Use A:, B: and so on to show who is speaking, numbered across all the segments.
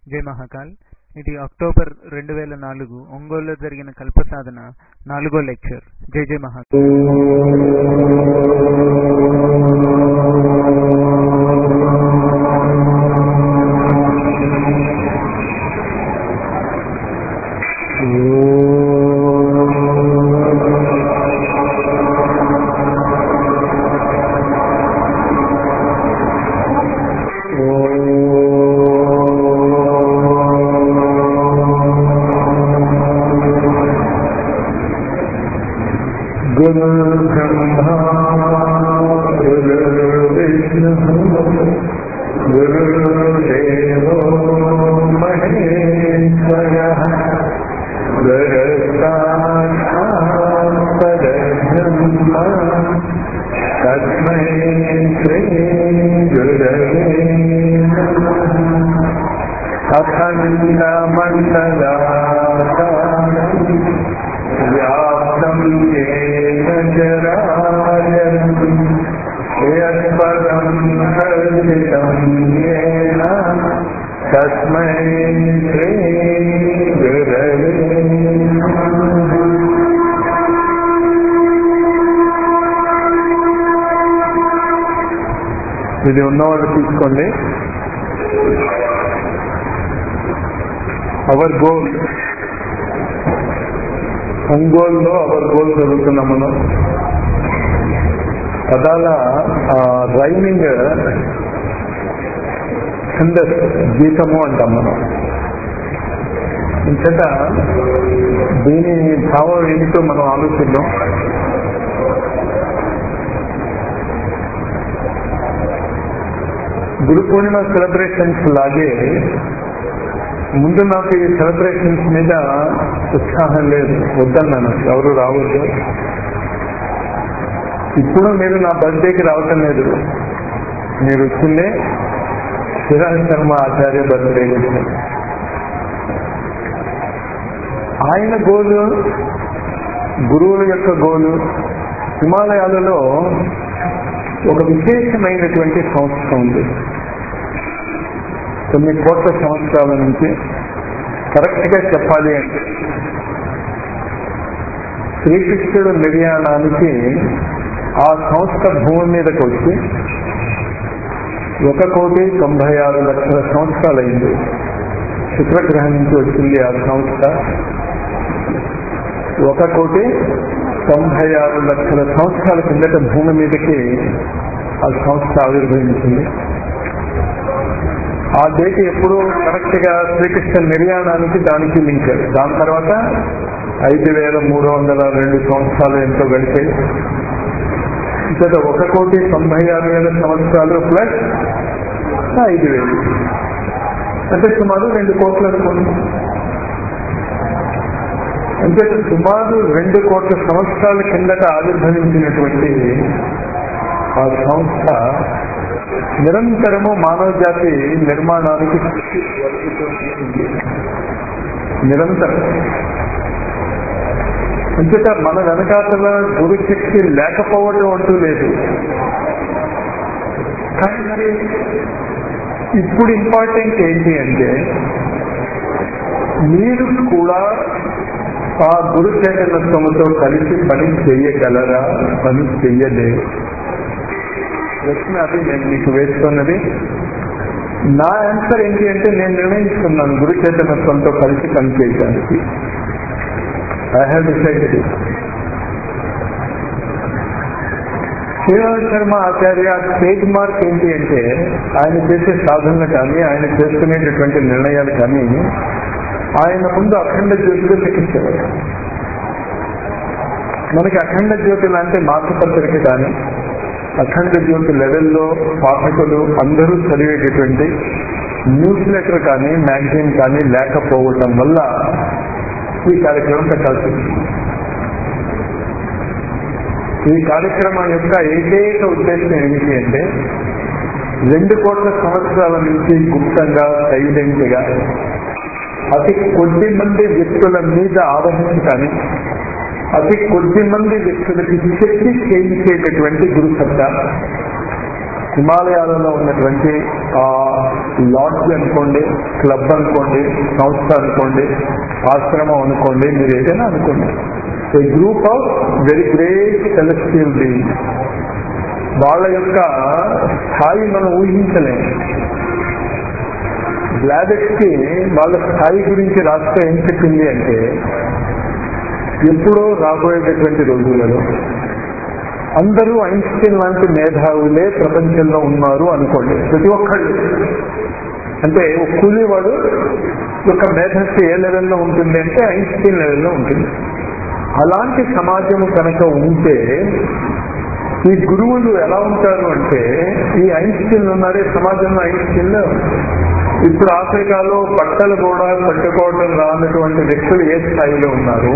A: జై మహాకాల్ ఇది అక్టోబర్ రెండు వేల నాలుగు ఒంగోలులో జరిగిన కల్పసాధన నాలుగో లెక్చర్ జై జై మహాకాల్
B: गुरुर्ब्रह्मा गुरुर्विष्णुः गुरुर्देवो महेश्वरः गुरुसाक्षात् परब्रह्म तस्मै श्रीगुरवे नमः अखण्डमण्डलाकारम् व्याप्तं येन चराचरम् यत्पदं कल्पितं येन तस्मै श्रीगुरवे नमः ఇది ఉన్నవాళ్ళు తీసుకోండి అవర్ గోల్ ఒంగోలులో అవర్ గోల్ చదువుతున్నాం మనం పదాల రైమింగ్ ఛందస్ గీతము అంటాం మనం ఇంతట దీని భావం ఏమిటో మనం ఆలోచిద్దాం గురు పూర్ణిమ సెలబ్రేషన్స్ లాగే ముందు నాకు ఈ సెలబ్రేషన్స్ మీద ఉత్సాహం లేదు వద్దన్నాను ఎవరు రావద్దు ఇప్పుడు మీరు నా బర్త్డేకి రావటం లేదు మీరు వచ్చిందే శ్రీరాజ్ శర్మ ఆచార్య బర్త్డే ఆయన గోలు గురువుల యొక్క గోలు హిమాలయాలలో ఒక విశేషమైనటువంటి సంస్థ ఉంది కొన్ని కోట్ల సంవత్సరాల నుంచి కరెక్ట్ గా చెప్పాలి అంటే శ్రీకృష్ణుడు నిర్యాణానికి ఆ సంస్థ భూమి మీదకి వచ్చి ఒక కోటి తొంభై ఆరు లక్షల సంవత్సరాలైంది శుక్రగ్రహం నుంచి వచ్చింది ఆ సంస్థ ఒక కోటి తొంభై ఆరు లక్షల సంవత్సరాల కిందట భూమి మీదకి ఆ సంస్థ ఆవిర్భవించింది ఆ డేట్ ఎప్పుడు కరెక్ట్ గా శ్రీకృష్ణ నిర్యాణానికి దానికి లింక్ దాని తర్వాత ఐదు వేల మూడు వందల రెండు సంవత్సరాలు ఎంతో గడిపాయి ఇక్కడ ఒక కోటి తొంభై ఆరు వేల సంవత్సరాలు ప్లస్ ఐదు వేలు అంటే సుమారు రెండు కోట్ల అంటే సుమారు రెండు కోట్ల సంవత్సరాల కిందట ఆవిర్భవించినటువంటి ఆ సంస్థ నిరంతరము మానవ జాతి నిర్మాణానికి నిరంతరం అంచేత మన వెనకాతల గురుశక్తి లేకపోవటం అంటూ లేదు కానీ మరి ఇప్పుడు ఇంపార్టెంట్ ఏంటి అంటే మీరు కూడా ఆ గురు చైతన్యత్వంతో కలిసి పని చెయ్యగలరా పని చెయ్యలేరు ప్రశ్న అది నేను మీకు వేస్తున్నది నా ఆన్సర్ ఏంటి అంటే నేను నిర్ణయించుకున్నాను గురు చైతన్యత్వంతో కలిసి పనిచేయడానికి I have decided Shriraj Sharma Acharya trade mark ఏంటి అంటే ఆయన చేసే సాధనలు కానీ ఆయన చేసుకునేటటువంటి నిర్ణయాలు కానీ ఆయన ముందు అఖండ జ్యోతిగా లెక్కించేవారు మనకి అఖండ జ్యోతి లాంటి మాసపత్రిక కానీ అఖండ జ్యోతి లెవెల్లో పాఠకులు అందరూ చదివేటటువంటి న్యూస్ లెటర్ కానీ మ్యాగజైన్ కానీ లేకపోవటం వల్ల ఈ కార్యక్రమం పెట్టాల్సి ఈ కార్యక్రమం యొక్క ఏకైక ఉద్దేశం ఏమిటి అంటే రెండు కోట్ల సంవత్సరాల నుంచి గుప్తంగా సైలెంట్ గా అతి కొద్ది మంది వ్యక్తుల మీద ఆవహించడానికి అతి కొద్ది మంది వ్యక్తులకి శక్తి చేయించేటటువంటి గురుసత్తా హిమాలయాలలో ఉన్నటువంటి ఆ లాడ్జ్ అనుకోండి క్లబ్ అనుకోండి సంస్థ అనుకోండి ఆశ్రమం అనుకోండి మీరు ఏదైనా అనుకోండి a group of very great selective being వాళ్ళ యొక్క స్థాయి మనం ఊహించలేము బ్లాడెక్స్ కి వాళ్ళ స్థాయి గురించి రాష్ట్రం ఏం చెప్పింది అంటే ఎప్పుడో రాబోయేటటువంటి రోజులలో అందరూ ఐన్స్టీన్ లాంటి మేధావులే ప్రపంచంలో ఉన్నారు అనుకోండి ప్రతి ఒక్కళ్ళు అంటే ఒక కూలీవాడు యొక్క మేధస్సు ఏ లెవెల్లో ఉంటుంది అంటే ఐన్స్టీన్ లెవెల్లో ఉంటుంది అలాంటి సమాజం కనుక ఉంటే ఈ గురువులు ఎలా ఉంటారు అంటే ఈ ఐన్స్టీన్ ఉన్నారే సమాజంలో ఐన్స్టీన్ ఇప్పుడు ఆఫ్రికాలో బట్టలు కూడా పట్టుకోవడం రానటువంటి వ్యక్తులు ఏ స్థాయిలో ఉన్నారో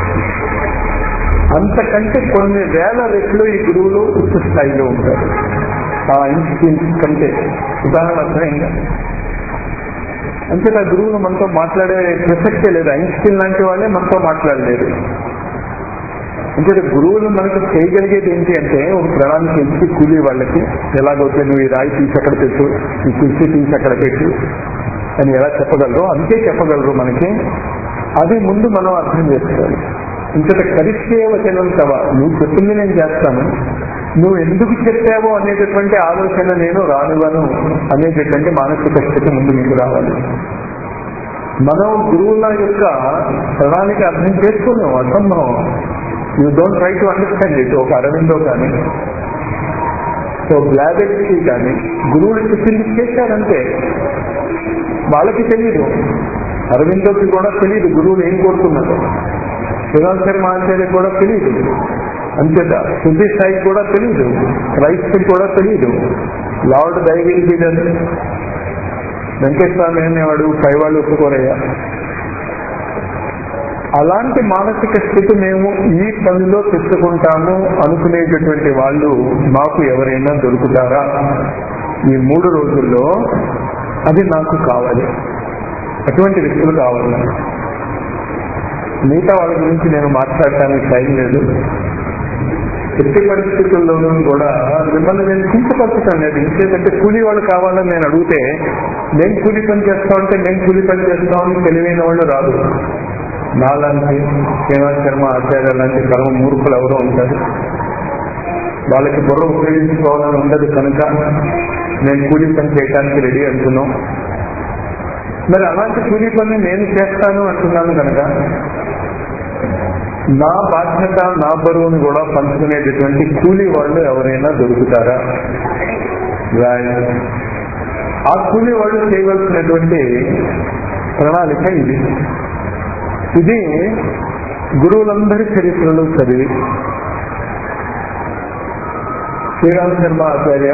B: అంతకంటే కొన్ని వేల రెట్లు ఈ గురువులు ఉच्च స్థాయిలో ఉంటారు ఆ ఐన్స్టీన్ కంటే ఉదాహరణ అర్థమైందా అంతేకా గురువులు మనతో మాట్లాడే ప్రసక్తే లేదు ఐన్స్టీన్ లాంటి వాళ్ళే మనతో మాట్లాడలేదు అంటే గురువులు మనకు చేయగలిగేది ఏంటి అంటే ఒక ప్రణాళిక ఇచ్చి కూలీ వాళ్ళకి ఎలాగైతే నువ్వు ఈ రాయి తీసి అక్కడ పెట్టు ఈ కుర్చీ తీసి అక్కడ పెట్టు అని ఎలా చెప్పగలరు అంతే చెప్పగలరు మనకి అది ముందు మనం అర్థం చేసుకోవాలి ఇంతట కరిష్టే వచనం తవ నువ్వు చెప్పింది నేను చేస్తాను నువ్వు ఎందుకు చెప్పావో అనేటటువంటి ఆలోచన నేను రానివ్వను అనేటటువంటి మానసిక స్థితి ముందు మీకు రావాలి మనం గురువుల యొక్క ప్రణాళిక అర్థం చేసుకున్నాం అర్థం మనం you don't try to understand it ఒక అరవిందో కానీ సో బ్లాబెట్స్కి కానీ గురువులు చెప్పింది చేశారంటే వాళ్ళకి తెలియదు అరవిందోకి కూడా తెలియదు గురువులు ఏం కోరుతున్నారు శ్రీరామ్ ఆచార్య కూడా తెలియదు అంతేత శుద్ధి స్థాయికి కూడా తెలియదు క్రైస్తకి కూడా తెలియదు లార్డ్ దైవీల్ బీడర్ వెంకటస్వామి అనేవాడు పైవాళ్ళు ఒప్పుకోరయ్యా అలాంటి మానసిక స్థితి మేము ఈ పనిలో తెచ్చుకుంటాము అనుకునేటటువంటి వాళ్ళు మాకు ఎవరైనా దొరుకుతారా ఈ మూడు రోజుల్లో అది నాకు కావాలి అటువంటి వ్యక్తులు కావాలి నాకు. మిగతా వాళ్ళ గురించి నేను మాట్లాడటానికి టైం లేదు ఎట్టి పరిస్థితుల్లోనూ కూడా మిమ్మల్ని నేను కించపరచడం లేదు ఇంకేంటంటే కూలీ వాళ్ళు కావాలని నేను అడిగితే నేను కూలీ పని చేస్తామంటే నేను కూలీ పని చేస్తామని తెలివైన వాళ్ళు రాదు నాలాంటి శ్రీనివాస్ శర్మ ఆచార్య లాంటి కర్మ మూర్ఖులు ఎవరో ఉంటారు వాళ్ళకి బుర్ర ఉపయోగించుకోవాలని ఉండదు కనుక నేను కూలీ పని చేయడానికి రెడీ అంటున్నాం మరి అలాంటి కూలీ పని నేను చేస్తాను అంటున్నాను కనుక నా బాధ్యత నా బరువును కూడా పంచుకునేటటువంటి కూలీ వాళ్ళు ఎవరైనా దొరుకుతారా Right. ఆ కూలీ వాళ్ళు చేయవలసినటువంటి ప్రణాళిక ఇది ఇది గురువులందరి చరిత్రలు చదివి శ్రీరామ్ శర్మ ఆచార్య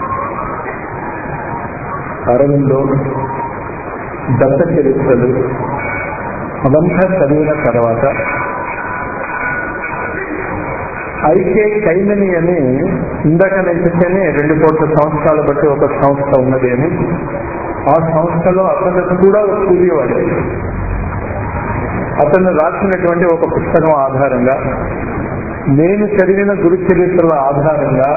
B: అరవిందో దత్త చరిత్రలు అవంతా చదివిన తర్వాత ఐకే కైమని అని ఇందాక నేను చెప్పానే రెండు కోట్ల సంవత్సరాలు బట్టి ఒక సంస్థ ఉన్నది అని ఆ సంస్థలో అతను కూడా ఒక కూలీవాడే అతను రాసినటువంటి ఒక పుస్తకం ఆధారంగా నేను చదివిన గురు చరిత్రల ఆధారంగా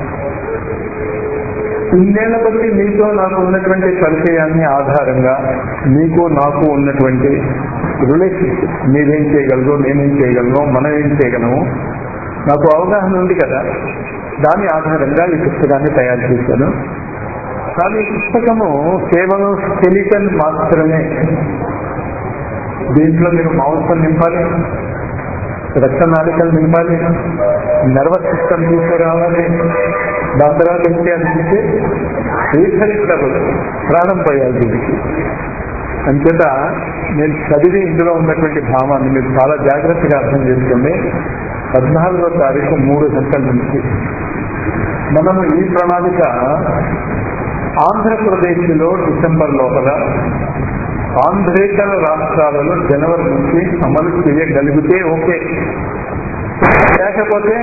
B: ఇన్నేళ్ల బట్టి మీతో నాకు ఉన్నటువంటి పరిచయాన్ని ఆధారంగా మీకు నాకు ఉన్నటువంటి రిలేషన్షిప్ మీరేం చేయగలరు నేనేం చేయగలను మనం ఏం చేయగలము నాకు అవగాహన ఉంది కదా దాని ఆధారంగా ఈ పుస్తకాన్ని తయారు చేశాను కానీ ఈ పుస్తకము కేవలం స్కెలిటన్ మాత్రమే దీంట్లో మీరు మాంసం నింపాలి రక్తనాళికలు నింపాలి నర్వస్ సిస్టమ్ తీసుకురావాలి దాని తర్వాత ఏంటి అనిపిస్తే స్వీకరించదు ప్రాణం పోయాలి దీనికి అంచేత నేను చదివి ఇందులో ఉన్నటువంటి భావాన్ని మీరు చాలా జాగ్రత్తగా అర్థం చేసుకోండి పద్నాలుగో తారీఖు మూడు గంటల నుంచి మనము ఈ ప్రణాళిక ఆంధ్రప్రదేశ్లో డిసెంబర్ లోపల ఆంధ్రేతర రాష్ట్రాలలో జనవరి నుంచి అమలు చేయగలిగితే ఓకే లేకపోతే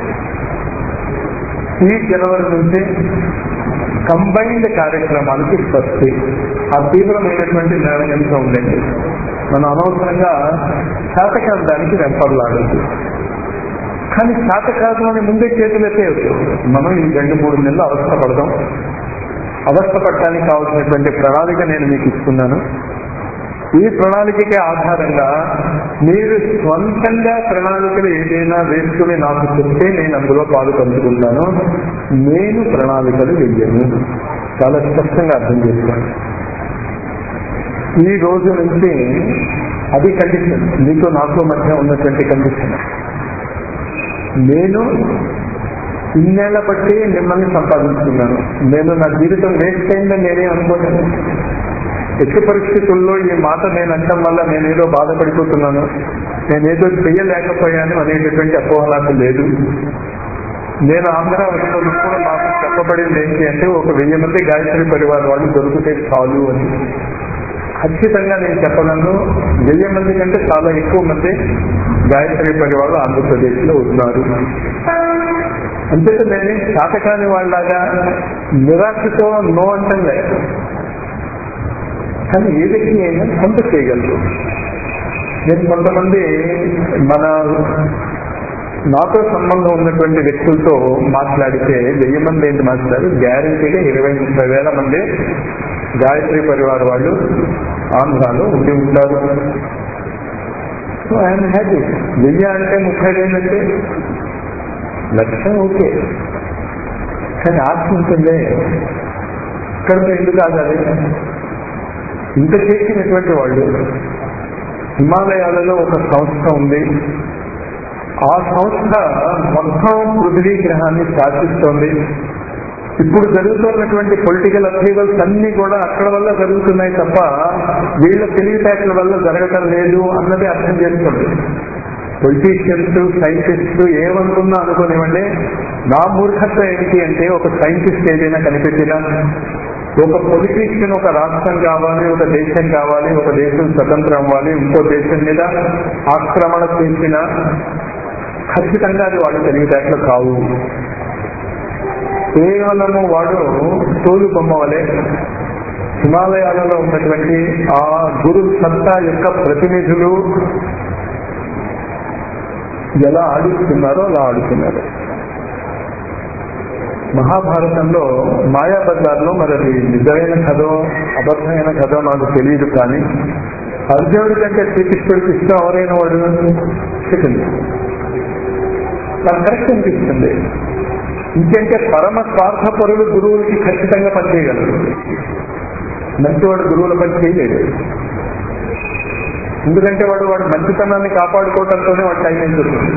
B: ఈ జనవరి నుంచి కంబైన్డ్ కార్యక్రమాలకి స్వస్తి ఆ తీవ్రమైనటువంటి నిర్ణయంతో ఉండండి మనం అనవసరంగా శాతకాంతానికి వెంపర్లాడద్దు కానీ చేత కాదు అని ముందే చేతులు ఎత్తేయచ్చు మనం ఈ రెండు మూడు నెలలు అవస్థ పడదాం అవస్థ పడటానికి కావాల్సినటువంటి ప్రణాళిక నేను మీకు ఇస్తున్నాను ఈ ప్రణాళికకి ఆధారంగా మీరు స్వంతంగా ప్రణాళికలు ఏదైనా వేసుకుని నాకు చెప్తే నేను అందులో పాలు పంచుకుంటాను నేను ప్రణాళికలు వెయ్యను చాలా స్పష్టంగా అర్థం చేసుకోండి ఈ రోజు నుంచి అది కండిషన్ నీకు నాకు మధ్య ఉన్నటువంటి కండిషన్ నేను ఇన్నేళ్ల బట్టి మిమ్మల్ని సంపాదించుకున్నాను నేను నా జీవితం వేస్ట్ అయిందని నేనే అనుకోలేదు ఎట్టి పరిస్థితుల్లో ఈ మాట నేను అంటం వల్ల నేనేదో బాధపడిపోతున్నాను నేనేదో చెయ్యలేకపోయాను అనేటటువంటి అపోహ నాకు లేదు నేను ఆంధ్ర వచ్చినప్పుడు మాకు చెప్పబడింది ఏంటి అంటే ఒక వెయ్యి మంది గాయత్రి పరివారం వాళ్ళు దొరికితే చాలు అని ఖచ్చితంగా నేను చెప్పగలను వెయ్యి మంది కంటే చాలా ఎక్కువ మంది గాయత్రి పరివారం ఆంధ్రప్రదేశ్ లో ఉన్నారు అంతేత నేను శాతకాని వాళ్ళలాగా నిరాశతో నో అంటే కానీ ఏ వ్యక్తి అయినా కొంత చేయగలరు నేను కొంతమంది మన నాతో సంబంధం ఉన్నటువంటి వ్యక్తులతో మాట్లాడితే వెయ్యి మంది ఏంటి మాట్లాడారు గ్యారంటీగా ఇరవై ముప్పై వేల మంది గాయత్రి పరివార వాళ్ళు ఆంధ్రాలో ఉండి ఉంటారు సో ఐఎమ్ హ్యాపీ వెయ్యి అంటే ముప్పై వేలు అంటే లక్ష ఓకే కానీ ఆశ ఉంటుంది ఇక్కడితో ఎందుకు ఆగాలి ఇంత చేసినటువంటి వాళ్ళు హిమాలయాలలో ఒక సంస్థ ఉంది ఆ సంస్థ మొత్తం పృథ్వీ గ్రహాన్ని శాసిస్తోంది ఇప్పుడు జరుగుతున్నటువంటి పొలిటికల్ అప్లీవల్స్ అన్ని కూడా అక్కడ వల్ల జరుగుతున్నాయి తప్ప వీళ్ళ తెలివితేటల వల్ల జరగటం లేదు అన్నది అర్థం చేసుకోండి పొలిటీషియన్స్ సైంటిస్ట్ ఏమనుకున్నా అనుకోనివ్వండి నా మూర్ఖత్వం ఏంటి అంటే ఒక సైంటిస్ట్ ఏదైనా కనిపెట్టినా ఒక పొలిటీషియన్ ఒక రాష్ట్రం కావాలి ఒక దేశం కావాలి ఒక దేశం స్వతంత్రం అవ్వాలి ఇంకో దేశం మీద ఆక్రమణ చేసిన ఖచ్చితంగా అది వాడు తెలివితేటలు కావు కేవలము వాడు తోలు బొమ్మ వలె హిమాలయాలలో ఉన్నటువంటి ఆ గురు సత్తా యొక్క ప్రతినిధులు ఎలా ఆడిస్తున్నారో అలా ఆడుతున్నారు మహాభారతంలో మాయాబజార్లో మరి అది నిజమైన కథో అబద్ధమైన కథో నాకు తెలియదు కానీ అర్జునుడి కంటే శ్రీకృష్ణుడికి ఇష్టం ఎవరైన వాడు సెకండ్ నాకు కరెక్ట్ అనిపిస్తుంది ఇంకంటే పరమ స్వార్థ పరులు గురువులకి ఖచ్చితంగా పనిచేయగలరు మంచివాడు గురువుల పని చేయలేడు ఎందుకంటే వాడు వాడు మంచితనాన్ని కాపాడుకోవడంతోనే వాడు టైం అయిపోతుంది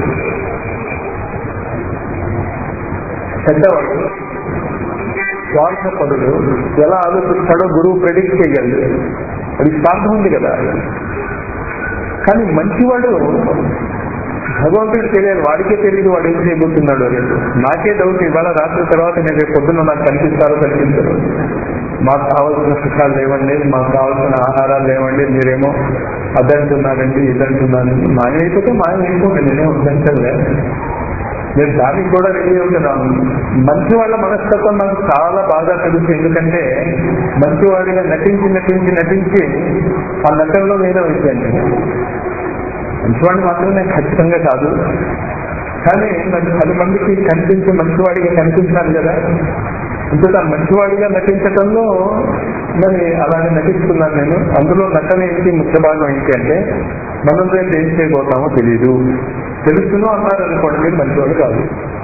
B: పెద్దవాడు స్వార్థపరుడు ఎలా ఆలోచిస్తాడో గురువు ప్రెడిక్ట్ చేయగలడు అది స్వార్థం ఉంది కదా కానీ మంచివాడు భగవంతుడు తెలియదు వాడికే తెలియదు వాడు ఏం చేయబోతున్నాడు అనేది నాకే డౌట్ ఇవాళ రాత్రి తర్వాత నేను రేపు పొద్దున్న నాకు కనిపిస్తారో కనిపించరు మాకు కావాల్సిన సుఖాలు లేవండి మాకు కావాల్సిన ఆహారాలు లేవండి మీరేమో అదంటున్నారండి ఇదంటున్నారండి మాయమైపోతే మాయమైపోతుంది నేనే వద్దంటలే నేను దానికి కూడా రెడీ అవుతున్నాను మంచి వాళ్ళ మనస్తత్వం నాకు చాలా బాగా తెలుసు ఎందుకంటే మంచివాడిగా నటించి నటించి నటించి ఆ నటనలో నేను అయిపోయాను మంచివాడిని మాత్రం నేను ఖచ్చితంగా కాదు కానీ నాకు పది మందికి కనిపించే మంచివాడిగా కనిపించాలి కదా ఇంకొక మంచివాడిగా నటించడంలో మరి అలాగే నటిస్తున్నాను నేను అందులో నటన ఏంటి ముఖ్య భాగం ఏంటి అంటే మనం రేపు ఏం చేయబోతామో తెలియదు తెలుసును అన్నారు అనుకోండి మీరు మంచివాడు కాదు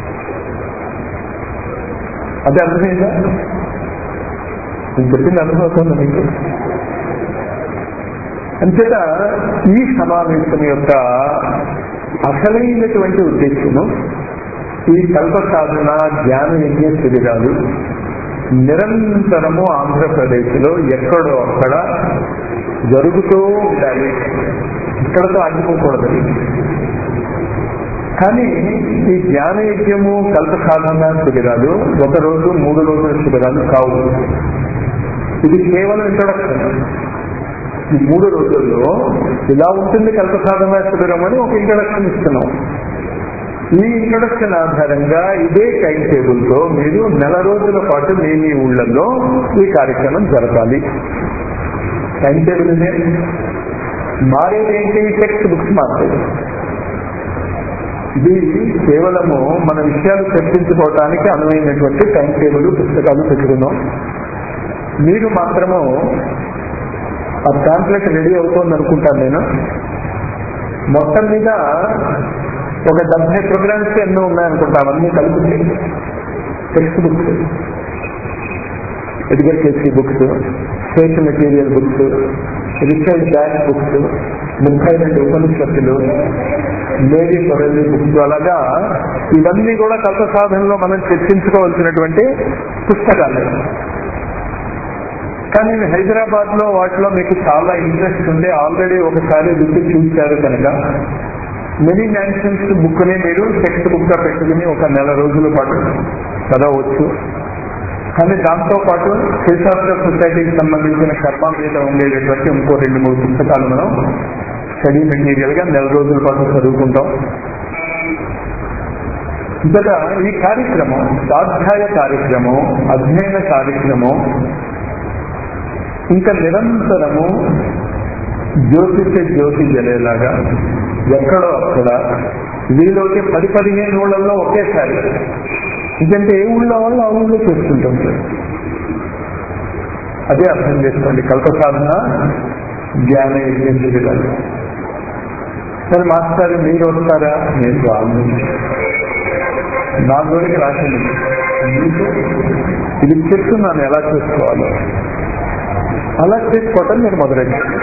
B: అదే అర్థమైందా నేను చెప్పింది అర్థమవుతుంది మీకు అంతేత ఈ సమావేశం యొక్క అసలైనటువంటి ఉద్దేశము ఈ కల్ప సాధన జ్ఞాన యజ్ఞ శరీరాలు నిరంతరము ఆంధ్రప్రదేశ్ లో ఎక్కడో అక్కడ జరుగుతూ ఉండాలి ఇక్కడతో ఆగిపోకూడదు కానీ ఈ జ్ఞాన యజ్ఞము కల్ప సాధన శిబిరాలు ఒక రోజు మూడు రోజుల శిబిరాలు కావు ఇది కేవలం ఇంట్రొడక్షన్ ఈ మూడు రోజుల్లో ఇలా ఉంటుంది కల్ప సాధన శిబిరం అని ఒక ఇంట్రొడక్షన్ ఇస్తున్నాం ఈ ఇంట్రొడక్షన్ ఆధారంగా ఇదే టైం టేబుల్ తో మీరు నెల రోజుల పాటు మీ మీ ఊళ్ళల్లో ఈ కార్యక్రమం జరపాలి టైం టేబుల్ ఇదే మారేది ఏంటి టెక్స్ట్ బుక్స్ మారుతాయి ఇది కేవలము మన విషయాలు చర్చించుకోవటానికి అనువైనటువంటి టైం టేబుల్ పుస్తకాలు పెట్టుకున్నాం మీరు మాత్రము ఆ ప్యాంప్లెట్ రెడీ అవుతోంది అనుకుంటాను నేను మొత్తం మీద ఒక డెబ్బై ప్రోగ్రామ్స్ ఎన్నో ఉన్నాయనుకుంటా అవన్నీ కలిపి text books Edgar Cayce books state material books Richard Bach books ముప్పై రెండు ఉపనిషత్తులు మేరీ కొరలి బుక్స్ అలాగా ఇవన్నీ కూడా కల్ప సాధనలో మనం చర్చించుకోవాల్సినటువంటి పుస్తకాలు కానీ హైదరాబాద్ లో వాటిలో మీకు చాలా ఇంట్రెస్ట్ ఉంటే ఆల్రెడీ ఒకసారి రుచి చూశారు కనుక మెనీ మ్యాన్షన్స్ బుక్ ని మీరు టెక్స్ట్ బుక్ గా పెట్టుకుని ఒక నెల రోజుల పాటు చదవచ్చు కానీ దాంతో పాటు శిశాస్త్ర సొసైటీకి సంబంధించిన కర్మ మీద ఉండేటటువంటి ఇంకో రెండు మూడు పుస్తకాలు మనం స్టడీ మెటీరియల్ గా నెల రోజుల పాటు చదువుకుంటాం ఇక్కడ ఈ కార్యక్రమం స్వాధ్యాయ కార్యక్రమం అధ్యయన కార్యక్రమం ఇంకా నిరంతరము జ్యోతిష జ్యోతి జలేలాగా ఎక్కడో అక్కడ వీలోకి పది పదిహేను ఊళ్ళల్లో ఒకేసారి ఎందుకంటే ఏ ఊళ్ళో వాళ్ళు ఆ ఊళ్ళో చేస్తుంటాం అదే అర్థం చేసుకోండి కల్ప సాధన జ్ఞాన యజ్ఞం చేయాలి సరే మాస్టర్ మీరు వస్తారా నేను రాను నా జోలికి రాసింది మీకు ఇది చెప్తున్నాను ఎలా చేసుకోవాలో అలా చేసుకోవటం మీరు మొదలెట్టారు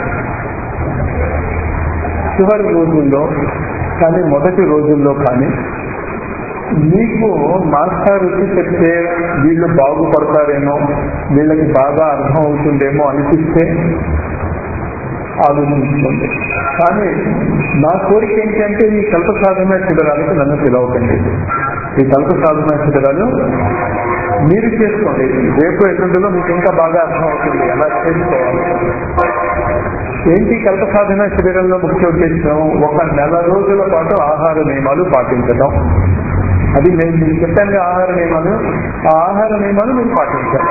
B: చివరి రోజుల్లో కానీ మొదటి రోజుల్లో కానీ మీకు మాస్టర్ వచ్చి చెప్తే వీళ్ళు బాగుపడతారేమో వీళ్ళకి బాగా అర్థం అవుతుందేమో అనిపిస్తే ఆలోచించుకోండి కానీ నా కోరిక ఏంటంటే ఈ కల్ప సాధన శిబిరాలకు నన్ను పిలవకండి ఈ కల్ప సాధన శిబిరాలు మీరు చేసుకోండి రేపు ఎల్లుండిలో మీకు ఇంకా బాగా అర్థం అవుతుంది ఎలా చేసుకోవాలి ఏంటి కల్ప సాధన శిబిరంలో ముఖ్య ఉద్దేశం ఒక నెల రోజుల పాటు ఆహార నియమాలు పాటించడం అది నేను మీకు చెప్పాను ఆహార నియమాలు ఆ ఆహార నియమాలు మీరు పాటించాలి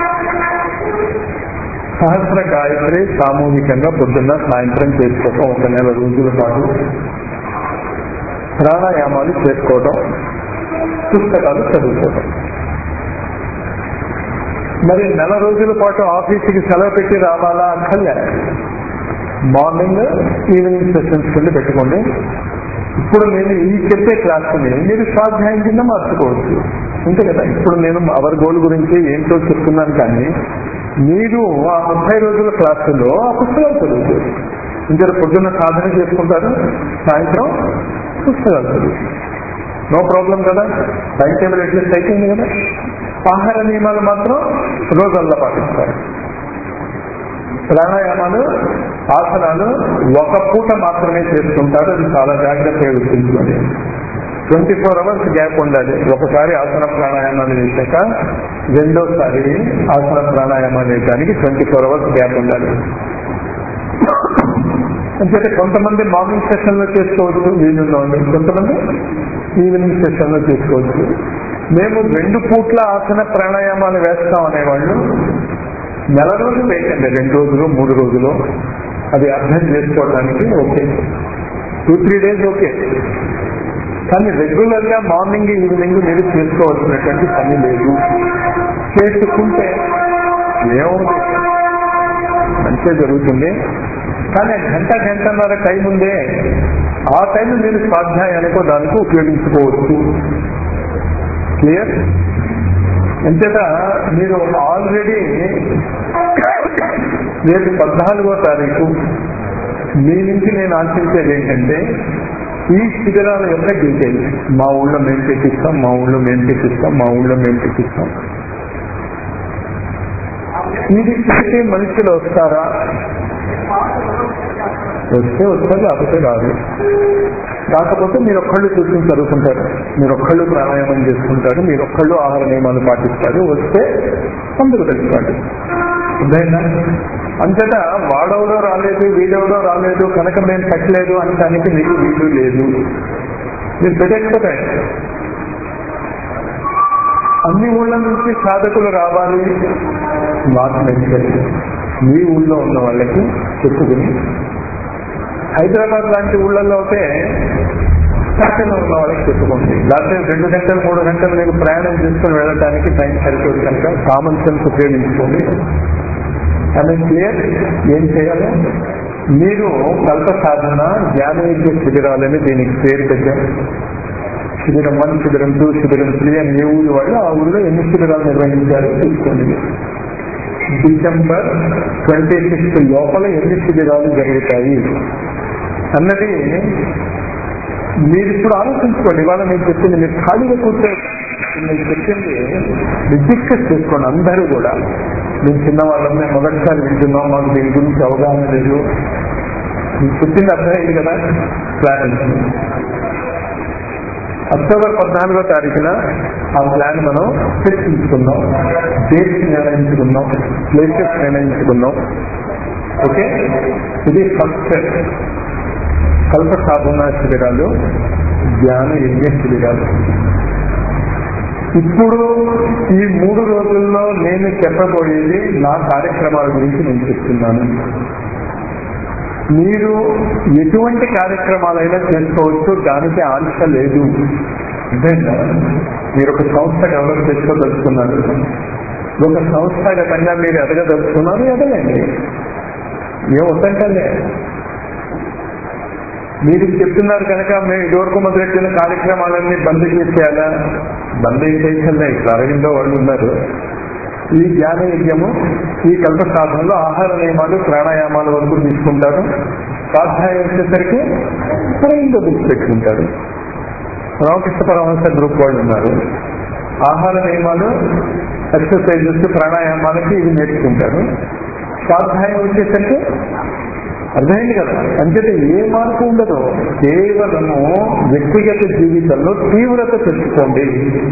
B: సహస్ర గాయత్రి సామూహికంగా పొద్దున్న సాయంత్రం చేసుకోవటం ఒక నెల రోజుల పాటు ప్రాణాయామాలు చేసుకోవటం పుస్తకాలు చదువుకోవటం మరి నెల రోజుల పాటు ఆఫీసుకి సెలవు పెట్టి రావాలా అక్కర్లే మార్నింగ్ ఈవినింగ్ సెషన్స్ కింద పెట్టుకోండి ఇప్పుడు నేను ఈ చెప్పే క్లాస్ని మీరు స్వాధ్యాయం కింద మార్చుకోవచ్చు అంతే కదా ఇప్పుడు నేను అవర్ గోల్ గురించి ఏంటో చెప్తున్నాను కానీ మీరు ఆ ముప్పై రోజుల క్లాసులో ఆ పుస్తకాలు చదువుతారు ఇంకా పొద్దున్న సాధన చేసుకుంటారు సాయంత్రం పుస్తకాలు చదువుతారు నో ప్రాబ్లం కదా టైం టేబుల్ అడ్జస్ట్ అయిపోయింది కదా ఆహార నియమాలు మాత్రం రోజుల్లో పాటిస్తారు ప్రాణాయామాలు ఆసనాలు ఒక పూట మాత్రమే చేసుకుంటారు అది చాలా జాగ్రత్తగా గుర్తుంచుకోండి ట్వంటీ ఫోర్ అవర్స్ గ్యాప్ ఉండాలి ఒకసారి ఆసన ప్రాణాయామాలు చేశాక రెండోసారి ఆసన ప్రాణాయామాలు వేయడానికి ట్వంటీ ఫోర్ అవర్స్ గ్యాప్ ఉండాలి అంటే కొంతమంది మార్నింగ్ సెషన్ లో చేసుకోవచ్చు వీలులో ఉంది కొంతమంది ఈవినింగ్ సెషన్ లో చేసుకోవచ్చు మేము రెండు పూట్ల ఆసన ప్రాణాయామాలు వేస్తాం అనేవాళ్ళు నెల రోజులు వేయకండి రెండు రోజులు మూడు రోజులు అది అర్థం చేసుకోవడానికి okay two three days okay కానీ రెగ్యులర్ గా మార్నింగ్ ఈవినింగ్ మీరు చేసుకోవాల్సినటువంటి పని లేదు చేసుకుంటే ఏముంది మంచిగా జరుగుతుంది కానీ గంట గంటన్నర టైం ఉందే ఆ టైం మీరు స్వాధ్యాయానికో దానికి ఉపయోగించుకోవచ్చు క్లియర్ అంతేత మీరు ఆల్రెడీ రేపు పద్నాలుగో తారీఖు మీ నుంచి నేను ఆశించేది ఏంటంటే ఈ శిబిరాల యొక్క డీటెయిల్స్ మా ఊళ్ళో మేము పెట్టిస్తాం మా ఊళ్ళో మేము పెట్టిస్తాం మా ఊళ్ళో మేము పెట్టిస్తాం ఇది పెట్టి మనుషులు వస్తారా వస్తే వస్తారు లేకపోతే రాదు కాకపోతే మీరు ఒక్కళ్ళు కూర్చొని చదువుకుంటారు మీరు ఒక్కళ్ళు ప్రాణాయామం చేసుకుంటారు మీరు ఒక్కళ్ళు ఆహార నియమాలు పాటిస్తారు వస్తే అందరూ తెలుసుకోండి అర్థమైందా అంతటా వాడెవడో రాలేదు వీడెవడో రాలేదు కనుక మేము పెట్టలేదు అనటానికి మీకు వీలు లేదు మీరు పెట్టకపోతే అన్ని ఊళ్ళ నుంచి సాధకులు రావాలి నాకు నచ్చేది మీ ఊళ్ళో ఉన్న వాళ్ళకి చెప్పుకుని హైదరాబాద్ లాంటి ఊళ్ళల్లో అయితే పక్కన ఉన్న వాళ్ళకి చెప్పుకోండి లేకపోతే రెండు గంటలు మూడు గంటలు మీరు ప్రయాణం చేసుకుని వెళ్ళడానికి టైం సరిపోదు కనుక కామన్ సెన్స్ ఉపయోగించుకోండి అది క్లియర్ ఏం చేయాలి మీరు కల్ప సాధన జ్ఞానవిద్య శిబిరాలని దీనికి పేరు పెట్టారు శిబిరం వన్ శిబిరం టూ శిబిరం త్రీ అని ఏ ఊరు వాళ్ళు ఆ ఊరిలో ఎన్ని శిబిరాలు నిర్వహించారో తీసుకోండి డిసెంబర్ ట్వంటీ సిక్స్త్ లోపల ఎన్ని శిబిరాలు జరుగుతాయి అన్నది మీరు ఇప్పుడు ఆలోచించుకోండి ఇవాళ నేను చెప్పింది మీరు ఖాళీగా కూర్చో నేను చెప్పింది డిస్కస్ చేసుకోండి అందరూ కూడా మేము చిన్నవాళ్ళం మేము మొదటిసారి వింటున్నాం మాకు దీని గురించి అవగాహన లేదు మీకు చెప్పింది అర్థమైంది కదా ప్లాన్ అక్టోబర్ పద్నాలుగో తారీఖున ఆ ప్లాన్ మనం చర్చించుకున్నాం డేట్స్ నిర్ణయించుకున్నాం ప్లేసెస్ నిర్ణయించుకున్నాం ఓకే ఇది ఫస్ట్ కల్ప సాధన శిబిరాలు జ్ఞాన యజ్ఞ శిబిరాలు ఇప్పుడు ఈ మూడు రోజుల్లో నేను చెప్పబోయేది నా కార్యక్రమాల గురించి నేను చెప్తున్నాను మీరు ఎటువంటి కార్యక్రమాలైనా చేసుకోవచ్చు దానికి ఆంక్ష లేదు అర్థమైందా? మీరు ఒక సంస్థ డెవలప్ చేసుకోదలుచుకున్నారు ఒక సంస్థాగతంగా మీరు ఎదగదలుచుకున్నారు ఎదగండి ఏం వద్దంటే మీరు చెప్తున్నారు కనుక మేము ఇదివరకు మొదలెట్టిన కార్యక్రమాలన్నీ బంద్ చేసేయాలా బంద్ ఏం చేయాలా ఇక్కడ అరవిందో వాళ్ళు ఉన్నారు ఈ జ్ఞాన యజ్ఞము ఈ కల్ప సాధనలో ఆహార నియమాలు ప్రాణాయామాల వరకు తీసుకుంటారు స్వాధ్యాయం వచ్చేసరికి అరవిందో బుక్స్ పెట్టుకుంటారు రామకృష్ణ పరమహంస గ్రూప్ వాళ్ళు ఉన్నారు ఆహార నియమాలు ఎక్సర్సైజెస్ ప్రాణాయామాలకి ఇవి నేర్చుకుంటారు స్వాధ్యాయం వచ్చేసరికి అర్థమైంది కదా అంచేత ఏ మార్పు ఉండదు కేవలము వ్యక్తిగత జీవితంలో తీవ్రత తెచ్చుకోండి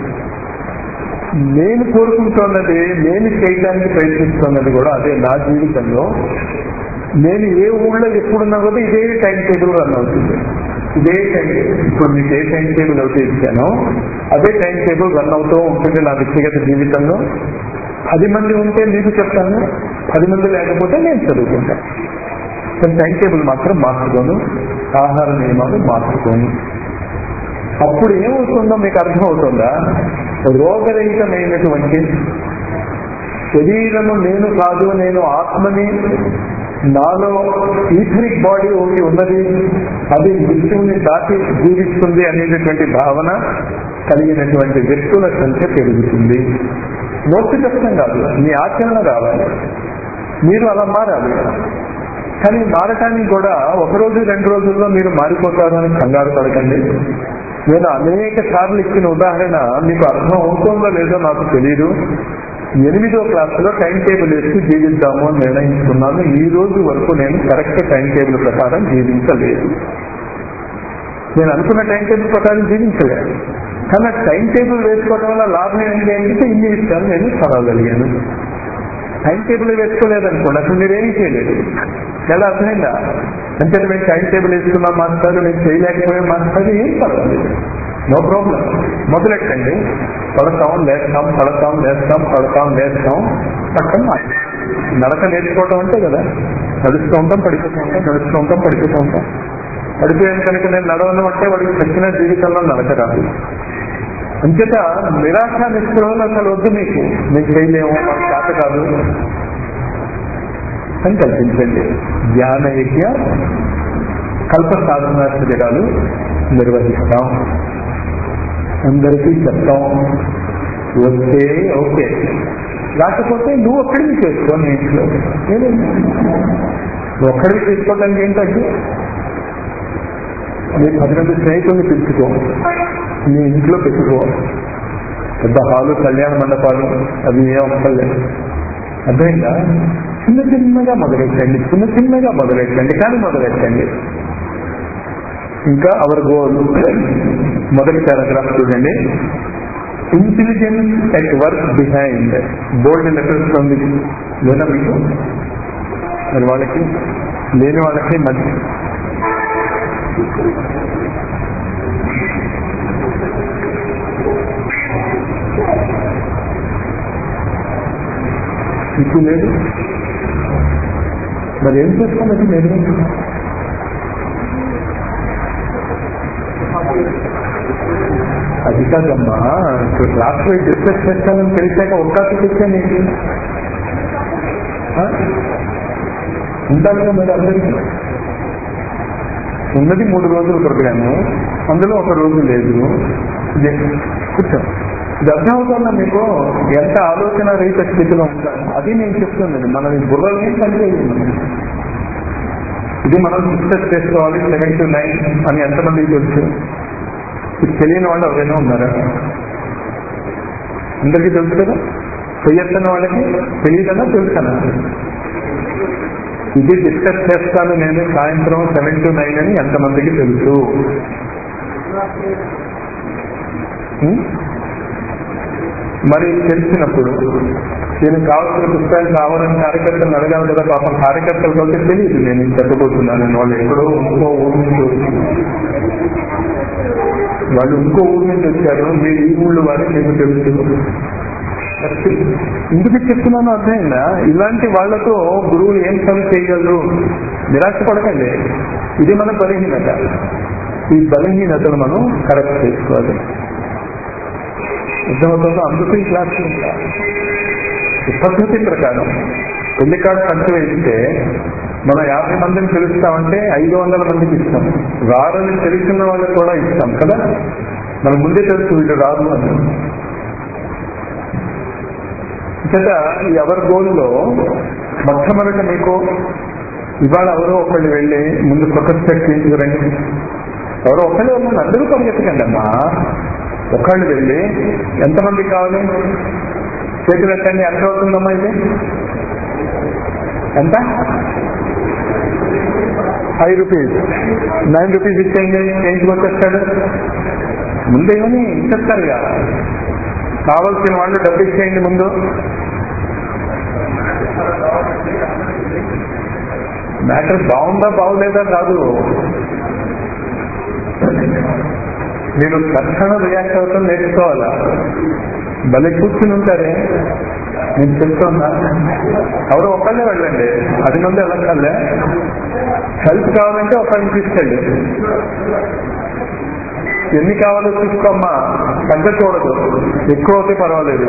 B: నేను కోరుకుంటున్నది నేను చేయడానికి ప్రయత్నిస్తున్నది కూడా అదే నా జీవితంలో నేను ఏ ఊళ్ళో ఎప్పుడున్నా కూడా ఇదే టైం టేబుల్ రన్ అవుతుంది ఇదే టైం ఇప్పుడు మీకు ఏ టైం టేబుల్ అయితే ఇచ్చానో అదే టైం టేబుల్ రన్ అవుతూ ఉంటుంది నా వ్యక్తిగత జీవితంలో పది మంది ఉంటే మీకు చెప్తాను పది మంది లేకపోతే నేను చదువుకుంటాను కానీ టైం టేబుల్ మాత్రం మార్చుకోను ఆహార నియమాలు మార్చుకోను అప్పుడు ఏమవుతుందో మీకు అర్థం అవుతుందా రోగరహితమైనటువంటి శరీరము నేను కాదు నేను ఆత్మని నాలో ఈథరిక్ బాడీ ఒకటి ఉన్నది అది మృత్యువుని దాటి జీవిస్తుంది అనేటటువంటి భావన కలిగినటువంటి వ్యక్తుల సంఖ్య పెరుగుతుంది నోటి కష్టం కాదు మీ ఆచరణ కావాలి మీరు అలా మారాలి కానీ మారటానికి కూడా ఒక రోజు రెండు రోజుల్లో మీరు మారిపోతారు అని కంగారు పడకండి నేను అనేక సార్లు ఇచ్చిన ఉదాహరణ మీకు అర్థం అవుతుందో లేదో నాకు తెలియదు ఎనిమిదో క్లాసులో టైం టేబుల్ వేసి జీవిద్దాము అని నిర్ణయించుకున్నాను ఈ రోజు వరకు నేను కరెక్ట్ టైం టేబుల్ ప్రకారం జీవించలేదు నేను అనుకున్న టైం టేబుల్ ప్రకారం జీవించలేదు కానీ ఆ టైం టేబుల్ వేసుకోవడం వల్ల లాభం ఏంటి అంటే ఇన్ని విషయాలు నేను చదవగలిగాను టైం టేబుల్ వేసుకోలేదనుకోండి అసలు మీరేమీ చేయలేదు ఎలా అర్థమైందా అంటే మేము టైం టేబుల్ వేసుకున్నాం మాస్టర్ మేము చేయలేకపోయాం మాస్టర్ ఏం పర్వాలేదు నో ప్రాబ్లం మొదలెట్టండి పడతాం లేస్తాం పడతాం లేస్తాం పడతాం లేస్తాం పక్కన మాట. నడక నేర్చుకోవడం అంటే కదా నడుస్తూ ఉంటాం పడిపోతూ ఉంటాం నడుస్తూ ఉంటాం పడిపోతూ ఉంటాం పడిపోయాను కనుక నేను నడవను అంటే వాడికి చచ్చిన జీవితంలో నడక రాదు అంచేత నిరాశ నిస్పృహలు అసలు వద్దు మీకు మేము చేయలేము మాకు చేత కాదు అని కల్పించండి జ్ఞాన యజ్ఞ కల్ప సాధన శిబిరాలు నిర్వహిస్తాం అందరికీ చెప్తాం వస్తే ఓకే లేకపోతే నువ్వు ఒక్కడికి చేసుకో నీ ఇంట్లో ఏమి? నువ్వు ఒక్కడికి తీసుకోవడానికి ఏంటంటే నీ పది మంది స్నేహితుల్ని పిలుచుకో నీ ఇంట్లో పెట్టుకో పెద్ద హాలు కళ్యాణ మండపాలు అవి ఏం అక్కర్లేదు అర్థమైందా చిన్న చిన్నగా మొదలెట్టండి చిన్న చిన్నగా మొదలెట్టండి కానీ మొదలెట్టండి ఇంకా అవర్ గోల్ మొదటి పారాగ్రాఫ్ చూడండి intelligence at work behind bold letters ఉంది లేదా మీకు మరి వాళ్ళకి లేని వాళ్ళకి మధ్య ఇప్పుడు లేదు మరి ఏం చేస్తాం అది లేదు అది కాదమ్మా ఇప్పుడు క్లాస్ లో డిస్కస్ చేస్తానని తెలిసాక ఒక్కటి తెచ్చాను ఏంటి ఆ? ఉండాలిగా మరి అందరికీ ఉన్నది మూడు రోజుల ప్రోగ్రాము అందులో ఒక రోజు లేదు ఇదే. కూర్చో ఇది అర్థమవుతుందా మీకు ఎంత ఆలోచన రహిత స్థితిలో ఉంటాను అది నేను చెప్తున్నాను మన బుర్రని పనిచేయదు ఇది మనం డిస్కస్ చేసుకోవాలి సెవెన్ టు నైన్ అని ఎంతమందికి తెలుసు ఇది తెలియని వాళ్ళు ఎవరైనా ఉన్నారా అందరికీ తెలుసు కదా చెయ్యొస్తున్న వాళ్ళకి తెలియదన్నా తెలుసనా ఇది డిస్కస్ చేస్తాను నేను సాయంత్రం సెవెన్ టు నైన్ అని ఎంతమందికి తెలుసు ఉం? మరి తెలిసినప్పుడు దీనికి కావాల్సిన పుస్తకాలు కావాలని కార్యకర్తలు అడగాలి కదా పాపం కార్యకర్తలు కలిసి తెలియదు నేను ఇది చెప్పబోతున్నాను వాళ్ళు ఎక్కడో ఇంకో ఊరు నుంచి వచ్చి వాళ్ళు ఇంకో ఊరు నుంచి వచ్చారు మీరు ఈ ఊళ్ళో వారి మీకు తెలుసు ఎందుకు చెప్తున్నాను అర్థమైందా ఇలాంటి వాళ్లతో గురువులు ఏం పని చేయగలరు నిరాశ పడకండి ఇది మన బలహీనత ఈ బలహీనతను మనం కరెక్ట్ చేసుకోవాలి అర్థమవుతుందో అందుకు ఈ క్లాస్ ఈ పద్ధతి ప్రకారం పెళ్లి కార్డు ఖర్చు వేస్తే మనం యాభై మందిని పిలుస్తామంటే ఐదు వందల మందికి ఇస్తాం రారని తెలిసిన వాళ్ళకి కూడా ఇస్తాం కదా మనకు ముందే తెలుసు వీళ్ళు రాదు అని చేత ఈ ఎవరి గోల్లో మొట్టమొదట మీకు ఇవాళ ఎవరో ఒకళ్ళు వెళ్ళి ముందు ఫోకస్ సెట్ తీసుకురండి ఎవరో ఒకళ్ళు వెళ్ళండి అందరూ పరిగెత్తకండి అమ్మా ఒకళ్ళు వెళ్ళి ఎంతమంది కావాలి చేతులు ఎట్టండి ఎంత అవుతుందమ్మా ఇది ఎంత ఫైవ్ రూపీస్ నైన్ రూపీస్ ఇచ్చేయండి చేయించుకొచ్చేస్తాడు ముందేమని ఇచ్చేస్తారుగా కావలసిన వాళ్ళు డబ్బు ఇచ్చేయండి ముందు మ్యాటర్ బాగుందా బాగులేదా కాదు మీరు తక్షణ రియాక్ట్ అవుతాం నేర్చుకోవాలా భలే కూర్చుని ఉంటారే నేను చెప్తున్నా ఎవరు ఒకళ్ళే వెళ్ళండి పది మంది వెళ్ళక్కర్లే హెల్ప్ కావాలంటే ఒకళ్ళని తీసుకెళ్ళి ఎన్ని కావాలో చూసుకోమ్మా తగ్గకూడదు ఎక్కువ అయితే పర్వాలేదు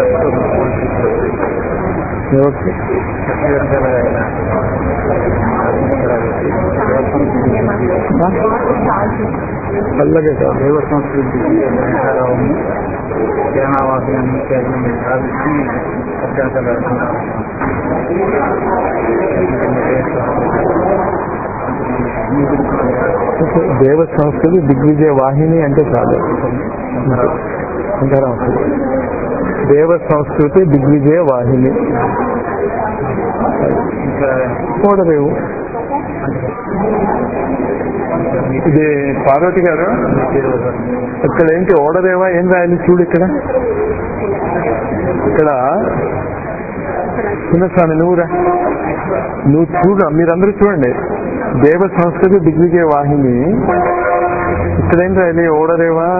B: ఓకే చల్లగా కాదు.
A: దైవ సంస్కృతి మేఘారావు సేనావాసులను కేంద్రం సాధించి అత్యంత
B: దేవ సంస్కృతి దిగ్విజయ వాహిని అంటే చాలు అంటారా దేవ సంస్కృతి దిగ్విజయ వాహిని
A: ఇంకా
B: చూడలేవు ఇది పార్వతి గారు ఇక్కడ ఏంటి ఓడరేవా ఏం రాయాలి చూడు ఇక్కడ ఇక్కడ చిన్నస్వామి నువ్వురా నువ్వు చూడు మీరందరూ చూడండి దేవ సంస్కృతి దిగ్విజయ వాహిని ఇక్కడ ఏం రాయాలి ఓడరేవా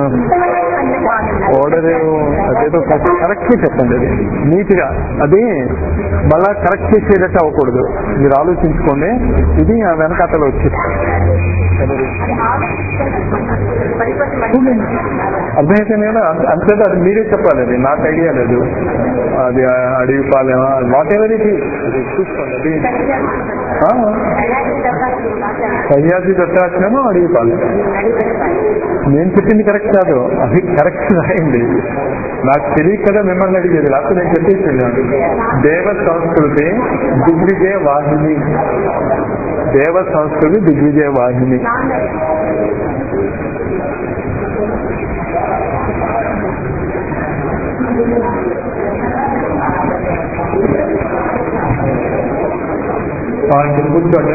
B: ఓడరేవు అదేదో కరెక్ట్ చెప్పండి అది నీట్ గా అది మళ్ళా కరెక్ట్ చేసేటట్టు అవ్వకూడదు మీరు ఆలోచించుకోండి ఇది ఆ వెనకాతలో వచ్చేది అర్థమైపోయింది కదా అంత- అంతేదా అది మీరే చెప్పాలి అది నాకు ఐడియా లేదు అది ఆ అడవి పాలెమా వాట్ ఎవర్ ఇది అది చూసుకోండి అది ఆ, సయ్యాది దత్తాత్రేమో అడవి పాలెం నేను చెప్పింది కరెక్ట్ కాదు అది కరెక్ట్ రాయండి నాకు తెలియక కదా మిమ్మల్ని అడిగేది లేకపోతే నేను చెప్పేసి వెళ్ళాను దేవ సంస్కృతి దిగ్విజయ వాహిని దేవ సంస్కృతి దిగ్విజయ వాహిని పాయింట్ కూర్చోండి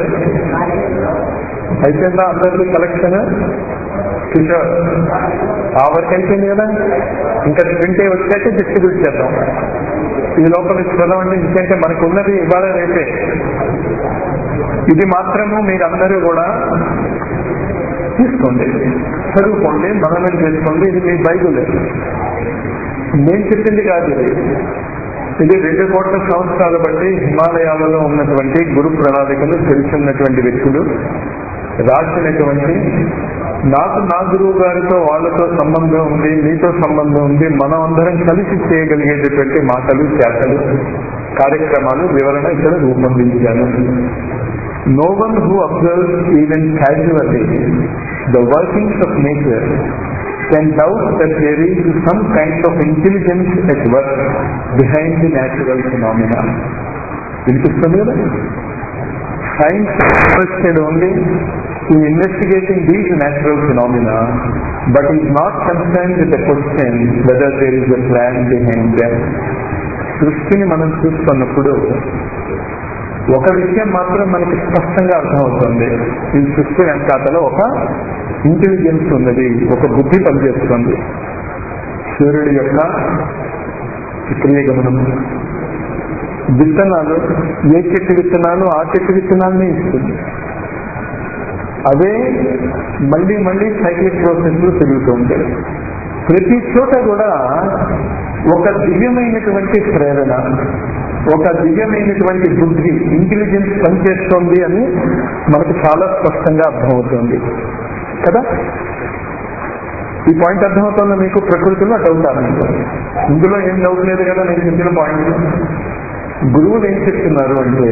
B: అయిపోయిందా అందరికీ కలెక్షన్ కిషోర్ ఆ వర్క్ అయిపోయింది కదా ఇంకా ప్రింట్ వచ్చాక డిస్ట్రిబ్యూట్ చేద్దాం ఈ లోపల చదవండి ఎందుకంటే మనకు ఉన్నది ఇవాళ రేపే ఇది మాత్రము మీరందరూ కూడా తీసుకోండి చదువుకోండి మననం చేసుకోండి ఇది మీ బైబుల్ నేను చెప్పింది కాదు ఇది ఇది రెండు కోట్ల సంవత్సరాలు బట్టి హిమాలయాలలో ఉన్నటువంటి గురు ప్రణాళికలు తెలుసున్నటువంటి వ్యక్తులు రాసినటువంటి నాకు నా గురువు గారితో వాళ్ళతో సంబంధం ఉంది మీతో సంబంధం ఉంది మనం అందరం కలిసి చేయగలిగేటటువంటి మాటలు చేతలు కార్యక్రమాలు వివరణ ఇక్కడ రూపొందించాను no one who observe even casually the workings of nature can doubt that there is some kind of intelligence at work behind the natural phenomena. వినిపిస్తుంది కదా science interested only in investigating these natural phenomena, but is not concerned with the question whether there is a plan behind them. సృష్టిని మనం చూస్తున్నప్పుడు ఒక విషయం మాత్రం మనకి స్పష్టంగా అర్థమవుతుంది ఈ సృష్టి వెనకాతలో ఒక ఇంటెలిజెన్స్ ఉన్నది ఒక బుద్ధి పనిచేస్తుంది సూర్యుడి యొక్క క్రియ గమనం విత్తనాలు ఏ చెట్టు విత్తనాలు ఆ చెట్టు విత్తనాలనే ఇస్తుంది అవే మళ్ళీ మళ్ళీ సైక్లిక్ ప్రాసెస్ లో తిరుగుతూ ఉంటాయి ప్రతి చోట కూడా ఒక దివ్యమైనటువంటి ప్రేరణ ఒక దివ్యమైనటువంటి బుద్ధి ఇంటెలిజెన్స్ పనిచేస్తోంది అని మనకు చాలా స్పష్టంగా అర్థమవుతుంది కదా ఈ పాయింట్ అర్థమవుతుందా మీకు ప్రకృతిలో డౌట్ ఆరంభం ఇందులో ఏం డౌట్ లేదు కదా నేను చెప్పిన పాయింట్ గురువులు ఏం చెప్తున్నారు అంటే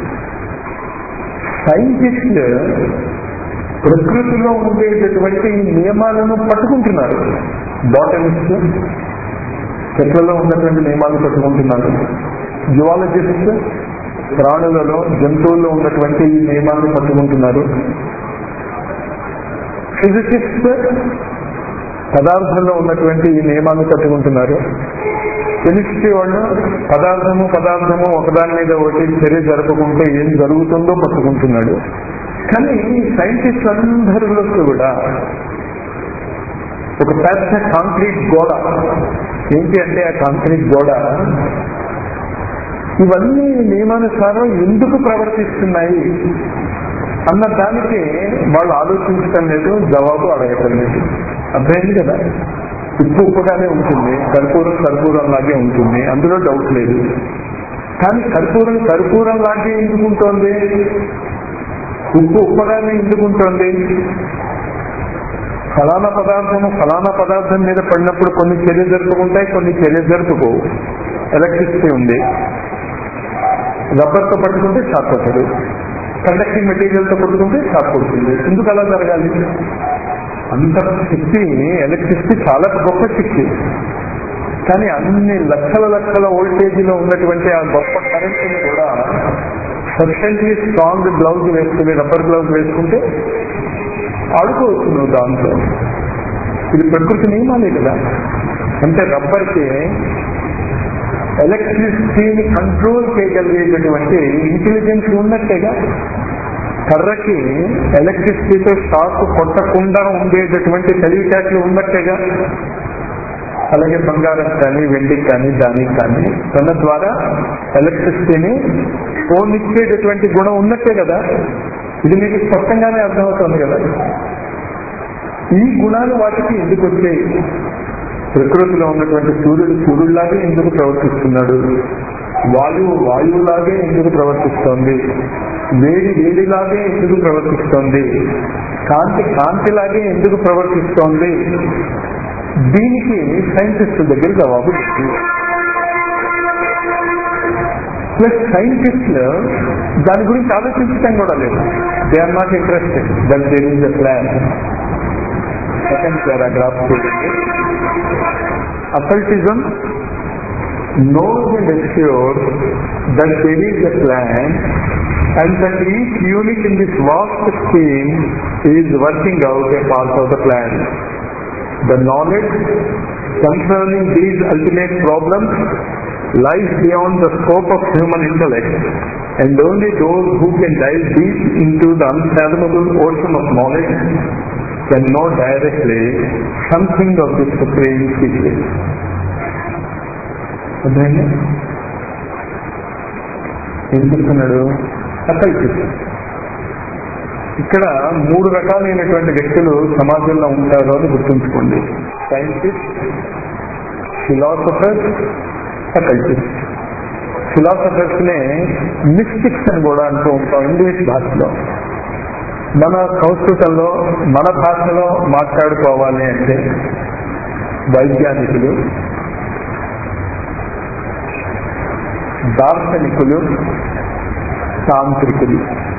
B: సైంటిస్ట్ ప్రకృతిలో ఉండేటటువంటి నియమాలను పట్టుకుంటున్నారు బాటమిస్ట్ చెట్లలో ఉన్నటువంటి నియమాలను పట్టుకుంటున్నారు జువాలజిస్ట్ ప్రాణులలో జంతువుల్లో ఉన్నటువంటి ఈ నియమాలను పట్టుకుంటున్నారు ఫిజిసిస్ట్ పదార్థంలో ఉన్నటువంటి ఈ నియమాన్ని పట్టుకుంటున్నారు కెమిస్ట్రీ వాళ్ళు పదార్థము పదార్థము ఒకదాని మీద ఒకటి చర్య జరపకుంటే ఏం జరుగుతుందో పట్టుకుంటున్నాడు కానీ సైంటిస్ట్ అందరిలో కూడా ఒక పెద్ద కాంక్రీట్ గోడ ఏంటి అంటే ఆ కాంక్రీట్ గోడ ఇవన్నీ నియమానుసారం ఎందుకు ప్రవర్తిస్తున్నాయి అన్న దానికి వాళ్ళు ఆలోచించటం లేదు జవాబు అడగటం లేదు అర్థమైంది కదా ఉప్పు ఉప్పుగానే ఉంటుంది కర్పూరం కర్పూరం లాగే ఉంటుంది అందులో డౌట్ లేదు కానీ కర్పూరం కర్పూరం లాగే ఎందుకుంటోంది ఉప్పు ఉప్పగానే ఎందుకుంటోంది ఫలానా పదార్థము ఫలానా పదార్థం మీద పడినప్పుడు కొన్ని చర్య జరుపుకుంటాయి కొన్ని చర్య జరుపుకోవు ఎలక్ట్రిసిటీ ఉంది రబ్బర్తో పట్టుకుంటే షాక్ కొట్టదు కండక్టింగ్ మెటీరియల్ తో కొట్టుకుంటే షాక్ కొడుతుంది ఎందుకు అలా జరగాలి అంత శక్తి ఎలక్ట్రిసిటీ చాలా గొప్ప శక్తి కానీ అన్ని లక్షల లక్షల వోల్టేజీలో ఉన్నటువంటి ఆ గొప్ప కరెంట్ని కూడా సఫిషియెంట్లీ స్ట్రాంగ్ గ్లౌజ్ వేసుకుని రబ్బర్ గ్లౌజ్ వేసుకుంటే ఆడుకోవచ్చు నువ్వు దాంట్లో ఇది ప్రకృతి నియమాలే కదా అంటే రబ్బర్కి ఎలక్ట్రిసిటీని కంట్రోల్ చేయగలిగేటటువంటి ఇంటెలిజెన్స్ ఉన్నట్టేగా కర్రకి ఎలక్ట్రిసిటీతో షాక్ కొట్టకుండా ఉండేటటువంటి తెలివితేటలు ఉన్నట్టేగా అలాగే బంగారం కానీ వెండికి కానీ దానికి కానీ తన ద్వారా ఎలక్ట్రిసిటీని పోనిచ్చేటటువంటి గుణం ఉన్నట్టే కదా ఇది మీకు స్పష్టంగానే అర్థమవుతుంది కదా ఈ గుణాలు వాటికి ఎందుకు వచ్చాయి ప్రకృతిలో ఉన్నటువంటి సూర్యుడు సూర్యుడిలాగే ఎందుకు ప్రవర్తిస్తున్నాడు వాయువు వాయువులాగే ఎందుకు ప్రవర్తిస్తోంది వేడి వేడిలాగే ఎందుకు ప్రవర్తిస్తోంది కాంతి కాంతిలాగే ఎందుకు ప్రవర్తిస్తోంది దీనికి సైంటిస్టుల దగ్గర జవాబు లేదు ప్లస్ సైంటిస్టులు దాని గురించి ఆలోచించడం కూడా లేదు they are not interested that there is a plan second paragraph చూడండి occultism knows and assures that there is a plan and that each unit in this vast scheme is working out a part of the plan. The knowledge concerning these ultimate problems lies beyond the scope of human intellect and only those who can dive deep into the unfathomable ocean of knowledge can know directly something of this supreme secret. అర్థమైంది ఏం చెప్తున్నాడు అసలు ఇక్కడ మూడు రకాలైనటువంటి వ్యక్తులు సమాజంలో ఉంటారు అని గుర్తుంచుకోండి సైంటిస్ట్ ఫిలాసఫర్ అకల్టిస్ట్ ఫిలాసఫర్స్ నే మిస్టిక్స్ అని కూడా అంటూ ఉంటాం ఇంగ్లీష్ భాషలో మన సంస్కృతంలో మన భాషలో మాట్లాడుకోవాలి అంటే వైజ్ఞానికులు దార్శనికులు తాంత్రికులు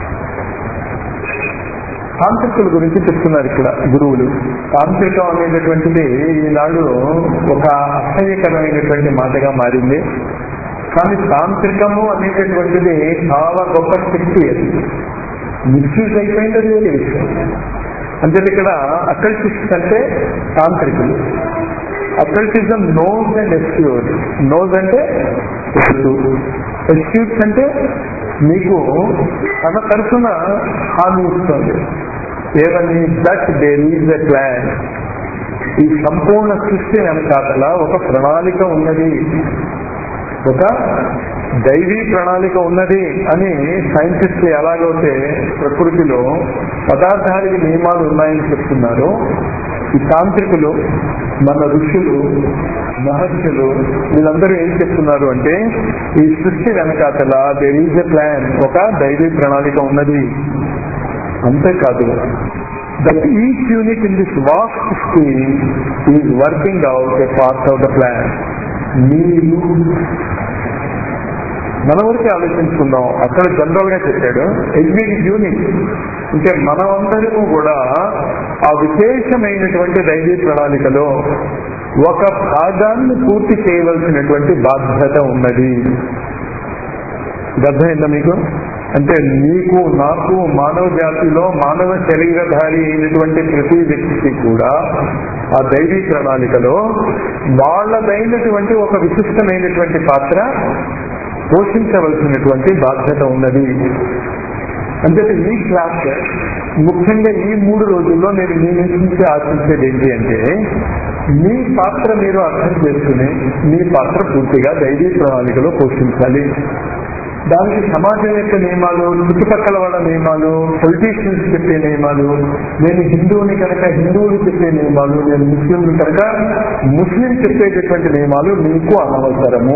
B: తాంత్రికుల గురించి చెప్తున్నారు ఇక్కడ గురువులు తాంత్రికం అనేటటువంటిది ఈనాడు ఒక అసహ్యకరమైనటువంటి మాటగా మారింది కానీ తాంత్రికము అనేటటువంటిది చాలా గొప్ప శక్తి అది మిస్యూజ్ అయిపోయింది అది వేరే విషయం అంటే ఇక్కడ అకల్టిస్ట్ అంటే తాంత్రికులు అకల్టిజం నోస్ అండ్ ఎస్క్యూర్ నోస్ అంటే ఎస్క్యూర్స్ అంటే మీకు తన తరఫున హామీ ఇస్తుంది ఏమని that there is a plan ఈ సంపూర్ణ సృష్టి వెనకాతల ఒక ప్రణాళిక ఉన్నది ఒక దైవీ ప్రణాళిక ఉన్నది అని సైంటిస్ట్ ఎలాగైతే ప్రకృతిలో పదార్థానికి నియమాలు ఉన్నాయని చెప్తున్నారు ఈ తాంత్రికులు మన ఋషులు మహర్షులు వీళ్ళందరూ ఏం చెప్తున్నారు అంటే ఈ సృష్టి వెనకాతల దేర్ ఈజ్ ఎ ప్లాన్ ఒక దైవీ ప్రణాళిక ఉన్నది అంతేకాదు that each unit in this vast scheme is working out a part of the plan మీరు మన వరకు ఆలోచించుకుందాం అక్కడ జనరల్ గా చెప్పాడు ఎవ్రీ యూనిట్ అంటే మనమందరము కూడా ఆ విశేషమైనటువంటి దైవీ ప్రణాళికలో ఒక భాగాన్ని పూర్తి చేయవలసినటువంటి బాధ్యత ఉన్నది అర్థమైందా మీకు అంటే నీకు నాకు మానవ జాతిలో మానవ శరీరధారి అయినటువంటి ప్రతి వ్యక్తికి కూడా ఆ దైవీ ప్రణాళికలో వాళ్ళదైనటువంటి ఒక విశిష్టమైనటువంటి పాత్ర పోషించవలసినటువంటి బాధ్యత ఉన్నది అంటే ఈ క్లాస్ ముఖ్యంగా ఈ మూడు రోజుల్లో నేను మీ నుంచి ఆశించేది ఏంటి అంటే మీ పాత్ర మీరు అర్థం చేసుకుని మీ పాత్ర పూర్తిగా దైవీ ప్రణాళికలో పోషించాలి దానికి సమాజం యొక్క నియమాలు చుట్టుపక్కల వాళ్ళ నియమాలు పొలిటీషియన్స్ చెప్పే నియమాలు నేను హిందువుని కనుక హిందువులు చెప్పే నియమాలు నేను ముస్లింలు కనుక ముస్లిం చెప్పేటటువంటి నియమాలు మీకు అనవసరము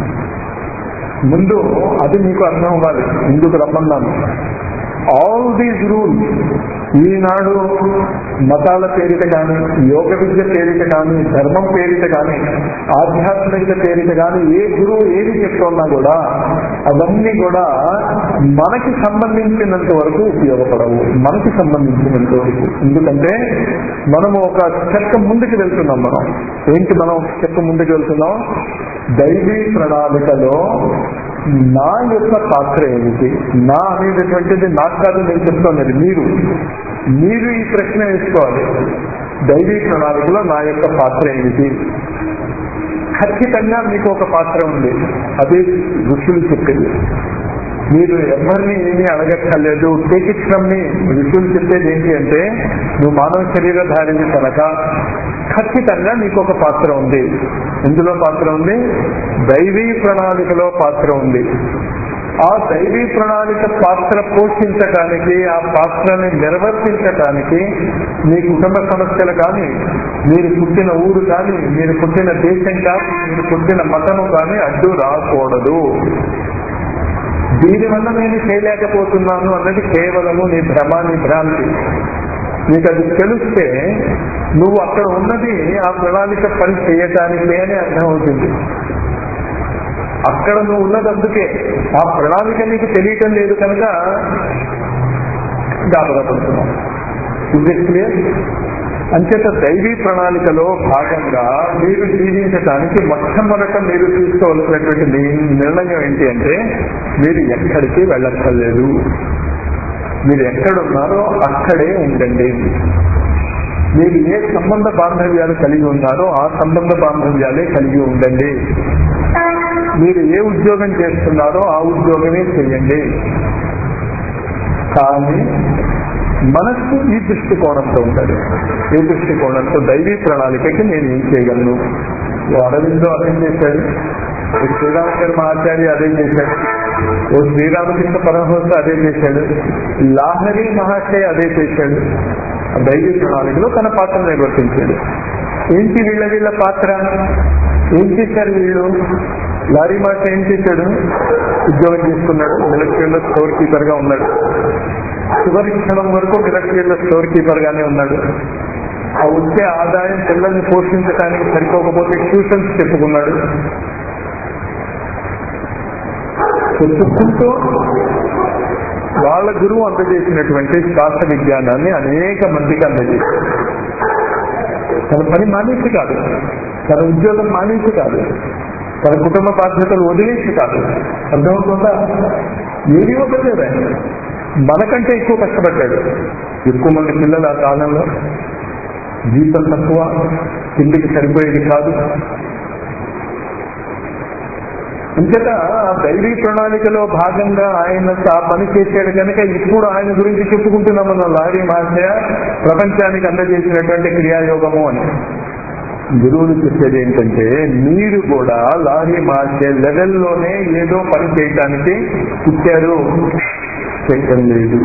B: ముందు అది మీకు అర్థం అవ్వాలి ముందుకు రమ్మన్నాను ఆల్ దీస్ రూల్స్ ఈనాడు మతాల పేరిట కానీ యోగ విద్య పేరిట కానీ ధర్మం పేరిట కానీ ఆధ్యాత్మికత పేరిట కానీ ఏ గురువు ఏది చెప్తున్నా కూడా అవన్నీ కూడా మనకి సంబంధించినంత వరకు ఉపయోగపడవు మనకి సంబంధించినంత వరకు ఎందుకంటే మనము ఒక చెక్క ముందుకు వెళ్తున్నాం మనం ఏంటి మనం ఒక చెక్క ముందుకు వెళ్తున్నాం దైవీ ప్రణాళికలో నా యొక్క పాత్ర ఏమిటి నా అనేటటువంటిది నాకు కాదు నేను చెప్తున్నది మీరు మీరు ఈ ప్రశ్న వేసుకోవాలి దైవీ ప్రణాళికలో నా యొక్క పాత్ర ఏమిటి ఖచ్చితంగా మీకు ఒక పాత్ర ఉంది అదే ఋషులు చెప్పింది మీరు ఎవరిని ఏమీ అడగక్కర్లేదు టేక్ ఇట్ ఫ్రమ్ మీ ఋషులు చెప్పేది ఏంటి అంటే నువ్వు మానవ శరీరధారిని కనుక ఖచ్చితంగా నీకు ఒక పాత్ర ఉంది ఎందులో పాత్ర ఉంది దైవీ ప్రణాళికలో పాత్ర ఉంది ఆ దైవీ ప్రణాళిక పాత్ర పోషించడానికి ఆ పాత్రని నిర్వర్తించడానికి మీ కుటుంబ సమస్యలు కానీ మీరు పుట్టిన ఊరు కానీ మీరు పుట్టిన దేశం కానీ మీరు పుట్టిన మతము కానీ అడ్డు రాకూడదు దీనివల్ల నేను చేయలేకపోతున్నాను అన్నది కేవలము నీ భ్రమ నీ భ్రాంతి నీకు అది తెలిస్తే నువ్వు అక్కడ ఉన్నది ఆ ప్రణాళిక పని చేయటానికి అని అర్థం అవుతుంది అక్కడ నువ్వు ఉన్నది అందుకే ఆ ప్రణాళిక నీకు తెలియటం లేదు కనుక గాబరా పడుతున్నావు ఇది క్లియర్ అంచేత దైవీ ప్రణాళికలో భాగంగా మీరు జీవించడానికి మొట్టమొదట మీరు తీసుకోవాల్సినటువంటి ని- నిర్ణయం ఏంటి అంటే మీరు ఎక్కడికి వెళ్ళక్కర్లేదు మీరు ఎక్కడున్నారో అక్కడే ఉండండి మీరు ఏ సంబంధ బాంధవ్యాలు కలిగి ఉన్నారో ఆ సంబంధ బాంధవ్యాలే కలిగి ఉండండి మీరు ఏ ఉద్యోగం చేస్తున్నారో ఆ ఉద్యోగమే చేయండి కానీ మనస్సు ఈ దృష్టికోణంతో ఉంటాడు ఏ దృష్టికోణంతో దైవీ ప్రణాళికకి నేను ఏం చేయగలను ఓ అరవిందో అదే చేశాడు ఓ శ్రీరామచర్మ ఆచార్య అదే చేశాడు ఓ శ్రీరామకృష్ణ పరమహంస అదే చేశాడు లాహరి మహాశయ అదే చేశాడు ఆ దైవీ ప్రణాళికలో తన పాత్ర నిర్వర్తించాడు ఏంటి వీళ్ళ వీళ్ళ పాత్ర ఏం చేశారు వీళ్ళు లారీ మాట ఏం చేశాడు ఉద్యోగం చేసుకున్నాడు మిలిటరీలో స్టోర్ కీపర్ గా ఉన్నాడు చివరి క్షణం వరకు మిలిటరీలో స్టోర్ కీపర్ గానే ఉన్నాడు ఆ వచ్చే ఆదాయం పిల్లల్ని పోషించడానికి సరిపోకపోతే ట్యూషన్స్ చెప్పుకున్నాడు చెప్పుకుంటూ వాళ్ళ గురువు అందజేసినటువంటి శాస్త్ర విజ్ఞానాన్ని అనేక మందికి అందజేశారు తన పని మానేసి కాదు తన ఉద్యోగం మానేసి కాదు తన కుటుంబ బాధ్యతలు వదిలేసి కాదు అర్థమవుతుందా ఏది ఒకలేదు ఆయన మనకంటే ఎక్కువ కష్టపడ్డాడు ఎక్కువ మంది పిల్లలు ఆ కాలంలో జీతం తక్కువ తిండికి సరిపోయేది కాదు అంచేత ఆ దైవీ ప్రణాళికలో భాగంగా ఆయన ఆ పని చేశాడు కనుక ఇప్పుడు ఆయన గురించి చెప్పుకుంటున్నాం మనం లారీ మహాశయ ప్రపంచానికి అందజేసినటువంటి క్రియాయోగము అని గురువులు చెప్పేది ఏంటంటే మీరు కూడా లారీ మార్చే లెవెల్లోనే ఏదో పని చేయటానికి పుట్టారు చేయటం లేదు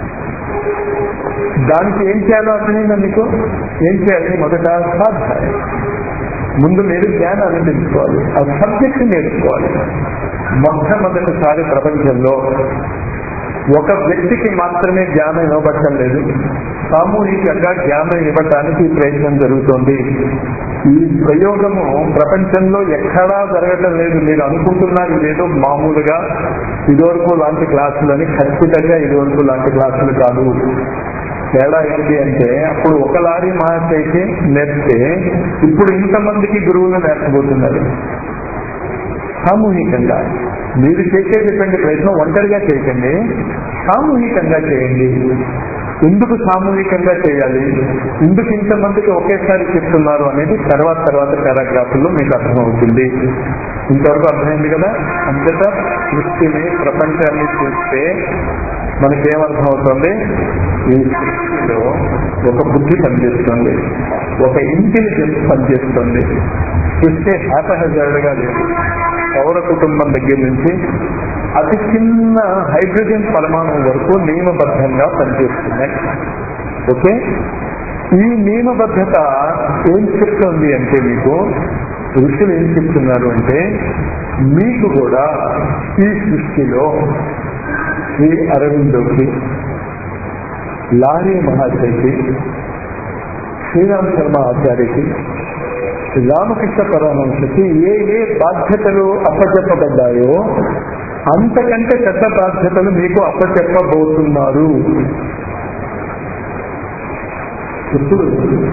B: దానికి ఏం చేయాలో అర్థమైందా మీకు ఏం చేయాలి మొదట స్వాధ్యాయం ముందు మీరు జ్ఞానాన్ని తెలుసుకోవాలి ఆ సబ్జెక్ట్ నేర్చుకోవాలి మొట్టమొదటిసారి ప్రపంచంలో ఒక వ్యక్తికి మాత్రమే జ్ఞానం ఇవ్వబట్టం లేదు సామూహికంగా జ్ఞానం ఇవ్వటానికి ఈ ప్రయత్నం జరుగుతోంది ఈ ప్రయోగము ప్రపంచంలో ఎక్కడా జరగటం లేదు మీరు అనుకుంటున్నారు ఇదేదో మామూలుగా ఇదివరకు లాంటి క్లాసులని ఖచ్చితంగా ఇదివరకు లాంటి క్లాసులు కాదు తేడా ఏంటి అంటే అప్పుడు ఒక లారీ మహాశయకి నేర్పితే ఇప్పుడు ఇంతమందికి గురువులు నేర్పబోతున్నారు సామూహికంగా మీరు చేసేటటువంటి ప్రయత్నం ఒంటరిగా చేయకండి సామూహికంగా చేయండి ఎందుకు సామూహికంగా చేయాలి ఎందుకు ఇంతమందికి ఒకేసారి చెప్తున్నారు అనేది తర్వాత తర్వాత పారాగ్రాఫ్లో మీకు అర్థమవుతుంది ఇంతవరకు అర్థమైంది కదా అంతటా సృష్టిని ప్రపంచాన్ని చూస్తే మనకేమర్థం అవుతుంది ఈ సృష్టిలో ఒక బుద్ధి పనిచేస్తుంది ఒక ఇంటెలిజెన్స్ పనిచేస్తుంది సృష్టి హ్యాపహజార్డ్ గా లేదు పౌర కుటుంబం దగ్గర నుంచి అతి చిన్న హైడ్రోజన్ పరమాణువు వరకు నియమబద్ధంగా పనిచేస్తున్నాయి ఓకే ఈ నియమబద్ధత ఏం చెప్తుంది అంటే మీకు ఋషులు ఏం చెప్తున్నారు అంటే మీకు కూడా ఈ సృష్టిలో శ్రీ అరవిందోకి లారీ మహాశయకి శ్రీరామ శర్మ ఆచార్యకి రామకృష్ణ పరమహంసకి ఏ ఏ బాధ్యతలు అప్పచెప్పబడ్డాయో అంతకంటే పెద్ద బాధ్యతలు మీకు అప్పచెప్పబోతున్నారు ఇప్పుడు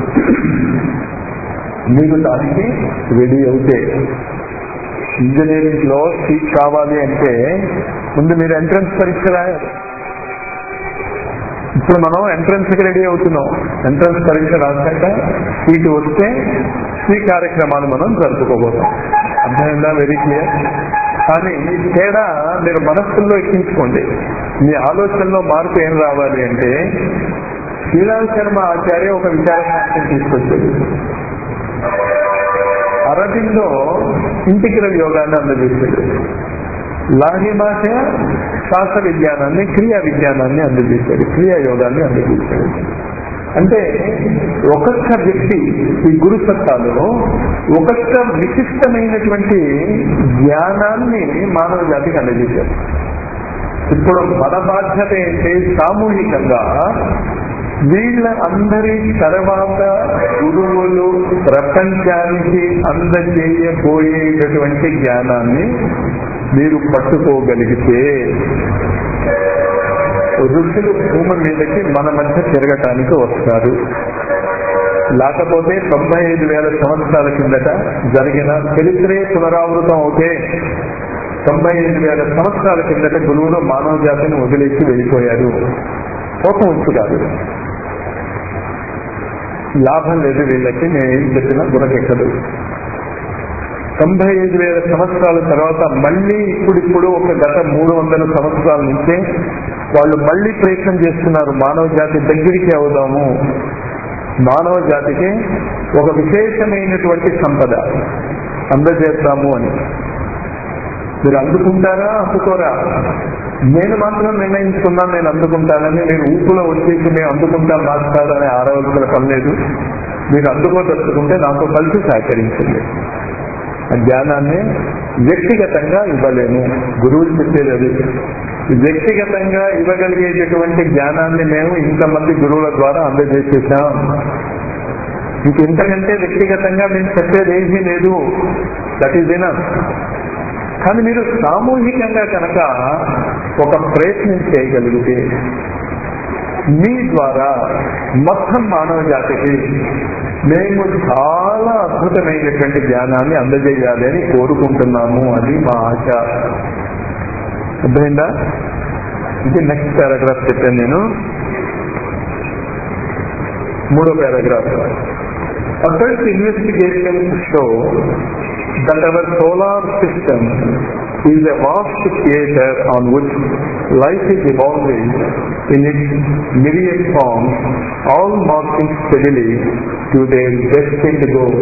B: మీరు దానికి రెడీ అవుతే ఇంజనీరింగ్ లో సీట్ కావాలి అంటే ముందు మీరు ఎంట్రన్స్ పరీక్ష రాయాలి ఇప్పుడు మనం ఎంట్రన్స్ కి రెడీ అవుతున్నాం ఎంట్రన్స్ పరీక్ష రాశాక సీటు వస్తే ఈ కార్యక్రమాలు మనం జరుపుకోబోతాం అర్థమైందా వెరీ క్లియర్ కానీ తేడా మీరు మనస్సుల్లో ఎక్కించుకోండి మీ ఆలోచనలో మార్పు ఏం రావాలి అంటే శ్రీరామ్ శర్మ ఆచార్య ఒక విచారశాస్త్రం తీసుకొచ్చాడు అరబిందో ఇంటిగ్రల్ యోగాన్ని అందజేశాడు లాహి భాష శ్వాస విజ్ఞానాన్ని క్రియా విజ్ఞానాన్ని అందజేశాడు క్రియా యోగాన్ని అందజేశాడు అంటే ఒక్కొక్క వ్యక్తి ఈ గురు సత్తాలో ఒక్కొక్క విశిష్టమైనటువంటి జ్ఞానాన్ని మానవ జాతికి అందజేశారు ఇప్పుడు మన బాధ్యత ఏంటి సామూహికంగా వీళ్ళ అందరి తర్వాత గురువులు ప్రపంచానికి అందజేయబోయేటటువంటి జ్ఞానాన్ని మీరు పట్టుకోగలిగితే ఋషులు భూమి మీదకి మన మధ్య తిరగటానికి వస్తారు లేకపోతే తొంభై ఐదు వేల సంవత్సరాల కిందట జరిగిన చరిత్రే పునరావృతం అవుతే తొంభై ఐదు వేల సంవత్సరాల కిందట గురువులు మానవ జాతిని వదిలేసి వెళ్ళిపోయారు కోపం వచ్చు కాదు లాభం లేదు వీళ్ళకి నేను ఏం చెప్పినా గుణకెక్కదు తొంభై ఐదు వేల సంవత్సరాల తర్వాత మళ్ళీ ఇప్పుడిప్పుడు ఒక గత మూడు వందల సంవత్సరాల నుంచే వాళ్ళు మళ్ళీ ప్రయత్నం చేస్తున్నారు మానవ జాతి దగ్గరికి అవుదాము మానవ జాతికి ఒక విశేషమైనటువంటి సంపద అందజేద్దాము అని మీరు అందుకుంటారా అందుకోరా నేను మాత్రం నిర్ణయించుకున్నాను నేను అందుకుంటానని మీరు ఊపులో వచ్చేసి మేము అందుకుంటాం మాట్లాడాలని ఆరవలసిన పని లేదు మీరు అందుకోదలుచుకుంటే నాతో కలిసి సహకరించండి ఆ జ్ఞానాన్ని వ్యక్తిగతంగా ఇవ్వలేము గురువులు చెప్పేది అది వ్యక్తిగతంగా ఇవ్వగలిగేటటువంటి జ్ఞానాన్ని మేము ఇంతమంది గురువుల ద్వారా అందజేసేసాం ఇంక ఇంతకంటే వ్యక్తిగతంగా మేము చెప్పేది ఏమీ లేదు దట్ ఈస్ ఎనఫ్ కానీ మీరు సామూహికంగా కనుక ఒక ప్రయత్నం చేయగలిగితే మీ ద్వారా మొత్తం మానవ జాతికి మేము చాలా అద్భుతమైనటువంటి జ్ఞానాన్ని అందజేయాలి అని కోరుకుంటున్నాము అది మా ఆశ అర్థమైందా ఇది నెక్స్ట్ పారాగ్రాఫ్ చెప్పాను నేను మూడో paragraph occult investigation show that our solar system is a vast theater on which life is evolving in its myriad forms, all marching steadily to their destined goal.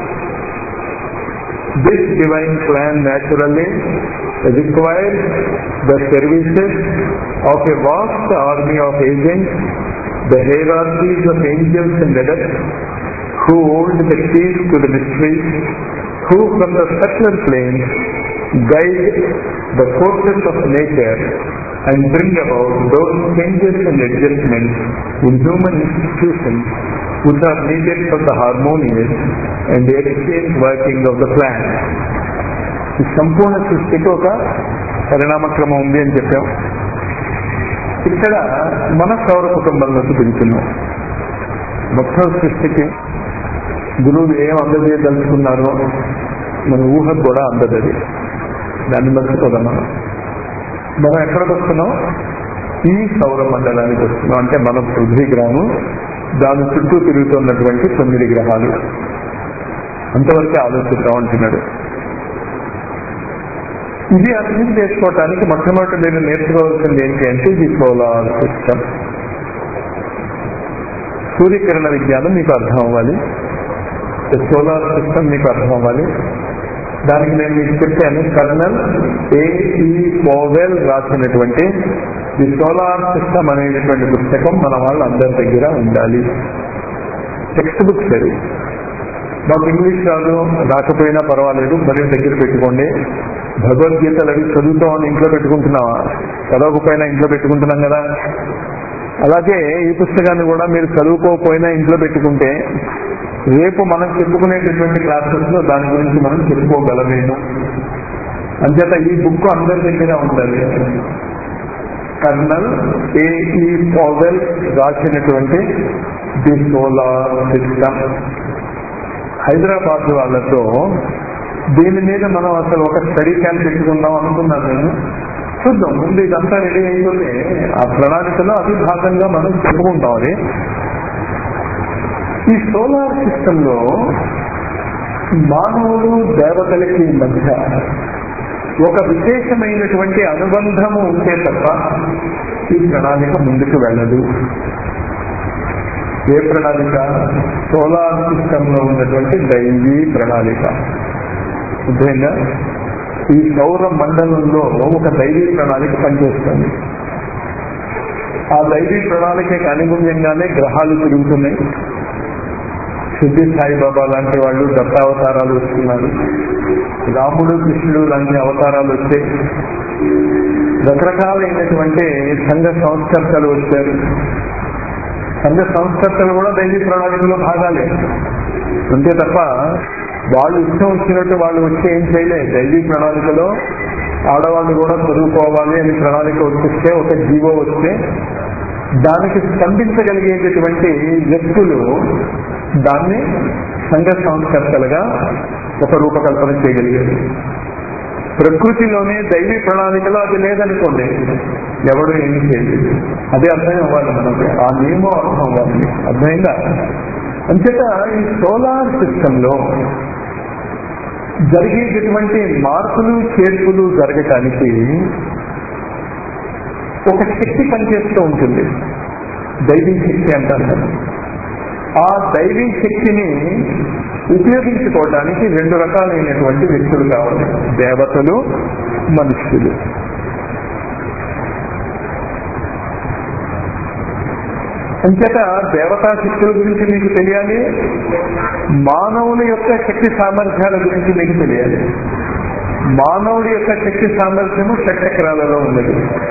B: This divine plan naturally requires the services of a vast army of agents, the hierarchies of angels and adepts, who hold the keys to the mystery who from the subtler plane guide the forces of nature and bring about those changes and adjustments in human institutions which are needed for the harmonious and the efficient working of the plan. ఈ సంపూర్ణ సృష్టికి ఒక పరిణామక్రమం ఉంది అని చెప్పాం ఇక్కడ మన సౌర కుటుంబంలోకి దిగుతున్నాం మొత్తం సృష్టికి గురువులు ఏం అందజేయదలుచుకున్నారో మన ఊహకు కూడా అందదది దాన్ని మర్చిపోదాం మనం మనం ఎక్కడికి వస్తున్నాం ఈ సౌర మండలానికి వస్తున్నాం అంటే మన పృథ్వీ గ్రహము దాని చుట్టూ తిరుగుతున్నటువంటి తొమ్మిది గ్రహాలు అంతవరకే ఆలోచిద్దాం అంటున్నాడు ఇది అర్థం చేసుకోవటానికి మొట్టమొదటి మీరు నేర్చుకోవాల్సింది ఏంటి అంటే ఇది సోలార్ సిస్టమ్ సూర్యకిరణ విజ్ఞానం మీకు అర్థం అవ్వాలి సోలార్ సిస్టమ్ మీకు అర్థం అవ్వాలి దానికి నేను మీకు చెప్పాను కర్నల్ ఏఈ పోవెల్ రాసినటువంటి ది సోలార్ సిస్టమ్ అనేటటువంటి పుస్తకం మన వాళ్ళందరి దగ్గర ఉండాలి టెక్స్ట్ బుక్స్ అది మాకు ఇంగ్లీష్ రాదు రాకపోయినా పర్వాలేదు మరి దగ్గర పెట్టుకోండి భగవద్గీతలు అవి చదువుతామని ఇంట్లో పెట్టుకుంటున్నావా చదవకపోయినా ఇంట్లో పెట్టుకుంటున్నాం కదా అలాగే ఈ పుస్తకాన్ని కూడా మీరు చదువుకోకపోయినా ఇంట్లో పెట్టుకుంటే రేపు మనం చెప్పుకునేటటువంటి క్లాసెస్ లో దాని గురించి మనం చెప్పుకోగలమేమో అంచేత ఈ బుక్ అందరి దగ్గర ఉండాలి కర్నల్ ఏఈ పౌవెల్ రాసినటువంటి ది సోలార్ సిస్టమ్ హైదరాబాద్ వాళ్ళతో దీని మీద మనం అసలు ఒక స్టడీ క్యాంప్ పెట్టుకుందాం అనుకున్నాను నేను చూద్దాం ముందు ఇదంతా రెడీ అయిపోతే ఆ ప్రణాళికలో అతి భాగంగా మనం చెప్పుకుంటాం అది ఈ సోలార్ సిస్టమ్ లో మానవుడు దేవతలకి మధ్య ఒక విశేషమైనటువంటి అనుబంధము ఉంటే తప్ప ఈ ప్రణాళిక ముందుకు వెళ్ళదు ఏ ప్రణాళిక సోలార్ సిస్టమ్ లో ఉన్నటువంటి దైవీ ప్రణాళిక అర్థమైందా ఈ సౌర మండలంలో ఒక దైవీ ప్రణాళిక పనిచేస్తుంది ఆ దైవీ ప్రణాళికకి అనుగుణ్యంగానే గ్రహాలు తిరుగుతున్నాయి సిద్ధి సాయిబాబా లాంటి వాళ్ళు దత్తావతారాలు వస్తున్నారు రాముడు కృష్ణుడు లాంటి అవతారాలు వచ్చాయి రకరకాలైనటువంటి సంఘ సంస్కర్తలు వచ్చారు సంఘ సంస్కర్తలు కూడా దైవీ ప్రణాళికలో భాగాలే అంతే తప్ప వాళ్ళు ఇష్టం వచ్చినట్టు వాళ్ళు వచ్చి ఏం చేయలేదు దైవీ ప్రణాళికలో ఆడవాళ్ళు కూడా చదువుకోవాలి అని ప్రణాళిక వచ్చేస్తే ఒక జీవో వస్తే దానికి స్పందించగలిగేటటువంటి వ్యక్తులు దాన్ని సంఘ సంస్కర్తలుగా ఒక రూపకల్పన చేయగలిగారు ప్రకృతిలోనే దైవీ ప్రణాళికలో అది లేదనుకోండి ఎవడు ఏమి చేయలేదు అదే అర్థం అవ్వాలి మనకు ఆ నియమం అర్థం అవ్వాలి అర్థమైందా అంచేత ఈ సోలార్ సిస్టమ్ లో జరిగేటటువంటి మార్పులు చేర్పులు జరగటానికి ఒక శక్తి పనిచేస్తూ ఉంటుంది దైవీ శక్తి అంటారు కదా ఆ దైవీ శక్తిని ఉపయోగించుకోవడానికి రెండు రకాలైనటువంటి వ్యక్తులు కావాలి దేవతలు మనుష్యులు అంచేత దేవతా శక్తుల గురించి మీకు తెలియాలి మానవుల యొక్క శక్తి సామర్థ్యాల గురించి మీకు తెలియాలి మానవుడి యొక్క శక్తి సామర్థ్యము షట్చక్రాలలో ఉన్నది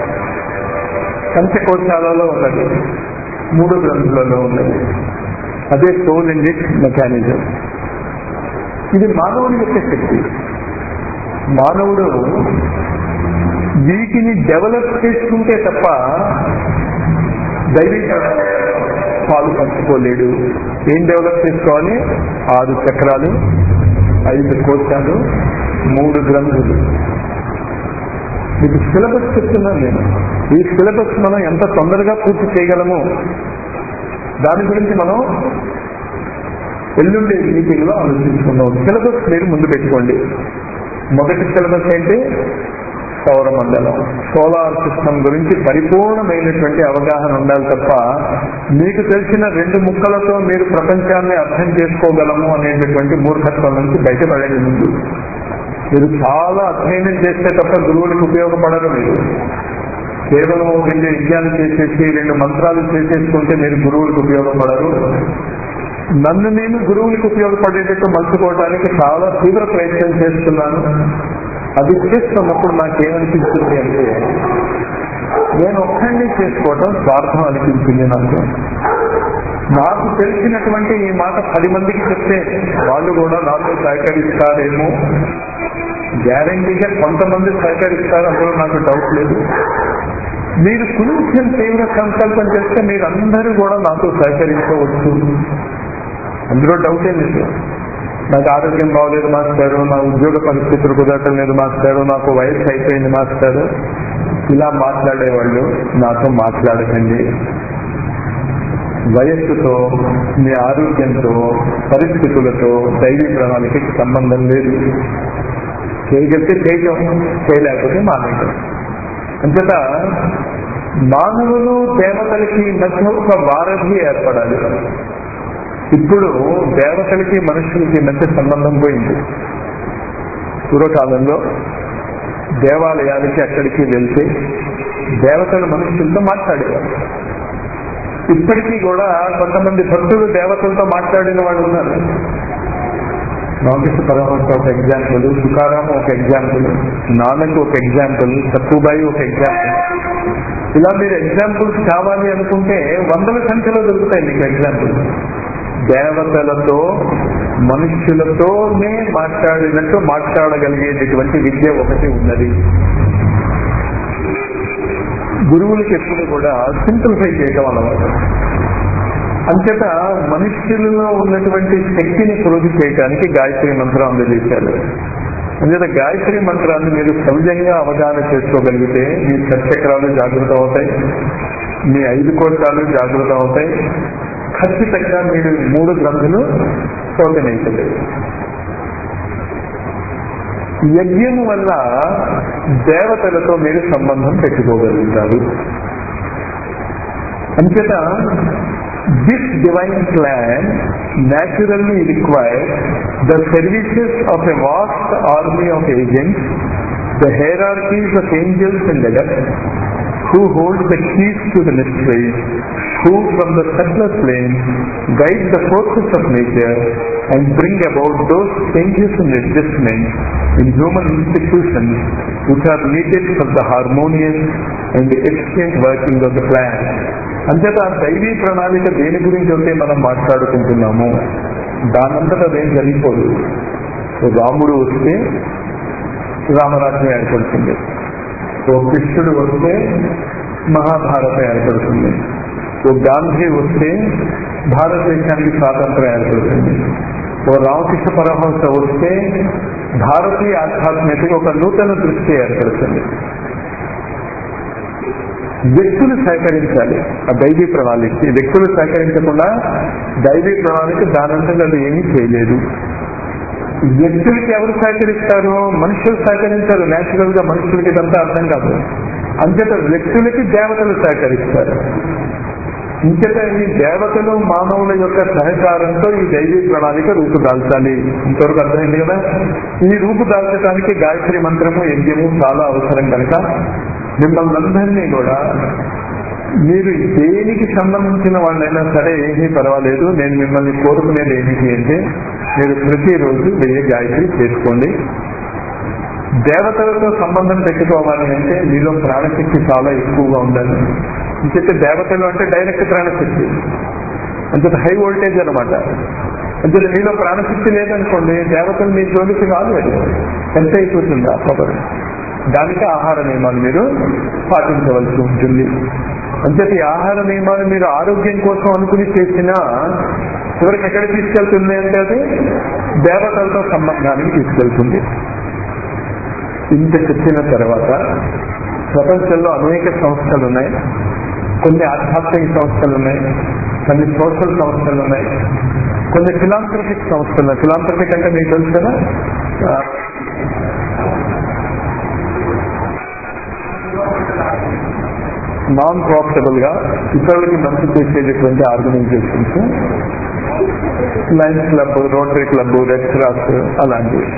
B: పంచకోశాలలో ఉన్నది మూడు గ్రంథులలో ఉన్నది అదే సోల్ ఇండిక్ మెకానిజం ఇది మానవుడి యొక్క శక్తి మానవుడు వీటిని డెవలప్ చేసుకుంటే తప్ప దైవిక పాలు పంచుకోలేడు ఏం డెవలప్ చేసుకోవాలి ఆరు చక్రాలు ఐదు కోశాలు మూడు గ్రంథులు మీకు సిలబస్ చెప్తున్నాను నేను ఈ సిలబస్ మనం ఎంత తొందరగా పూర్తి చేయగలము దాని గురించి మనం ఎల్లుండి మీటింగ్ లో ఆలోచించుకుందాం సిలబస్ మీరు ముందు పెట్టుకోండి మొదటి సిలబస్ ఏంటి సౌరమండలం సోలార్ సిస్టమ్ గురించి పరిపూర్ణమైనటువంటి అవగాహన ఉండాలి తప్ప మీకు తెలిసిన రెండు ముక్కలతో మీరు ప్రపంచాన్ని అర్థం చేసుకోగలము అనేటటువంటి మూర్ఖత్వం నుంచి బయటపడేది ముందు మీరు చాలా అధ్యయనం చేస్తే తప్ప గురువులకు ఉపయోగపడరు మీరు కేవలం రెండు యజ్ఞాలు చేసేసి రెండు మంత్రాలు చేసేసుకుంటే మీరు గురువులకు ఉపయోగపడరు నన్ను నేను గురువులకు ఉపయోగపడేటట్టు మలుచుకోవడానికి చాలా తీవ్ర ప్రయత్నం చేస్తున్నాను అది చేస్తున్నప్పుడు నాకేమనిపించింది అంటే నేను ఒక్కడిని చేసుకోవటం స్వార్థం అనిపించింది నాకు నాకు తెలిసినటువంటి ఈ మాట పది మందికి చెప్తే వాళ్ళు కూడా నాతో సహకరిస్తారేమో గ్యారంటీగా కొంతమంది సహకరిస్తారు అందులో నాకు డౌట్ లేదు మీరు కొంచెం తీవ్ర సంకల్పం చేస్తే మీరందరూ కూడా నాతో సహకరించవచ్చు అందులో డౌట్ ఏం లేదు నాకు ఆరోగ్యం బాగలేదు మాస్టారు నా ఉద్యోగ పరిస్థితులు కుదరటం లేదు మాస్టారు నాకు వయసు అయిపోయింది మాస్టారు ఇలా మాట్లాడేవాళ్ళు నాతో మాట్లాడకండి వయస్సుతో మీ ఆరోగ్యంతో పరిస్థితులతో దైవీ ప్రణాళికకి సంబంధం లేదు చేయగలిగితే చేయటం చేయలేకపోతే మానేయటం అంచేత మానవులు దేవతలకి మధ్య ఒక వారధి ఏర్పడాలి ఇప్పుడు దేవతలకి మనుషులకి మధ్య సంబంధం పోయింది పూర్వకాలంలో దేవాలయాలకి అక్కడికి వెళ్తే దేవతలు మనుషులతో మాట్లాడేవారు ఇప్పటికీ కూడా కొంతమంది భక్తులు దేవతలతో మాట్లాడిన వాళ్ళు ఉన్నారు రామకృష్ణ పరమహంస ఒక ఎగ్జాంపుల్ తుకారాం ఒక ఎగ్జాంపుల్ నానక్ ఒక ఎగ్జాంపుల్ సక్కుబాయి ఒక ఎగ్జాంపుల్ ఇలా మీరు ఎగ్జాంపుల్స్ కావాలి అనుకుంటే వందల సంఖ్యలో దొరుకుతాయి మీకు ఎగ్జాంపుల్స్ దేవతలతో మనుష్యులతోనే మాట్లాడినట్టు మాట్లాడగలిగేటటువంటి విద్య ఒకటి ఉన్నది గురువులకి ఎప్పుడు కూడా సింప్లిఫై చేయటం అలవాటు అంచేత మనుష్యులలో ఉన్నటువంటి శక్తిని పొరుగు చేయడానికి గాయత్రి మంత్రం అందజేశారు అంచేత గాయత్రి మంత్రాన్ని మీరు సహజంగా అవగాహన చేసుకోగలిగితే మీ సచక్రాలు జాగ్రత్త అవుతాయి మీ ఐదు కోశాలు జాగ్రత్త అవుతాయి ఖచ్చితంగా మీరు మూడు గ్రంథులు ఓపెన్ అవుతుంది యజ్ఞం వల్ల దేవతలతో మీరు సంబంధం పెట్టుకోగలుగుతారు అంచేత this divine plan naturally requires the services of a vast army of agents, the hierarchies of angels and adepts, who hold the keys to the mysteries, who from the subtler plane guide the forces of nature and bring about those changes and adjustments in human institutions which are needed for the harmonious and efficient working of the plan. అంతేత దైవీ ప్రణాళిక దేని గురించి అయితే మనం మాట్లాడుకుంటున్నామో దానంతటా అదేం జరిగిపోదు రాముడు వస్తే రామరాజ్యం ఏర్పడుతుంది ఓ కృష్ణుడు వస్తే మహాభారతం ఏర్పడుతుంది ఓ గాంధీ వస్తే భారతదేశానికి స్వాతంత్రం ఏర్పడుతుంది ఓ రామకృష్ణ పరమహంస వస్తే భారతీయ ఆధ్యాత్మికతకి ఒక నూతన దృష్టి ఏర్పడుతుంది వ్యక్తులు సహకరించాలి ఆ దైవీ ప్రణాళికకి వ్యక్తులు సహకరించకుండా దైవీ ప్రణాళిక దానంతగా అది ఏమీ చేయలేదు వ్యక్తులకి ఎవరు సహకరిస్తారు మనుషులు సహకరించారు నేచురల్ గా మనుషులకి ఇదంతా అర్థం కాదు అంచేత వ్యక్తులకి దేవతలు సహకరిస్తారు ఇంచేత ఈ దేవతలు మానవుల యొక్క సహకారంతో ఈ దైవీ ప్రణాళిక రూపుదాల్చాలి ఇంతవరకు అర్థమైంది కదా ఈ రూపుదాల్చడానికి గాయత్రి మంత్రము యజ్ఞము చాలా అవసరం కనుక మిమ్మల్ని అందరినీ కూడా మీరు దేనికి సంబంధించిన వాళ్ళైనా సరే ఏమీ పర్వాలేదు నేను మిమ్మల్ని కోరుకునేది ఏమిటి అంటే మీరు ప్రతిరోజు వెయ్యి గాయత్రి చేసుకోండి దేవతలతో సంబంధం పెట్టుకోవాలి అంటే మీలో ప్రాణశక్తి చాలా ఎక్కువగా ఉండాలి ఇంకైతే దేవతలు అంటే డైరెక్ట్ ప్రాణశక్తి అంతే హై వోల్టేజ్ అనమాట అంటే మీలో ప్రాణశక్తి లేదనుకోండి దేవతలు మీ జోలికి రాదు అది ఎంత అయిపోతుంది ఆ పవర్ దానికి ఆహార నియమాలు మీరు పాటించవలసి ఉంటుంది అంచేత ఈ ఆహార నియమాలు మీరు ఆరోగ్యం కోసం అనుకుని చేసినా చివరికి ఎక్కడ తీసుకెళ్తుంది అంటే అది దేవతలతో సంబంధానికి తీసుకెళ్తుంది ఇంత చెప్పిన తర్వాత ప్రపంచంలో అనేక సంస్థలు ఉన్నాయి కొన్ని ఆధ్యాత్మిక సంస్థలు ఉన్నాయి కొన్ని సోషల్ సంస్థలు ఉన్నాయి కొన్ని ఫిలాంథ్రఫిక్ సంస్థలు ఉన్నాయి ఫిలాంథ్రఫిక్ అంటే మీకు తెలుసు కదా నాన్ ప్రాఫిటబుల్ గా ఇతరులకి మంచి చేసేటటువంటి organisations Lions Club Rotary Club Red Cross అలాంటివి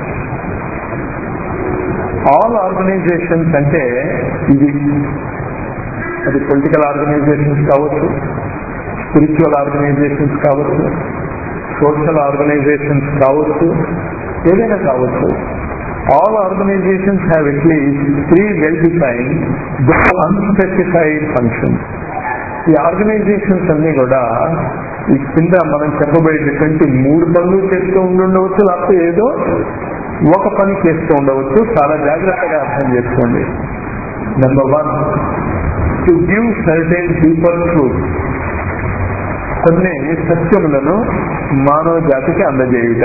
B: ఆల్ ఆర్గనైజేషన్స్ అంటే ఇది అది పొలిటికల్ ఆర్గనైజేషన్స్ కావచ్చు స్పిరిచువల్ ఆర్గనైజేషన్స్ కావచ్చు సోషల్ ఆర్గనైజేషన్స్ కావచ్చు ఏదైనా కావచ్చు all organisations have at least three well define unspecified functions ఈ ఆర్గనైజేషన్స్ అన్ని కూడా ఈ కింద మనం చెప్పబోయేటటువంటి మూడు పనులు చేస్తూ ఉండుండవచ్చు లేకపోతే ఏదో ఒక పని చేస్తూ ఉండవచ్చు చాలా జాగ్రత్తగా అర్థం చేసుకోండి number one to give certain people truth కొన్ని సత్యములను మానవ జాతికి అందజేయుట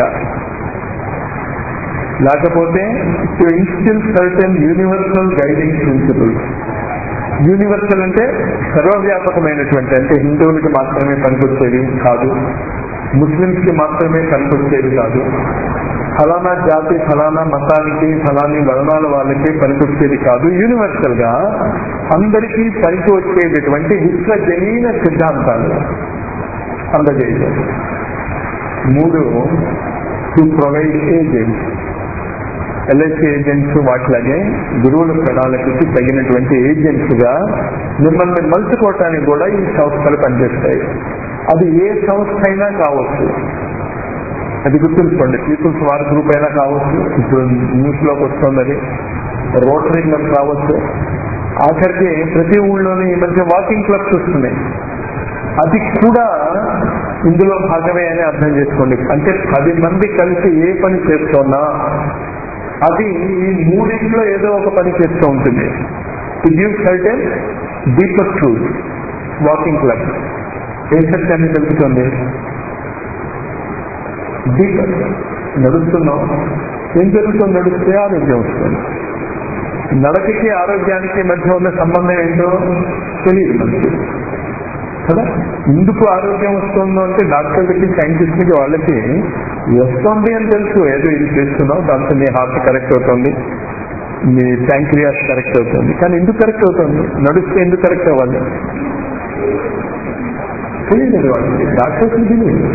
B: లేకపోతే to instil certain universal guiding principles universal అంటే సర్వవ్యాపకమైనటువంటి అంటే హిందువులకి మాత్రమే పనికొచ్చేది కాదు ముస్లింస్ కి మాత్రమే పనికొచ్చేది కాదు ఫలానా జాతి ఫలానా మతానికి ఫలాని వర్ణాల వాళ్ళకి పనికొచ్చేది కాదు యూనివర్సల్ గా అందరికీ పనికి వచ్చేటటువంటి విశ్వజనీన సిద్ధాంతాలు అందజేయడం మూడు to provide agents LIC agents వాటిలాగే గురువుల ప్రణాళికకి తగినటువంటి ఏజెంట్స్ గా మిమ్మల్ని మలుచుకోవటానికి కూడా ఈ సంస్థలు పనిచేస్తాయి అది ఏ సంస్థ అయినా కావచ్చు అది గుర్తుంచుకోండి పీపుల్స్ వార్ గ్రూప్ అయినా కావచ్చు ఇప్పుడు న్యూస్ లోకి వస్తుంది అది రోటరీ క్లబ్ కావచ్చు ఆఖరికి ప్రతి ఊళ్ళోనే ఈ మధ్య వాకింగ్ క్లబ్స్ వస్తున్నాయి అది కూడా ఇందులో భాగమే అని అర్థం చేసుకోండి అంటే పది మంది కలిసి ఏ పని చేస్తున్నా అది ఈ మూడింట్లో ఏదో ఒక పని చేస్తూ ఉంటుంది to give certain deeper truth walking club ఏ సత్యాన్ని తెలుపుతుంది డీపర్ నడుస్తున్నాం ఏం జరుగుతుంది నడిస్తే ఆరోగ్యం వస్తుంది నడకకి ఆరోగ్యానికి మధ్య ఉన్న సంబంధం ఏంటో తెలియదు మనకి కదా ఎందుకు ఆరోగ్యం వస్తుందో అంటే డాక్టర్లకి సైంటిస్ట్లకి వాళ్ళకి వస్తుంది అని తెలుసు ఏదో ఇది చేస్తున్నావు దాంతో నీ హార్ట్ కరెక్ట్ అవుతుంది మీ ప్యాంక్రియాస్ కరెక్ట్ అవుతుంది కానీ ఎందుకు కరెక్ట్ అవుతుంది నడిస్తే ఎందుకు కరెక్ట్ అవ్వాలి తెలియదు వాళ్ళకి డాక్టర్స్ తెలియదు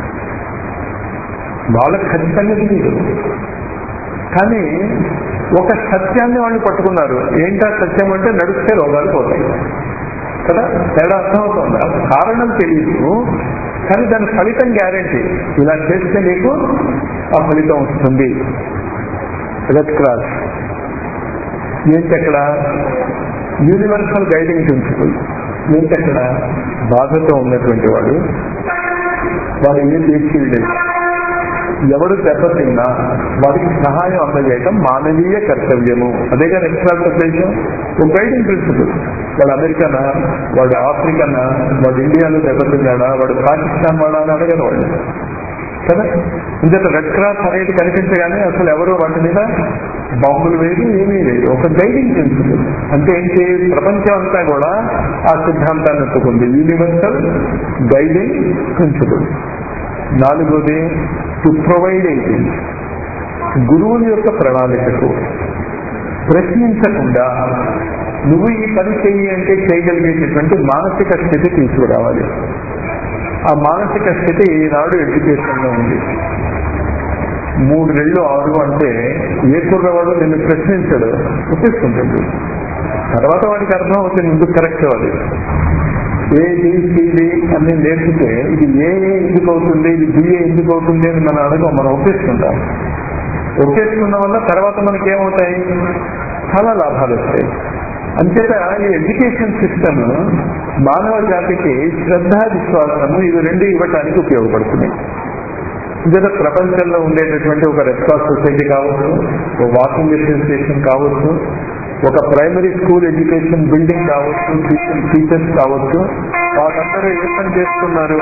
B: వాళ్ళకి ఖచ్చితంగా తెలియదు కానీ ఒక సత్యాన్ని వాళ్ళు పట్టుకున్నారు ఏంటా సత్యం అంటే నడిస్తే రోగాలు పోతాయి కదా తేడా అర్థమవుతుందా కారణం తెలియదు కానీ దాని ఫలితం గ్యారంటీ ఇలా చేస్తే నీకు ఆ ఫలితం వస్తుంది రెడ్ క్రాస్ ఏంటక్కడ యూనివర్సల్ గైడింగ్ ప్రిన్సిపల్ ఏంటక్కడ బాధతో ఉన్నటువంటి వాడు వాడు ఏ దేశీయుడు ఎవరు దెబ్బతిన్నా వారికి సహాయం అందజేయటం మానవీయ కర్తవ్యము అదేగా రెస్టారెంట్ ఉద్దేశం ఒక గైడింగ్ ప్రిన్సిపల్ వాడు అమెరికనా వాడు ఆఫ్రికనా వాడు ఇండియాలో దెబ్బతిన్నాడా వాడు పాకిస్తాన్ వాడా అని అడగరు వాళ్ళు కదా ఇంత రెడ్ క్రాస్ అనేది కనిపించగానే అసలు ఎవరు వాటి మీద బాంబులు వేయదు ఏమీ లేదు ఒక గైడింగ్ ప్రిన్సిపల్ అంటే ఏంటి ప్రపంచం అంతా కూడా ఆ సిద్ధాంతాన్ని ఎత్తుకుంది యూనివర్సల్ గైడింగ్ ప్రిన్సిపల్ నాలుగోది టు ప్రొవైడ్ ఎయిడింగ్ గురువుని యొక్క ప్రణాళికకు ప్రశ్నించకుండా నువ్వు ఈ పని చెయ్యి అంటే చేయగలిగేటటువంటి మానసిక స్థితి తీసుకురావాలి ఆ మానసిక స్థితి ఈనాడు ఎడ్యుకేషన్లో ఉంది మూడు నెలలు ఆరు అంటే ఏ కుర్రవాడు నిన్ను ప్రశ్నించడు ఒప్పేసుకుంటాడు తర్వాత వాడికి అర్థం అవుతుంది ముందుకు కరెక్ట్ అవ్వాలి ఏబిసిడి అని నేర్పితే ఇది ఏ ఎందుకు అవుతుంది ఇది బిఏ ఎందుకు అవుతుంది అని మనం అడగం మనం ఒప్పేసుకుంటాం ఒప్పేసుకున్న వల్ల తర్వాత మనకి ఏమవుతాయి చాలా లాభాలు వస్తాయి అంతేత ఈ ఎడ్యుకేషన్ సిస్టమ్ మానవ జాతికి శ్రద్ధ విశ్వాసము ఇవి రెండు ఇవ్వటానికి ఉపయోగపడుతున్నాయి ఇదే ప్రపంచంలో ఉండేటటువంటి ఒక రెడ్ క్రాస్ సొసైటీ కావచ్చు ఒక వాకింగ్ అసోసియేషన్ కావచ్చు ఒక ప్రైమరీ స్కూల్ ఎడ్యుకేషన్ బిల్డింగ్ కావచ్చు టీచర్స్ కావచ్చు వాళ్ళందరూ ఏ పని చేస్తున్నారు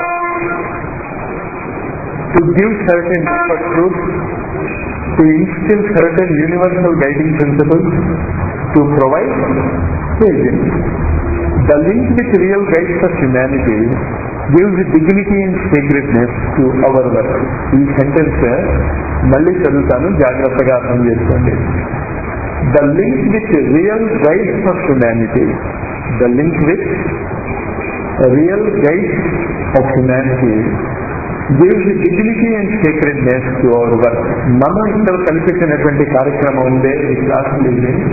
B: to give certain truth to instil certain universal guiding principles to provide agent the link with real guides of humanity gives dignity and sacredness to our work. ఈ sentence మళ్ళీ చదువుతాను జాగ్రత్తగా అర్థం చేసుకోండి the link with real guides of humanity the link with real guides of humanity gives dignity and sacredness to our work మనం ఇక్కడ కల్పించినటువంటి కార్యక్రమం ఉందే ఈ క్లాస్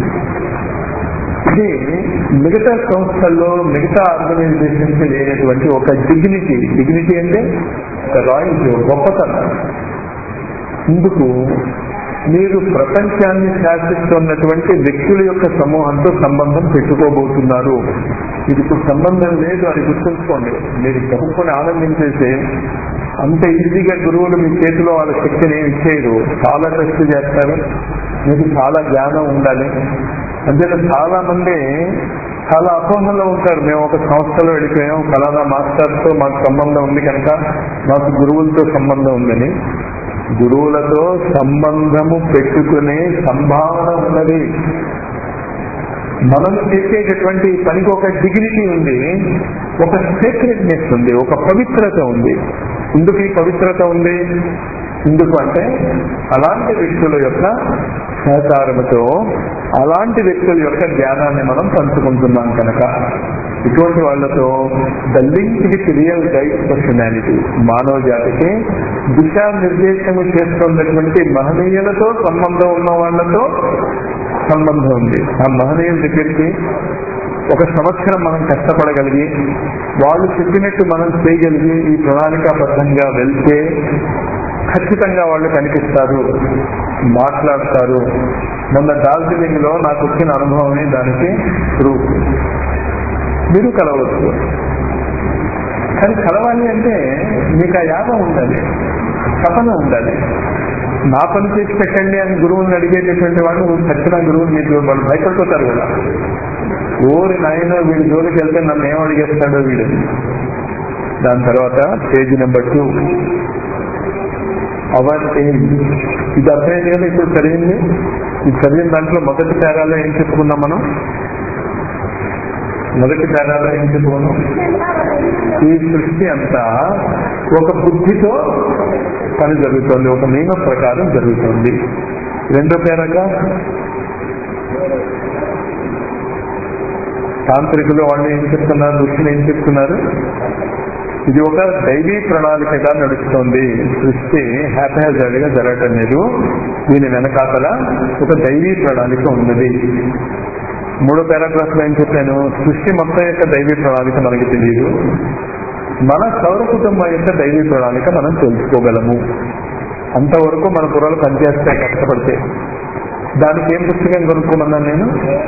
B: ఇది మిగతా సంస్థల్లో మిగతా ఆర్గనైజేషన్స్ లేనటువంటి ఒక డిగ్నిటీ డిగ్నిటీ అంటే ఒక రాయల్టీ గొప్పతనం ఇందుకు మీరు ప్రపంచాన్ని శాసిస్తున్నటువంటి వ్యక్తుల యొక్క సమూహంతో సంబంధం పెట్టుకోబోతున్నారు ఇది సంబంధం లేదు అని గుర్తుంచుకోండి మీరు చదువుకొని ఆనందించేసి అంత ఈజీగా గురువులు మీ చేతిలో వాళ్ళ శక్తిని ఏమి ఇచ్చేయరు చాలా టెస్ట్ చేస్తారు మీకు చాలా జ్ఞానం ఉండాలి అంటే చాలా మంది చాలా అపోహంలో ఉంటారు మేము ఒక సంస్థలో వెళ్ళిపోయాం ఫలానా మాస్టర్తో మాకు సంబంధం ఉంది కనుక మాకు గురువులతో సంబంధం ఉందని గురువులతో సంబంధము పెట్టుకునే సంభావన ఉన్నది మనం చేసేటటువంటి పనికి ఒక డిగ్నిటీ ఉంది ఒక సీక్రెట్నెస్ ఉంది ఒక పవిత్రత ఉంది ఎందుకు ఈ పవిత్రత ఉంది ఎందుకు అంటే అలాంటి వ్యక్తుల యొక్క సహకారంతో అలాంటి వ్యక్తుల యొక్క జ్ఞానాన్ని మనం పంచుకుంటున్నాం కనుక ఇటువంటి వాళ్లతో the link with real guide personality మానవ జాతికి దిశానిర్దేశము చేస్తున్నటువంటి మహనీయులతో సంబంధం ఉన్న వాళ్లతో సంబంధం ఉంది ఆ మహనీయుల దగ్గరికి ఒక సంవత్సరం మనం కష్టపడగలిగి వాళ్ళు చెప్పినట్టు మనం చేయగలిగి ఈ ప్రణాళికాబద్ధంగా వెళ్తే ఖచ్చితంగా వాళ్ళు కనిపిస్తారు మాట్లాడతారు మొన్న డార్జిలింగ్ లో నాకు వచ్చిన అనుభవమే దానికి ప్రూఫ్ మీరు కలవచ్చు కానీ కలవాలి అంటే మీకు ఆ యాగం ఉండాలి తపన ఉండాలి నా పని చేసి పెట్టండి అని గురువుని అడిగేటటువంటి వాళ్ళు ఖచ్చితంగా గురువుని మీకు వాళ్ళు భయపడిపోతారు కదా ఓరి నాయన వీడి జోలికి వెళ్తే నన్ను ఏం అడిగేస్తాడో వీడు దాని తర్వాత page number two our age ఇది అర్థమైంది కదా ఇప్పుడు చదివింది ఈ చదివిన దాంట్లో మొదటి తేడాలో ఏం చెప్పుకున్నాం మనం మొదటి తేడాలో ఏం చెప్పుకున్నాం ఈ సృష్టి అంతా ఒక బుద్ధితో పని జరుగుతుంది ఒక నియమ ప్రకారం జరుగుతుంది రెండో పేరగా తాంత్రికులు వాళ్ళు ఏం చెప్తున్నారు ఋషులు ఏం చెప్తున్నారు ఇది ఒక దైవీ ప్రణాళికగా నడుస్తుంది సృష్టి హ్యాపీగా జరగటం లేదు దీని వెనకాతల ఒక దైవీ ప్రణాళిక ఉన్నది మూడో పారాగ్రాఫ్ లో ఏం చెప్పాను సృష్టి మొత్తం యొక్క దైవీ ప్రణాళిక మనకి తెలియదు మన సౌర కుటుంబం యొక్క దైవీ ప్రణాళిక మనం తెలుసుకోగలము అంతవరకు మన బుర్రలు పనిచేస్తాయి కష్టపడితే దానికి ఏం పుస్తకం కొనుక్కోమన్నాను నేను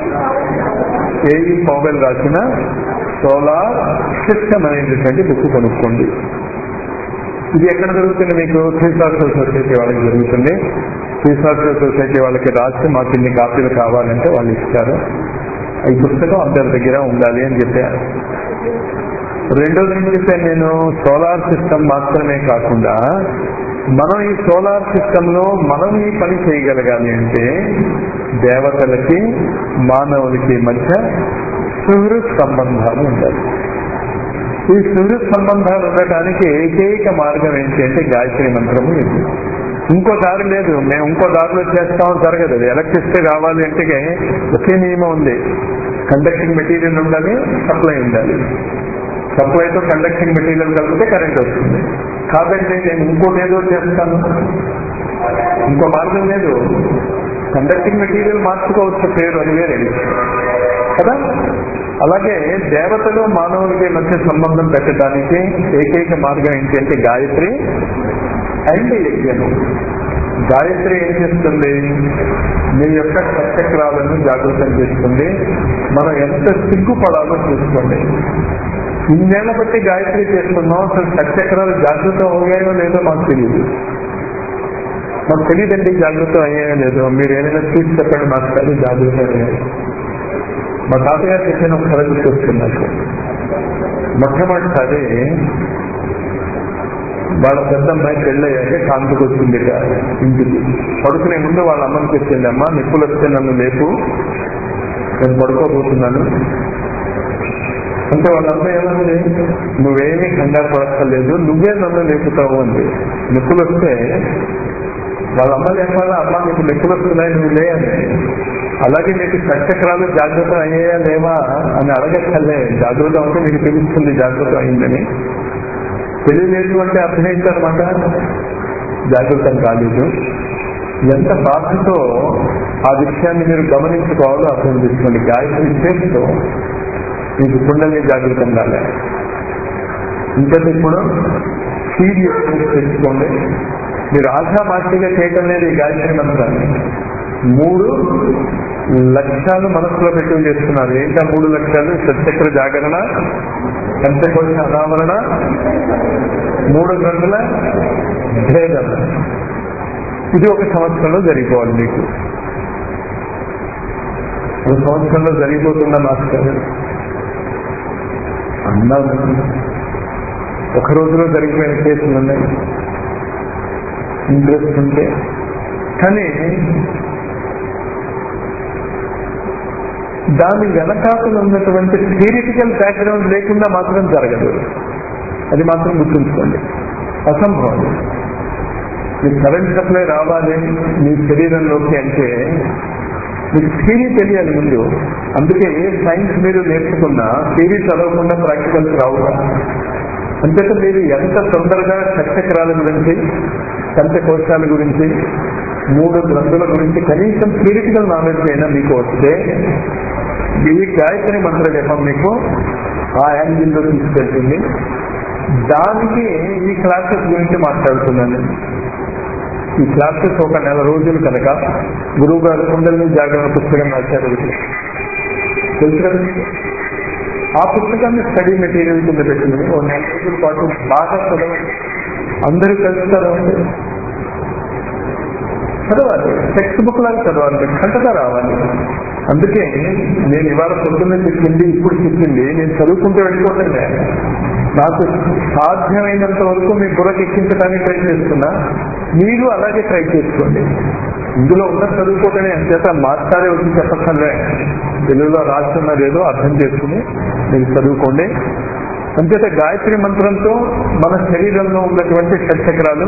B: ఏఈ పౌవెల్ రాసిన సోలార్ సిస్టమ్ అనేటటువంటి బుక్ కొనుక్కోండి ఇది ఎక్కడ జరుగుతుంది మీకు శ్రీశాస్త్ర సొసైటీ వాళ్ళకి జరుగుతుంది శ్రీశాస్త్ర సొసైటీ వాళ్ళకి రాసి మాకు ఇన్ని కాపీలు కావాలంటే వాళ్ళు ఇస్తారు ఈ పుస్తకం అందరి దగ్గర ఉండాలి అని చెప్పారు రెండోది ఏం చెప్పాను నేను సోలార్ సిస్టమ్ మాత్రమే కాకుండా మనం ఈ సోలార్ సిస్టమ్ లో మనం ఈ పని చేయగలగాలి అంటే దేవతలకి మానవులకి మధ్య సుహృత్ సంబంధాలు ఉండాలి ఈ సుహృత్ సంబంధాలు ఉండటానికి ఏకైక మార్గం ఏంటి అంటే గాయత్రి మంత్రము ఇది ఇంకో దారి లేదు మేము ఇంకో దారిలో చేస్తామో జరగదు అది ఎలక్ట్రిసిటీ రావాలి అంటే ఒకే నియమం ఉంది కండక్టింగ్ మెటీరియల్ ఉండాలి సప్లై ఉండాలి సప్లైతో కండక్టింగ్ మెటీరియల్ కలిపితే కరెంట్ వస్తుంది కాబట్టి నేను ఇంకోటి ఏదో చేస్తాను ఇంకో మార్గం లేదు కండక్టింగ్ మెటీరియల్ మార్చుకోవచ్చు పేరు అది వేరే విషయం. కదా అలాగే దేవతలు మానవులకి మధ్య సంబంధం పెట్టడానికి ఏకైక మార్గం ఏంటి అంటే గాయత్రి అండ్ యజ్ఞం గాయత్రి ఏం చేస్తుంది మీ యొక్క సత్యక్రాలను జాగృతం చేస్తుంది మనం ఎంత సిగ్గుపడాలో చూసుకోండి ఇన్నేళ్ల బట్టి గాయత్రి చేస్తున్నాం అసలు సత్యక్రాలు జాగృతం అయ్యాయో లేదో మాకు తెలియదు మాకు తెలియదండి జాగృతం అయ్యాయో లేదో మీరు ఏదైనా చూసి చెప్పండి మాకు అది జాగృతం అయ్యాయి మా తాతగారు చెప్పిన ఒక కథ గుర్తొస్తుంది నాకు మొట్టమొదటిసారి వాళ్ళ పెద్దమ్మాయి పెళ్ళయ్యాక కాంతికి వచ్చింది ఇంటికి పడుకునే ముందు వాళ్ళ అమ్మకి చెప్పింది అమ్మ నిప్పులు వస్తే నన్ను లేపు నేను పడుకోబోతున్నాను అంటే వాళ్ళ అమ్మాయి ఏమంది నువ్వేమీ కంగారు పడక్కర్లేదు నువ్వే నన్ను లేపుతావు అంది నిప్పులు వస్తే వాళ్ళ అమ్మ చెప్పాలా అమ్మ నీకు నిప్పులు వస్తున్నాయి నువ్వు లే అని అలాగే నీకు సత్యక్రాలు జాగ్రత్త అయ్యాయా లేవా అని అడగక్కర్లే జాగ్రత్త ఉంటే నీకు తెలుస్తుంది జాగ్రత్త అయిందని తెలియలేదు అంటే అర్థం ఏంటనమాట జాగ్రత్తం కాలేదు ఎంత బాధతో ఆ విషయాన్ని మీరు గమనించుకోవాలో అర్థం చేసుకోండి గాయత్రి చేస్తూ మీకు కుండల్ని జాగ్రత్తం కాలే ఇంకా ఇప్పుడు సీరియస్ తెలుసుకోండి మీరు ఆశామాషిగా చేయటం లేదు ఈ గాయత్రి మంత్రాన్ని మూడు లక్ష్యాలు మనసులో పెట్టుకుని చేస్తున్నారు ఏంటా మూడు లక్ష్యాలు సత్యక్ర జాగరణ పంచకోశ అనావరణ మూడు గంటల భేదం ఇది ఒక సంవత్సరంలో జరిగిపోవాలి మీకు ఒక సంవత్సరంలో జరిగిపోతున్న మాస్టర్ అన్నారు ఒక రోజులో జరిగిపోయిన కేసులు ఉన్నాయి ఇంట్రెస్ట్ ఉంటే కానీ దాని వెనకాతలు ఉన్నటువంటి థియరిటికల్ బ్యాక్గ్రౌండ్ లేకుండా మాత్రం జరగదు అది మాత్రం గుర్తుంచుకోండి అసంభవం మీకు కరెంట్ సప్లై రావాలి మీ శరీరంలోకి అంటే మీకు థియరీ తెలియాలి ముందు అందుకే ఏ సైన్స్ మీరు నేర్చుకున్నా థియరీ చదవకుండా ప్రాక్టికల్స్ రావు అంతేత మీరు ఎంత తొందరగా చక్రచక్రాల గురించి పంచకోశాల గురించి మూడు గ్రంథుల గురించి కనీసం థియరిటికల్ నాలెడ్జ్ అయినా మీకు వస్తే ఈ గాయత్రి మంత్ర జపం మీకు ఆ యాంగిల్లో తీసుకెళ్తుంది దానికి ఈ క్లాసెస్ గురించి మాట్లాడుతున్నాను ఈ క్లాసెస్ ఒక నెల రోజులు కనుక గురువు గారు కుండలిని జాగరణ పుస్తకం రాశారు ఒకటి. తెలుసు కదా మీకు? ఆ పుస్తకాన్ని స్టడీ మెటీరియల్ కింద పెట్టింది ఓ నెల రోజుల పాటు బాగా చదవండి అందరూ కలిసి చదవండి చదవాలి టెక్స్ట్ బుక్ లాగా చదవాలి కంటగా రావాలి అందుకే నేను ఇవాళ పొద్దున్న చెప్పింది ఇప్పుడు చెప్పింది నేను చదువుకుంటూ వెళ్ళిపోతుండే నాకు సాధ్యమైనంత వరకు మీ బుర్రకి ఎక్కించడానికి ట్రై చేస్తున్నా మీరు అలాగే ట్రై చేసుకోండి ఇందులో ఉన్న చదువుకోవటమే అంచేత మాస్టారే వచ్చి చెప్పక్కర్లే తెలుగులో రాస్తున్నది ఏదో అర్థం చేసుకుని మీరు చదువుకోండి అంచేత గాయత్రి మంత్రంతో మన శరీరంలో ఉన్నటువంటి షట్చక్రాలు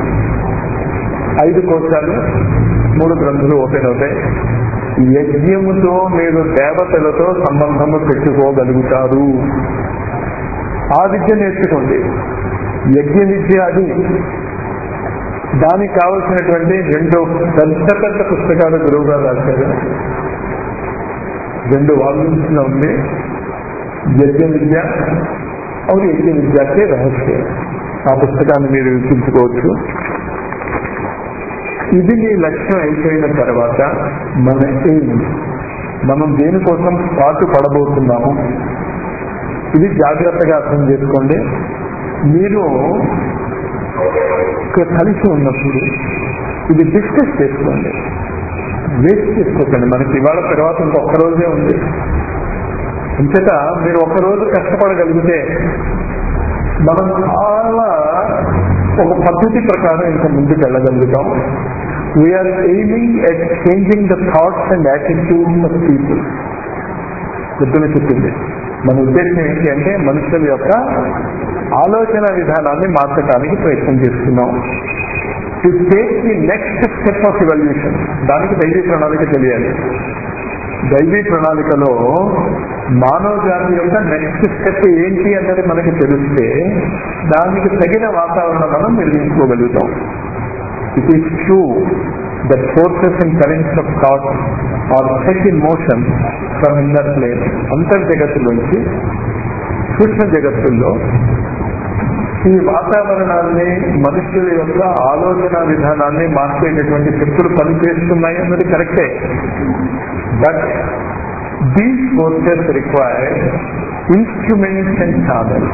B: ఐదు కోశాలు మూడు గ్రంథులు ఓపెన్ అవుతాయి యజ్ఞముతో మీరు దేవతలతో సంబంధము పెట్టుకోగలుగుతారు ఆ విద్య నేర్చుకోండి యజ్ఞ విద్య అది దానికి కావలసినటువంటి రెండు పెద్ద పెద్ద పుస్తకాలు గురువుగా రాశారు రెండు వాల్యూమ్స్ లో ఉంది యజ్ఞ విద్య और యజ్ఞ విద్యాకే రహస్యం ఆ పుస్తకాన్ని మీరు వినిపించుకోవచ్చు ఇది మీ లక్ష్యం అయిపోయిన తర్వాత మన ఎయిమ్ మనం దేనికోసం పాటు పడబోతున్నాము ఇది జాగ్రత్తగా అర్థం చేసుకోండి మీరు ఇక్కడ కలిసి ఉన్నప్పుడు ఇది డిస్కస్ చేసుకోండి వేస్ట్ చేసుకోకండి మనకి ఇవాళ తర్వాత ఇంకొక రోజే ఉంది అంచేత మీరు ఒక రోజు కష్టపడగలిగితే మనం చాలా ఒక పద్ధతి ప్రకారం ఇంకా ముందుకు వెళ్ళగలుగుతాం we are aiming at changing the thoughts and attitudes of people పొద్దున చెప్పింది మన ఉద్దేశం ఏంటి అంటే మనుషుల యొక్క ఆలోచన విధానాన్ని మార్చడానికి ప్రయత్నం చేస్తున్నాం to take the next step of evolution దానికి దైవీ ప్రణాళిక తెలియాలి దైవీ ప్రణాళికలో మానవ జాతి యొక్క నెక్స్ట్ స్టెప్ ఏంటి అన్నది మనకి తెలిస్తే దానికి తగిన వాతావరణం మనం నిర్మించుకోగలుగుతాం it is true that forces and currents of thought are set in motion from inner plane అంతర్జగత్తులోంచి సూక్ష్మ జగత్తుల్లో ఈ వాతావరణాన్ని మనుషుల యొక్క ఆలోచన విధానాన్ని మార్చేటటువంటి శక్తులు పనిచేస్తున్నాయి అన్నది కరెక్టే but these forces require instruments and channels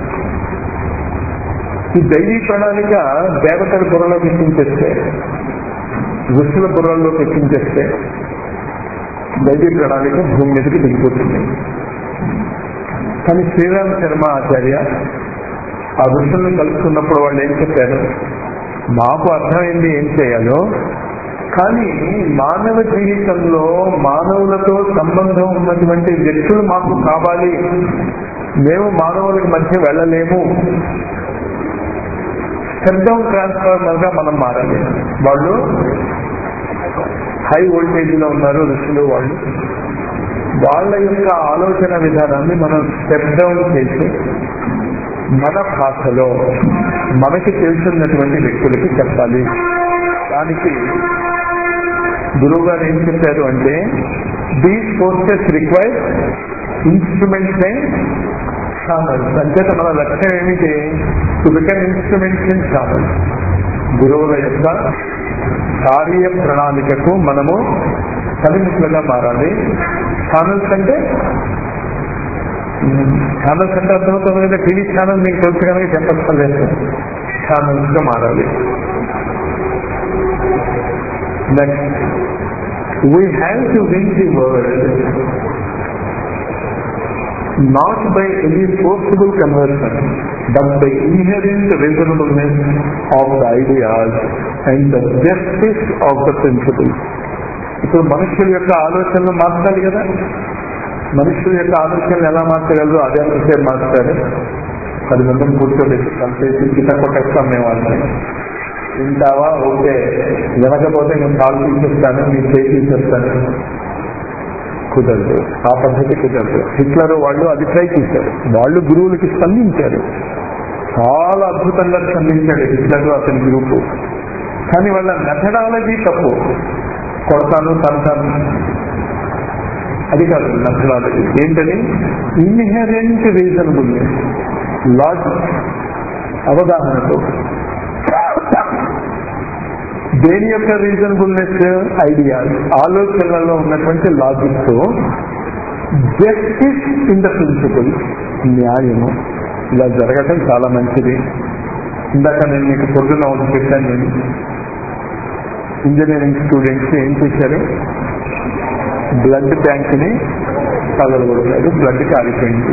B: ఈ దైవీ ప్రణాళిక దేవతల బుర్రలోకి ఎక్కించేస్తే ఋషుల బుర్రల్లోకి ఎక్కించేస్తే దైవీ ప్రణాళిక భూమి మీదకి దిగిపోతుంది కానీ శ్రీరామ శర్మ ఆచార్య ఆ ఋషుల్ని కలుసుకున్నప్పుడు వాళ్ళు ఏం చెప్పారు మాకు అర్థమైంది ఏం చేయాలో కానీ మానవ జీవితంలో మానవులతో సంబంధం ఉన్నటువంటి వ్యక్తులు మాకు కావాలి మేము మానవుల మధ్య వెళ్ళలేము స్టెప్ డౌన్ ట్రాన్స్ఫార్మర్ గా మనం మారాలి వాళ్ళు హై వోల్టేజ్ లో ఉన్నారు ఋషులు వాళ్ళు వాళ్ళ యొక్క ఆలోచన విధానాన్ని మనం స్టెప్ డౌన్ చేసి మన భాషలో మనకి తెలిసినటువంటి వ్యక్తులకి చెప్పాలి దానికి గురువు గారు ఏం చెప్పారు అంటే these forces require instruments and channels అంచేత మన లక్ష్యం ఏమిటి to become instruments and channels గురువుల యొక్క కార్య ప్రణాళికకు మనము పనిముట్లుగా మారాలి ఛానల్స్ అంటే ఛానల్స్ అంటే అర్థమవుతుంది కదా టీవీ ఛానల్ మీకు తెలుసు కనుక చెప్పక్కర్లేదు ఛానల్స్ గా మారాలి next we have to win the world not by any forcible conversion, but by inherent reasonableness of the ideas and the justice of the principles. ఇప్పుడు మనుషుల యొక్క ఆలోచనలు మార్చాలి కదా మనుషుల యొక్క ఆలోచనలు ఎలా మార్చగలరు అదే అంతసేపు మార్చారు పది మందిని కూర్చోబెట్టి కలిపేసి కింద కొట్టేస్తాం మేము వాళ్ళని వింటావా ఓకే వినకపోతే నేను కాలు తీసేస్తాను మీ చేయి తీసేస్తాను కుదరదు ఆ పద్ధతి కుదరదు హిట్లర్ వాళ్ళు అది ట్రై చేశారు వాళ్ళు గురువులకి స్పందించారు చాలా అద్భుతంగా స్పందించాడు హిట్లర్ అతని గ్రూపు కానీ వాళ్ళ మెథడాలజీ తప్పు కొడతాను తంతాను అది కాదు మెథడాలజీ ఏంటని ఇన్హెరెంట్ రీజనబుల్ లాజిక్ అవగాహనతో దేని యొక్క రీజనబుల్నెస్ ఐడియాస్ ఆలోచనలలో ఉన్నటువంటి logics justice in the principle న్యాయము ఇలా జరగటం చాలా మంచిది ఇందాక నేను మీకు పొద్దున్న ఒకటి పెట్టాను నేను ఇంజనీరింగ్ స్టూడెంట్స్ ఏం చేశారు బ్లడ్ బ్యాంక్ ని పగలగొట్టారు బ్లడ్ కాలిపోయింది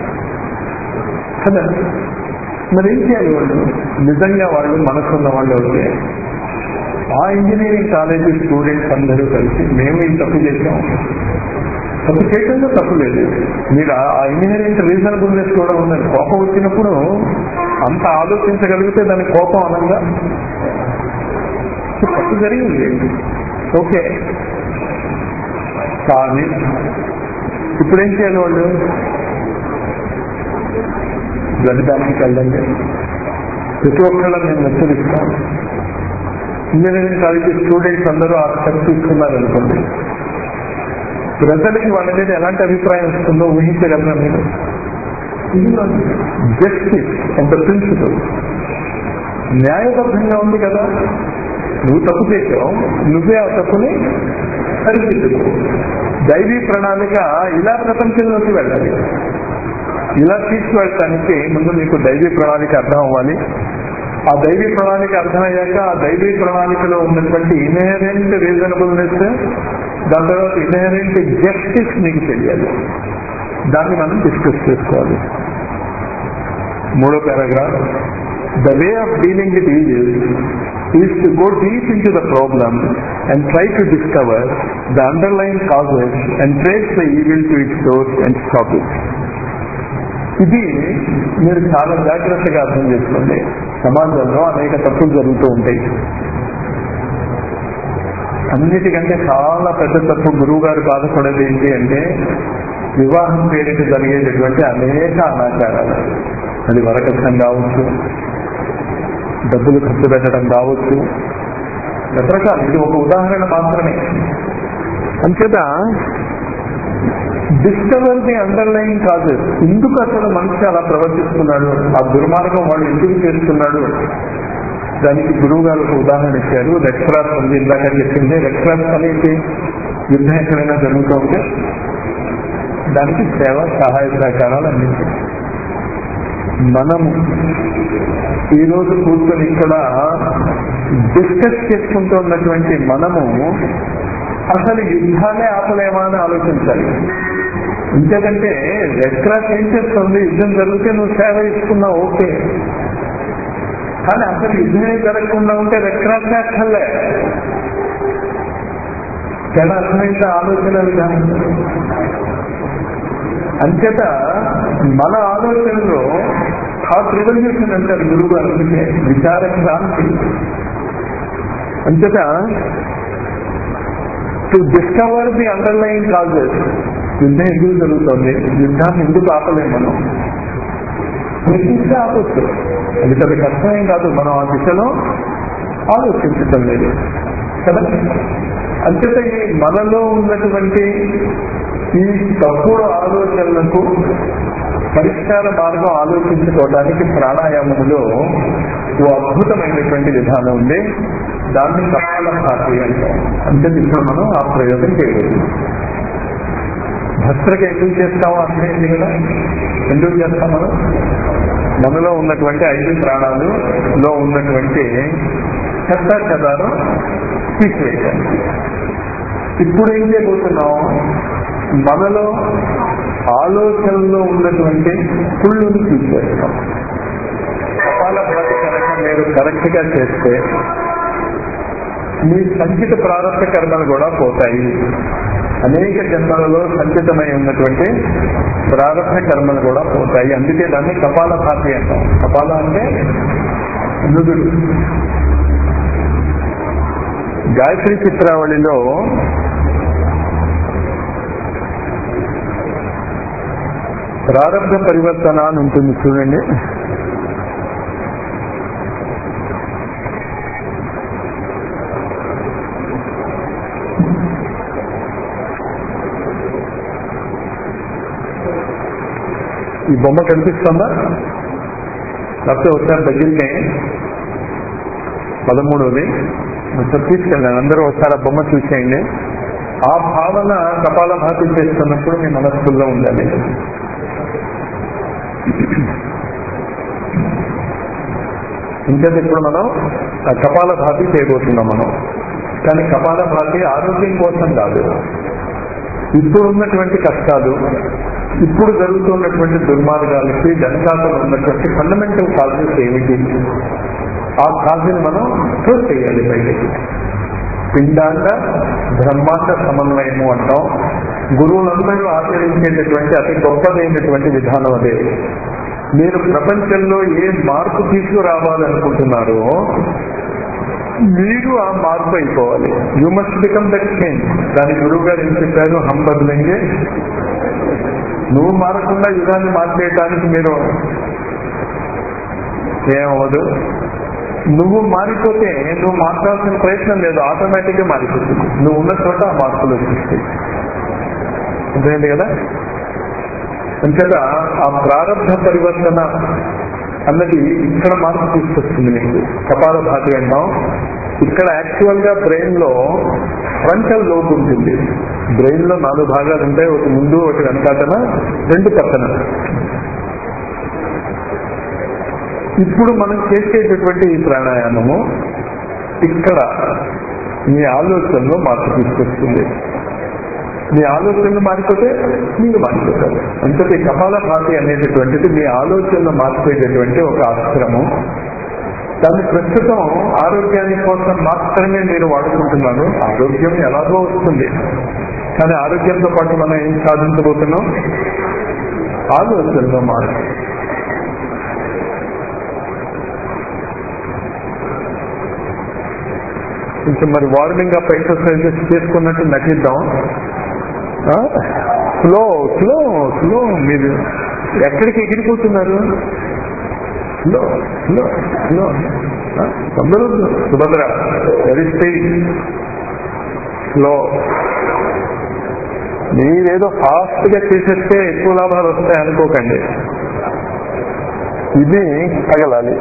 B: కదా మరి ఏం చేయాలి వాళ్ళు నిజంగా వాళ్ళు మనసున్న వాళ్ళు అయితే ఆ ఇంజనీరింగ్ కాలేజీ స్టూడెంట్స్ అందరూ కలిసి మేము ఈ తప్పు చేసాం తప్పు చేయడంలో తప్పు లేదు మీరు ఆ- ఆ ఇంజనీరింగ్ రీజనబుల్నెస్ కూడా ఉన్నది కోపం వచ్చినప్పుడు అంత ఆలోచించగలిగితే దాని కోపం అనంగా తప్పు జరిగింది ఓకే కానీ ఇప్పుడేం చేయాలి వాళ్ళు బ్లడ్ బ్యాంక్కి వెళ్ళండి ప్రతి ఒక్కళ్ళ నేను హెచ్చరిస్తాను ఇంజనీరింగ్ కాలేజీ స్టూడెంట్స్ అందరూ ఆ స్టెప్ తీసుకున్నారు అనుకోండి ప్రజలకి వాళ్ళ మీద ఎలాంటి అభిప్రాయం వస్తుందో ఊహించగలరా మీరు జస్టిస్ అండ్ ప్రిన్సిపల్ న్యాయబద్ధంగా ఉంది కదా నువ్వు తప్పు చేసావు నువ్వే ఆ తప్పుని సరిదిద్దుకో దైవీ ప్రణాళిక ఇలా ప్రపంచంలోకి వెళ్ళాలి ఇలా తీసుకువెళ్ళటానికి ముందు నీకు దైవీ ప్రణాళిక అర్థం అవ్వాలి ఆ దైవీ ప్రణాళిక అర్థమయ్యాక ఆ దైవీ ప్రణాళికలో ఉన్నటువంటి ఇన్హెరెంట్ రీజనబుల్నెస్ దాని తర్వాత ఇన్హెరెంట్ జస్టిస్ నీకు తెలియాలి దాన్ని మనం డిస్కస్ చేసుకోవాలి మూడో paragraph the way of dealing with evil is to go deep into the problem and try to discover the underline causes and trace the evil to it source and stop it ఇది మీరు చాలా జాగ్రత్తగా అర్థం చేసుకోండి సమాజంలో అనేక తప్పులు జరుగుతూ ఉంటాయి అన్నిటికంటే చాలా పెద్ద తప్పు గురువు గారు బాధపడేది ఏంటి అంటే వివాహం పేరిట జరిగేటటువంటి అనేక అనాచారాలు అది వరకట్నం కావచ్చు డబ్బులు ఖర్చు పెట్టడం కావచ్చు రకరకాలు ఇది ఒక ఉదాహరణ మాత్రమే అంచేత డిస్కవర్ ది అండర్లైన్ కాజెస్ ఎందుకు అసలు మనిషి అలా ప్రవర్తిస్తున్నాడు ఆ దుర్మార్గం వాడు ఎందుకు చేస్తున్నాడు దానికి గురువు గారు ఒక ఉదాహరణ ఇచ్చారు రెడ్ క్రాస్ ఉంది ఇందాక చెప్పింది రెడ్ క్రాస్ అనేది యుద్ధం ఎక్కడైనా జరుగుతూ ఉంటే దానికి సేవ సహాయ సహకారాలు అందించారు మనము ఈరోజు కూర్చొని ఇక్కడ డిస్కస్ చేసుకుంటూ ఉన్నటువంటి మనము అసలు యుద్ధాలే ఆపలేమా అని ఆలోచించాలి ఇంకేదంటే రెడ్ క్రాస్ ఏం చేస్తుంది యుద్ధం జరిగితే నువ్వు సేవ ఇస్తున్నావు ఓకే కానీ అసలు యుద్ధమే జరగకుండా ఉంటే రెడ్ క్రాస్ అక్కర్లే చాలా అర్థమైంది ఆలోచన విధానం అంచేత మన ఆలోచనలో థాట్ రివల్యూషన్ అంటారు గురువు అందుకే విచార క్రాంతి అంచేత to discover the underline causes యుద్ధం ఎందుకు జరుగుతుంది యుద్ధాన్ని ఎందుకు ఆపలేము మనం ప్రశ్నిస్తే ఆపొచ్చు అది పెద్ద కష్టమేం కాదు మనం ఆ దిశలో ఆలోచించటం లేదు కదా అంచేత ఈ మనలో ఉన్నటువంటి ఈ తప్పుడు ఆలోచనలకు పరిష్కార మార్గం ఆలోచించుకోవడానికి ప్రాణాయామములో ఓ అద్భుతమైనటువంటి విధానం ఉంది దాన్ని కపాల భాతి అంటాం అంటే ఇప్పుడు మనం ఆ ప్రయోగం చేయలేదు భస్త్రకి ఎందుకు చేస్తామో అర్థమైంది కదా ఎందుకు చేస్తాం మనం మనలో ఉన్నటువంటి ఐదు ప్రాణాలు లో ఉన్నటువంటి చెత్త చెదారం తీసివేయాలి ఇప్పుడు ఏం చేయబోతున్నాం మనలో ఆలోచనలో ఉన్నటువంటి కుళ్ళును తీసేస్తాం కపాల భాతి కనుక మీరు కరెక్ట్ గా చేస్తే మీ సంచిత ప్రారంభ కర్మలు కూడా పోతాయి అనేక జన్మలలో సంచితమై ఉన్నటువంటి ప్రారంభ కర్మలు కూడా పోతాయి అందుకే దాన్ని కపాల భాతి అంటాం కపాల అంటే నుదుడు గాయత్రి చిత్రావళిలో ప్రారంభ పరివర్తన అని ఉంటుంది చూడండి ఈ బొమ్మ కనిపిస్తుందా లేకపోతే ఒకసారి దగ్గరికి పదమూడవది ఒకసారి తీసుకెళ్ళండి అందరూ ఒకసారి ఆ బొమ్మ చూసేయండి ఆ భావన కపాల భాతి చేస్తున్నప్పుడు మీ మనస్సులో ఉండాలి ఇంకేది ఇప్పుడు మనం ఆ కపాల భాతి చేయబోతున్నాం మనం కానీ కపాల భాతి ఆరోగ్యం కోసం కాదు ఇప్పుడు ఉన్నటువంటి కష్టాలు ఇప్పుడు జరుగుతున్నటువంటి దుర్మార్గాలకి వెనకాతలు ఉన్నటువంటి ఫండమెంటల్ కాజెస్ ఏమిటి ఆ కాజుని మనం ప్రూవ్ చేయాలి బయటికి పిండాండ బ్రహ్మాండ సమన్వయము అంటాం గురువులందరూ ఆచరించేటటువంటి అతి గొప్పదైనటువంటి విధానం అదే మీరు ప్రపంచంలో ఏ మార్పు తీసుకురావాలనుకుంటున్నారో మీరు ఆ మార్పు అయిపోవాలి you must become that change దాని గురువు గారు ఏం చెప్పారు హమ్ బదులంగే నువ్వు మారకుండా యుగాన్ని మార్చేయటానికి మీరు ఏమవ్వదు నువ్వు మారిపోతే నువ్వు మార్చాల్సిన ప్రయత్నం లేదు ఆటోమేటిక్ గా మారిపోతుంది నువ్వు ఉన్న చోట ఆ మార్పులు వచ్చేస్తాయి అర్థమైంది కదా అంచేత ఆ ప్రారంభ పరివర్తన అన్నది ఇక్కడ మార్పు తీసుకొస్తుంది మీకు కపాల భాతి అంటాం ఇక్కడ యాక్చువల్ గా బ్రెయిన్ లో ఫ్రంటల్ లోబ్ ఉంటుంది బ్రెయిన్ లో నాలుగు భాగాలు ఉంటాయి ఒకటి ముందు ఒకటి వెనకాతన రెండు పక్కన ఇప్పుడు మనం చేసేటటువంటి ఈ ప్రాణాయామము ఇక్కడ మీ ఆలోచనలో మార్పు తీసుకొస్తుంది మీ ఆలోచనలు మారిపోతే మీరు మారిపోతారు అంతటి కపాల భాతి అనేటటువంటిది మీ ఆలోచనలు మార్చేటటువంటి ఒక అస్త్రము దాన్ని ప్రస్తుతం ఆరోగ్యాన్ని కోసం మాత్రమే మీరు వాడుకుంటున్నారు ఆరోగ్యం ఎలాగో వస్తుంది కానీ ఆరోగ్యంతో పాటు మనం ఏం సాధించబోతున్నాం ఆలోచనలో మార్పు కొంచెం మరి వార్మింగ్ అప్ ఎక్సర్సైజెస్ చేసుకున్నట్టు నటిద్దాం స్లో స్లో స్లో మీరు ఎక్కడికి ఎగిరిపోతున్నారు స్లో స్లో స్లో తొందర సుభద్ర వెరీ స్పీడ్ స్లో మీరేదో ఫాస్ట్ గా చేసేస్తే ఎక్కువ లాభాలు వస్తాయి అనుకోకండి ఇది తగలాలి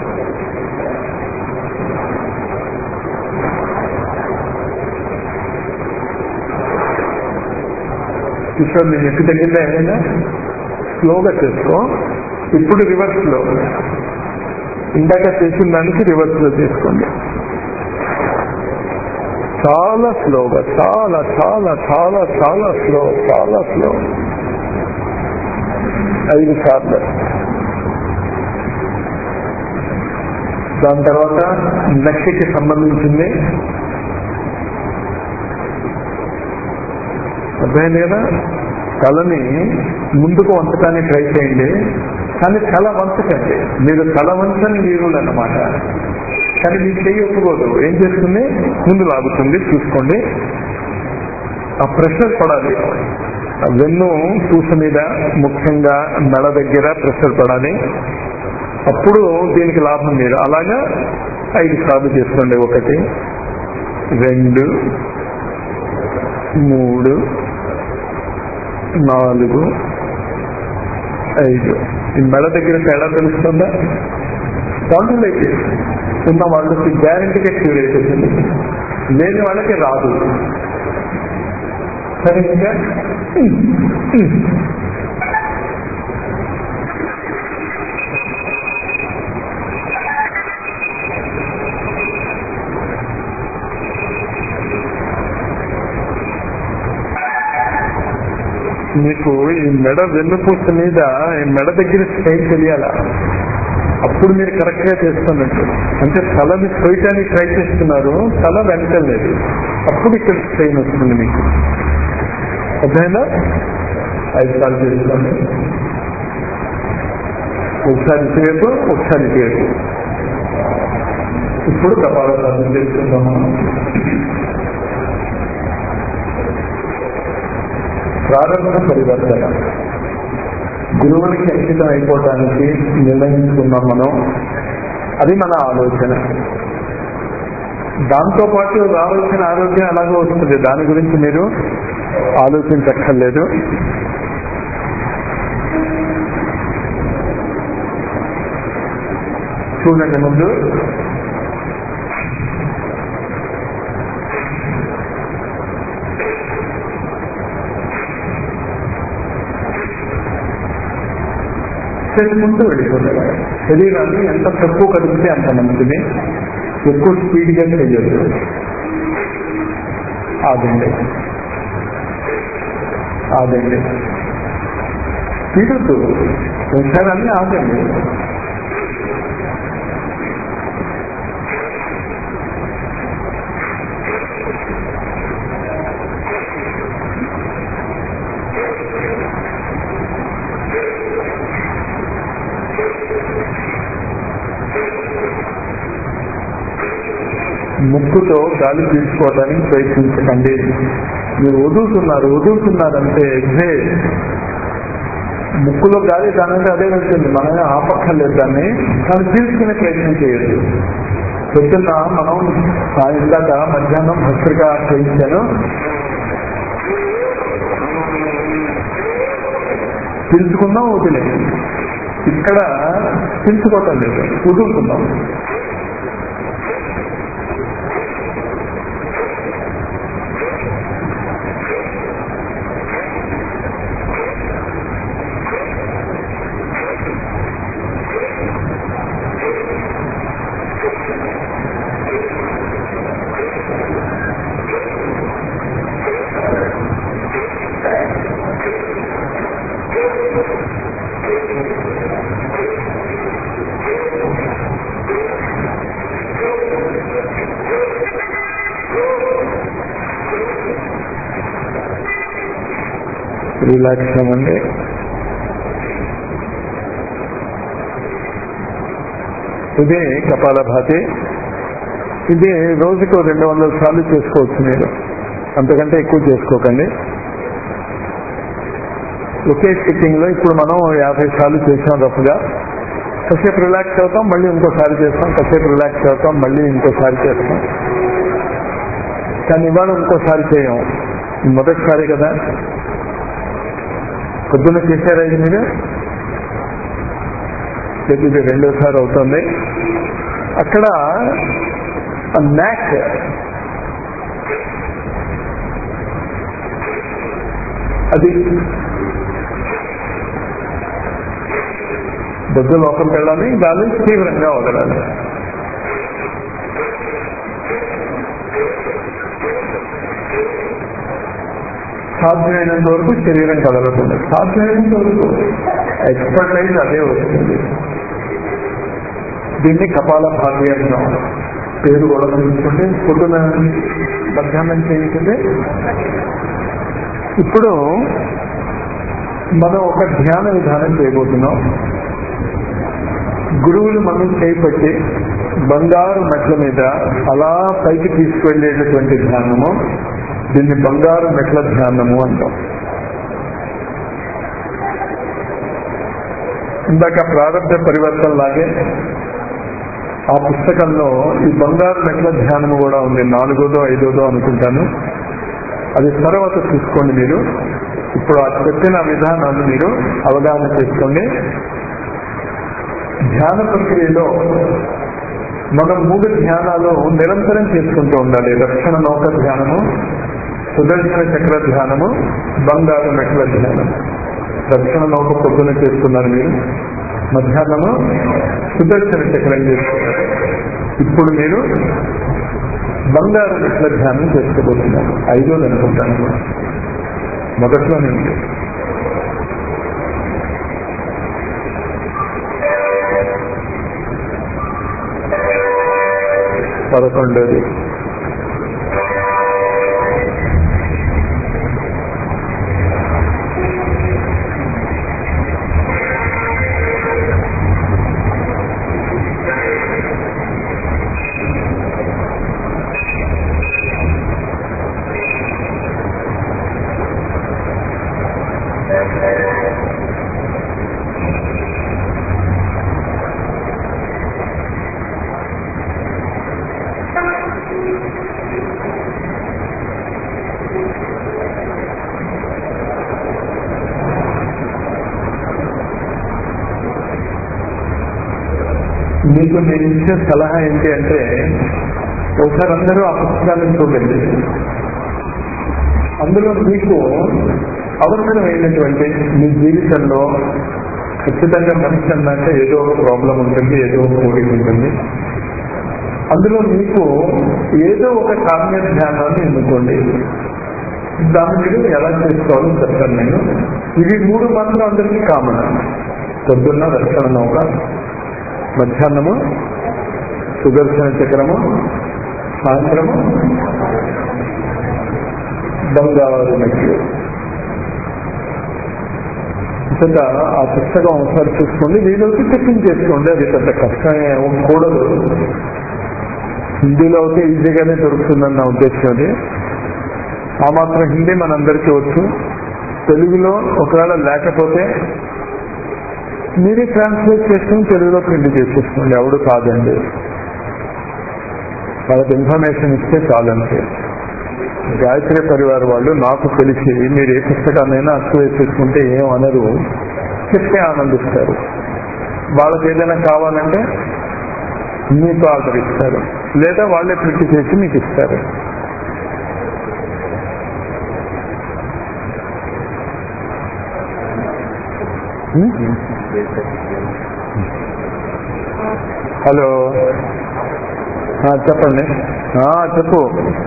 B: కిషోర్ నేను ఎక్కి తగ్గిందా ఏమైనా స్లోగా చేసుకో ఇప్పుడు రివర్స్ లో ఇందాక చేసిన దానికి రివర్స్ లో చేసుకోండి చాలా స్లోగా చాలా చాలా చాలా చాలా స్లో చాలా స్లో ఐదు సార్లు దాని తర్వాత నక్షకి సంబంధించింది అర్థమైంది కదా తలని ముందుకు వంచడానికి ట్రై చేయండి కానీ తల వంచకండి మీరు తల వంచని వీరులు అన్నమాట కానీ మీ చెయ్యి ఒప్పుకోదు ఏం చేస్తుంది ముందు లాగుతుంది చూసుకోండి ఆ ప్రెషర్ పడాలి ఆ వెన్ను పూస మీద ముఖ్యంగా మెడ దగ్గర ప్రెషర్ పడాలి అప్పుడు దీనికి లాభం మీరు అలాగా ఐదు సార్లు చేసుకోండి ఒకటి రెండు మూడు నాలుగు ఐదు ఈ మెడ దగ్గర తేడా తెలుస్తుందా స్పాండిలైటిస్ ఉన్న వాళ్ళకి గ్యారంటీగా క్యూర్ అయిపోతుంది లేని వాళ్ళకి రాదు సరే ఇంకా మీకు ఈ మెడ వెన్నుపూస మీద ఈ మెడ దగ్గర స్ట్రెయిన్ తెలియాలా అప్పుడు మీరు కరెక్ట్ గా చేస్తున్నట్టు అంటే తలని తోయటానికి ట్రై చేస్తున్నారు తల వెంటలేదు అప్పుడు ఇక్కడ స్ట్రెయిన్ వస్తుంది మీకు అర్థమైందా ఐదు సార్లు చేసుకోండి ఒకసారి ఇటువైపు ఒకసారి ఇటువైపు ఇప్పుడు కపాల సాధన చేసుకుందాం మనం ప్రారంభ పరివర్తన గురువునికి అంకితం అయిపోవటానికి నిర్ణయించుకున్నాం మనం అది మన ఆలోచన దాంతో పాటు రావాల్సిన ఆరోగ్యం అలాగే వస్తుంది దాని గురించి మీరు ఆలోచించక్కర్లేదు చూడండి ముందు చేసుకుంటూ వెళ్ళిపోతారు శరీరాన్ని ఎంత తక్కువ కదిపితే అంత మంచిది ఎక్కువ స్పీడ్గా చేయొద్దు ఆగండి ఆగండి స్పీడ్ వద్దు ఒకసారి ఆగండి ముక్కుతో గాలి పీల్చుకోవడానికి ప్రయత్నించకండి మీరు వదులుతున్నారు వదులుతున్నారంటే ఎగ్జైట్ ముక్కులో గాలి దానంటే అదే వెళ్తుంది మనమే ఆపక్కర్లేదు దాన్ని కానీ పీల్చుకునే ప్రయత్నం చేయొద్దు పొద్దున్న మనం ఇందాక మధ్యాహ్నం భస్త్రిక చేయించాను పీల్చుకుందాం వదిలేదు ఇక్కడ పీల్చుకోవటం లేదు వదులుతున్నాం రిలాక్స్ అవ్వండి ఇదే కపాలభాతి ఇది రోజుకు రెండు వందల సార్లు చేసుకోవచ్చు మీరు అంతకంటే ఎక్కువ చేసుకోకండి ఒకే సిట్టింగ్ లో ఇప్పుడు మనం యాభై సార్లు చేసాం రఫ్గా కాసేపు రిలాక్స్ అవుతాం మళ్ళీ ఇంకోసారి చేస్తాం కాసేపు రిలాక్స్ అవుతాం మళ్ళీ ఇంకోసారి చేస్తాం కానీ ఇవాళ ఇంకోసారి చేయం మొదటిసారి కదా పొద్దున్న చేశారా ఇది మీరు ఇది రెండోసారి అవుతుంది అక్కడ మ్యాక్ అది బొద్దు లోపలికి వెళ్ళాలి గాలి తీవ్రంగా వదలాలి సాధ్యమైనంత వరకు శరీరం కదలకుండా సాధ్యమైనంత వరకు ఎక్స్పర్టైజ్ అదే వస్తుంది దీన్ని కపాల భాతి అంటాం పేరు కూడా తెలుసుకుంటే పొద్దున మధ్యాహ్నం చేయించుంటే ఇప్పుడు మనం ఒక ధ్యాన విధానం చేయబోతున్నాం గురువులు మనం చేపట్టి బంగారు మెట్ల మీద అలా పైకి తీసుకువెళ్ళేటటువంటి ధ్యానము దీన్ని బంగారు మెట్ల ధ్యానము అంటాం ఇందాక ప్రారంభ పరివర్తన లాగే ఆ పుస్తకంలో ఈ బంగారు మెట్ల ధ్యానము కూడా ఉంది నాలుగోదో ఐదోదో అనుకుంటాను అది తర్వాత చూసుకోండి మీరు ఇప్పుడు ఆ చెప్పిన విధానాన్ని మీరు అవగాహన చేసుకోండి ధ్యాన ప్రక్రియలో మనం మూడు ధ్యానాలు నిరంతరం చేసుకుంటూ ఉండాలి రక్షణ నౌక ధ్యానము సుదర్శన చక్ర ధ్యానము బంగారు మెట్ల ధ్యానం రక్షణ నౌక పొద్దున చేస్తున్నారు మీరు మధ్యాహ్నము సుదర్శన చక్రం చేస్తున్నారు ఇప్పుడు మీరు బంగారు మెట్ల ధ్యానం చేసుకోబోతున్నారు ఐదోది అనుకుంటాను మొదట్లోనే ఉంది పదకొండోది మీకు నేను ఇచ్చే సలహా ఏంటి అంటే ఒకసారి అందరూ ఆ పుస్తకాలను చూడండి అందులో మీకు అవసరమైనటువంటి మీ జీవితంలో ఖచ్చితంగా మనిషి అన్నాక ఏదో ఒక ప్రాబ్లం ఉంటుంది ఏదో ఒక కోరిక ఉంటుంది అందులో మీకు ఏదో ఒక కామ్య ధ్యానాన్ని ఎన్నుకోండి దాన్ని మీరు ఎలా చేసుకోవాలో చెప్తాను నేను ఇవి మూడు మాత్రం అందరికీ కామన్ పొద్దున్న రక్షణ నౌక మధ్యాహ్నము సుదర్శన చక్రము సాయంత్రము బంగారు మెట్లు నిజంగా ఆ పుస్తకం ఒకసారి చూసుకోండి వీలైతే చెప్పింగ్ చేసుకోండి అది పెద్ద కష్టమే కూడదు హిందీలో అయితే ఈజీగానే దొరుకుతుందని నా ఉద్దేశం అది ఆ మాత్రం హిందీ మనందరికీ వచ్చు తెలుగులో ఒకవేళ లేకపోతే మీరే ట్రాన్స్లేట్ చేసుకుని తెలుగులో ప్రింట్ చేసేసుకోండి ఎవడు కాదండి వాళ్ళకి ఇన్ఫర్మేషన్ ఇస్తే చాలంతే గాయత్రి పరివార్ వాళ్ళు నాకు తెలిసి మీరు ఏ పుస్తకాన్నైనా అక్కు వేసేసుకుంటే ఏం అనరు చెప్తే ఆనందిస్తారు వాళ్ళకి ఏదైనా కావాలంటే మీకు ఆర్డర్ ఇస్తారు లేదా వాళ్ళే ప్రింట్ చేసి మీకు ఇస్తారు హలో ఆ, చెప్పండి ఆ, చెప్పు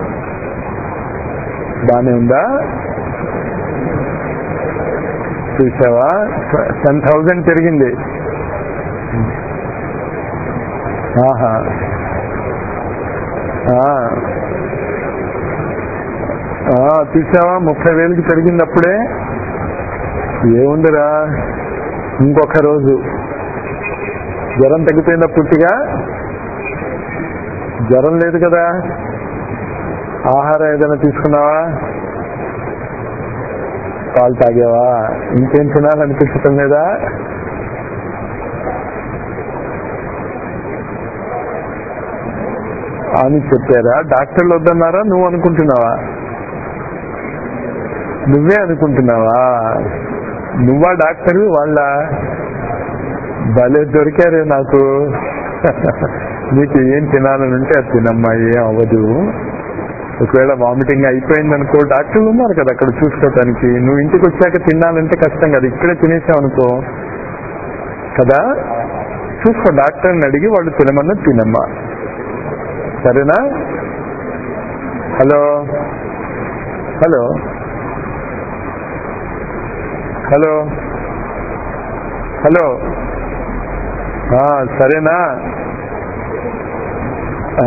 B: బానే ఉందా చూసావా టెన్ థౌజండ్ పెరిగింది ఆహా ఆ. ఆ, చూసావా ముప్పై వేలకి పెరిగింది అప్పుడే ఏముందిరా ఇంకొక రోజు జ్వరం తగ్గిపోయిందా పూర్తిగా జ్వరం లేదు కదా ఆహారం ఏదైనా తీసుకున్నావా పాలు తాగావా ఇంకేం తినాలనిపించటం లేదా అని చెప్పారా డాక్టర్లు వద్దన్నారా నువ్వు అనుకుంటున్నావా నువ్వే అనుకుంటున్నావా నువ్వా డాక్టర్ వాళ్ళ భలే దొరికారు నాకు నీకు ఏం తినాలని ఉంటే అది తినమ్మా ఏం అవ్వదు ఒకవేళ వామిటింగ్ అయిపోయింది అనుకో డాక్టర్లు ఉన్నారు కదా అక్కడ చూసుకోవటానికి నువ్వు ఇంటికి వచ్చాక తినాలంటే కష్టం కదా ఇక్కడే తినేసావు అనుకో కదా చూసుకో డాక్టర్ని అడిగి వాళ్ళు తినమన్నది తినమ్మా సరేనా హలో హలో హలో హలో ఆ, సరేనా ఆ,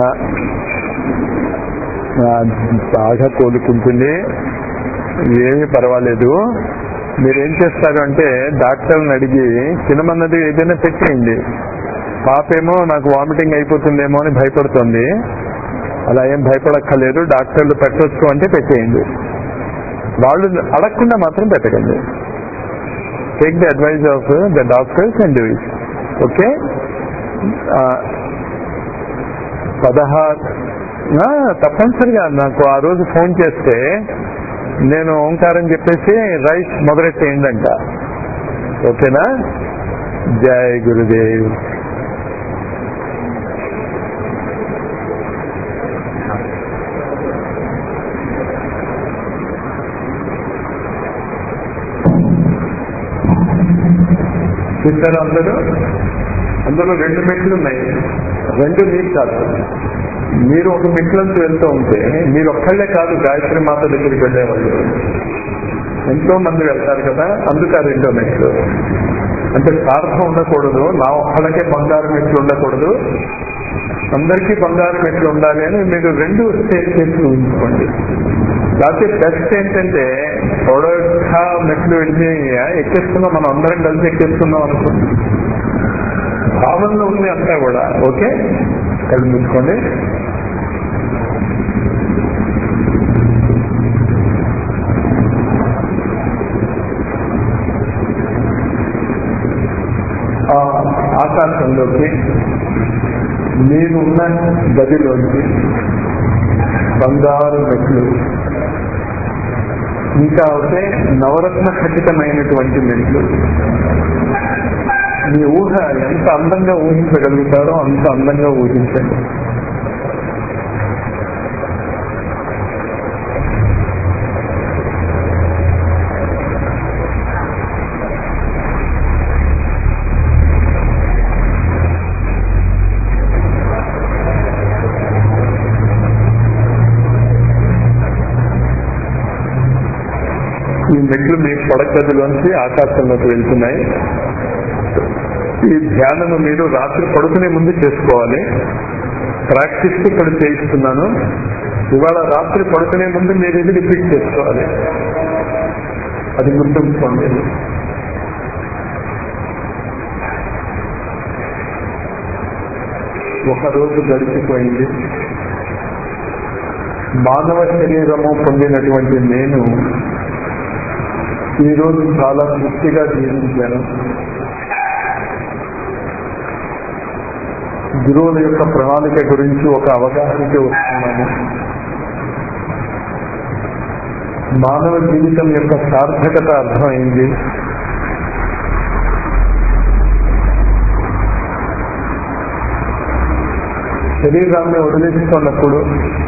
B: ఆ, బాగా కోలుకుంటుంది ఏమీ పర్వాలేదు మీరేం చేస్తారు అంటే డాక్టర్ని అడిగి తినమన్నది ఏదైనా పెట్టేయండి పాపేమో నాకు వామిటింగ్ అయిపోతుందేమో అని భయపడుతుంది అలా ఏం భయపడక్కర్లేదు డాక్టర్లు పెట్టొచ్చు అంటే పెట్టేయండి వాళ్ళు అడగకుండా మాత్రం పెట్టకండి take the advice of the doctors and do it okay పదహారు ఆ, తప్పనిసరిగా నాకు ఆ రోజు ఫోన్ చేస్తే నేను ఓంకారం చెప్పేసి రైస్ మొదలెట్టేయండి అంట ఓకేనా జై గురుదేవ్ చూసారా అందరూ అందులో రెండు మెట్లు ఉన్నాయి రెండు మీకు కాదు మీరు ఒక మెట్లంతా వెళ్తూ ఉంటే మీరు ఒక్కళ్ళే కాదు గాయత్రి మాత దగ్గరికి వెళ్ళేవాళ్ళు ఎంతో మంది వెళ్తారు కదా అందుకు ఆ రెండో మెట్లు అంటే స్వార్థం ఉండకూడదు నా ఒక్కళ్ళకే బంగారు మెట్లు ఉండకూడదు అందరికీ బంగారు మెట్లు ఉండాలి అని మీరు రెండు స్టేజ్ చేసి ఊహించుకోండి లేకపోతే బెస్ట్ ఏంటంటే ఒడొక్క మెట్లు వెళ్ళి ఎక్కేసుకున్నాం మనం అందరం కలిసి ఎక్కేసుకున్నాం అనుకోండి భావనలో ఉంది అంతా కూడా ఓకే కళ్ళు మూసుకోండి ఆ ఆకాశంలోకి మీరు ఉన్న గదిలోకి బంగారు మెట్లు ఇంకా అయితే నవరత్న ఖచ్చితమైనటువంటి మెట్లు మీ ఊహ ఎంత అందంగా ఊహించగలుగుతారో అంత అందంగా ఊహించండి ఈ మెట్లు మీ పడగదిలోంచి ఆకాశంలోకి వెళ్తున్నాయి ఈ ధ్యానం మీరు రాత్రి పడుకునే ముందు చేసుకోవాలి ప్రాక్టీస్ ఇక్కడ చేయిస్తున్నాను ఇవాళ రాత్రి పడుకునే ముందు మీరు ఇది రిపీట్ చేసుకోవాలి అది గుర్తుంచుకోండి ఒక రోజు గడిచిపోయింది మానవ శరీరము పొందినటువంటి నేను ఈరోజు చాలా తృప్తిగా జీవించాను గురువుల యొక్క ప్రణాళిక గురించి ఒక అవగాహనకి వస్తున్నాము మానవ జీవితం యొక్క సార్థకత అర్థమైంది శరీరాన్ని వదిలిస్తున్నప్పుడు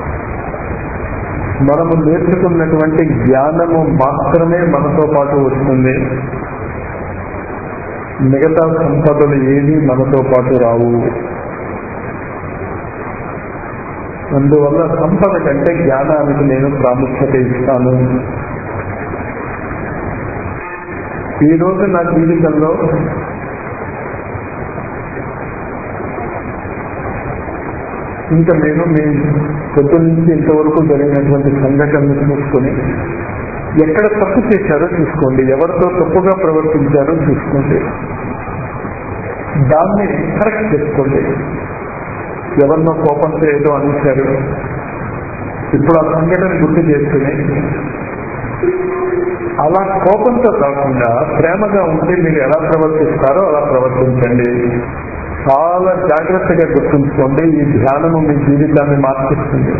B: మనము నేర్చుకున్నటువంటి జ్ఞానము మాత్రమే మనతో పాటు వస్తుంది మిగతా సంపదలు ఏవి మనతో పాటు రావు అందువల్ల సంపద కంటే జ్ఞానానికి నేను ప్రాముఖ్యత ఇస్తాను ఈ రోజు నా జీవితంలో ఇంకా నేను మీ పొద్దు నుంచి ఇంతవరకు జరిగినటువంటి సంఘటనలు చూసుకొని ఎక్కడ తప్పు చేశారో చూసుకోండి ఎవరితో తప్పుగా ప్రవర్తించారో చూసుకోండి దాన్ని కరెక్ట్ చేసుకోండి ఎవరినో కోపంతో ఏదో అనేశారు ఇప్పుడు ఆ సంఘటన గుర్తు చేసుకుని అలా కోపంతో కాకుండా ప్రేమగా ఉంటే మీరు ఎలా ప్రవర్తిస్తారో అలా ప్రవర్తించండి చాలా జాగ్రత్తగా గుర్తుంచుకోండి ఈ ధ్యానము మీ జీవితాన్ని మార్చిస్తుంది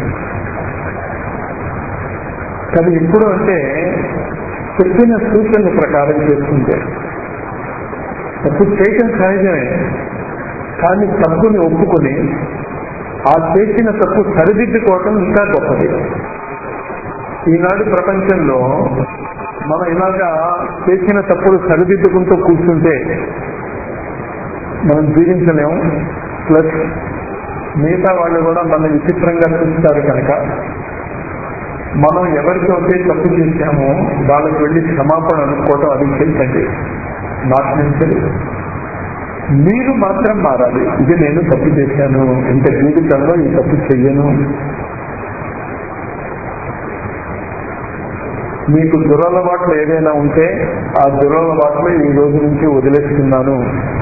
B: కానీ ఇప్పుడు అంటే చెప్పిన సూచనల ప్రకారం చేస్తుంటే తప్పు చేయటం సహజమే కానీ తప్పుని ఒప్పుకొని ఆ చేసిన తప్పు సరిదిద్దుకోవటం ఇంకా గొప్పది ఈనాడు ప్రపంచంలో మనం ఇలాగా చేసిన తప్పులు సరిదిద్దుకుంటూ కూర్చుంటే మనం జీవించలేము ప్లస్ మిగతా వాళ్ళు కూడా మన విచిత్రంగా చూస్తారు కనుక మనం ఎవరితో ఒకే తప్పు చేశామో వాళ్ళకి వెళ్ళి క్షమాపణ అనుకోవటం అది చేయండి నాకు తెలియదు మీరు మాత్రం మారాలి ఇది నేను తప్పు చేశాను ఇంత జీవితంలో ఈ తప్పు చెయ్యను మీకు దురలవాట్లు ఏదైనా ఉంటే ఆ దురలవాట్లు ఈ రోజు నుంచి వదిలేస్తున్నాను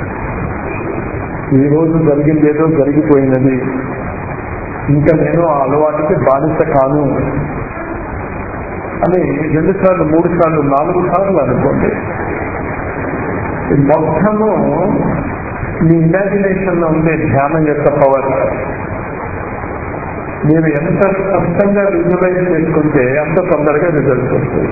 B: ఈ రోజు జరిగింది ఏదో జరిగిపోయినది ఇంకా నేను ఆ అలవాటుకి బానిస కాను అని రెండు సార్లు మూడు సార్లు నాలుగు సార్లు అనుకోండి ఈ మొత్తము మీ ఇమాజినేషన్ లో ఉండే ధ్యానం యొక్క పవర్ మీరు ఎంత స్పష్టంగా విజువలైజ్ చేసుకుంటే అంత తొందరగా రిజల్ట్ వస్తుంది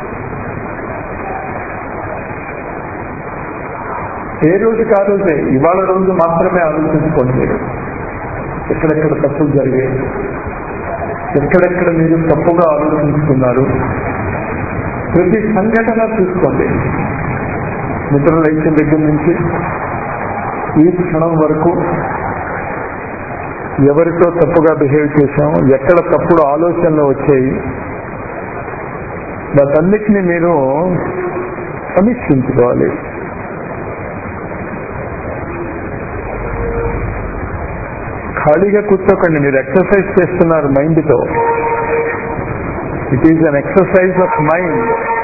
B: ఏ రోజు కాదు ఇవాళ రోజు మాత్రమే ఆలోచించుకోండి మీరు ఎక్కడెక్కడ తప్పులు జరిగాయి ఎక్కడెక్కడ మీరు తప్పుగా ఆలోచించుకున్నారు ప్రతి సంఘటన చూసుకోండి నిద్ర లేచిన దగ్గర నుంచి ఈ క్షణం వరకు ఎవరితో తప్పుగా బిహేవ్ చేశాం ఎక్కడ తప్పుడు ఆలోచనలు వచ్చాయి వాటన్నిటిని మీరు సమీక్షించుకోవాలి ఖాళీగా కూర్చోకండి మీరు ఎక్సర్సైజ్ చేస్తున్నారు మైండ్తో it is an exercise of mind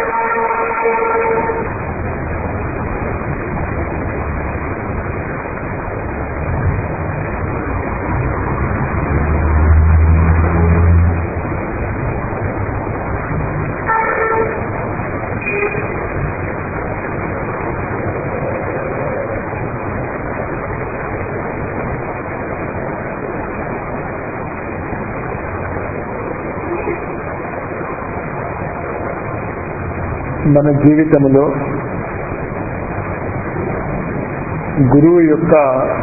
B: మన జీవితంలో గురువు యొక్క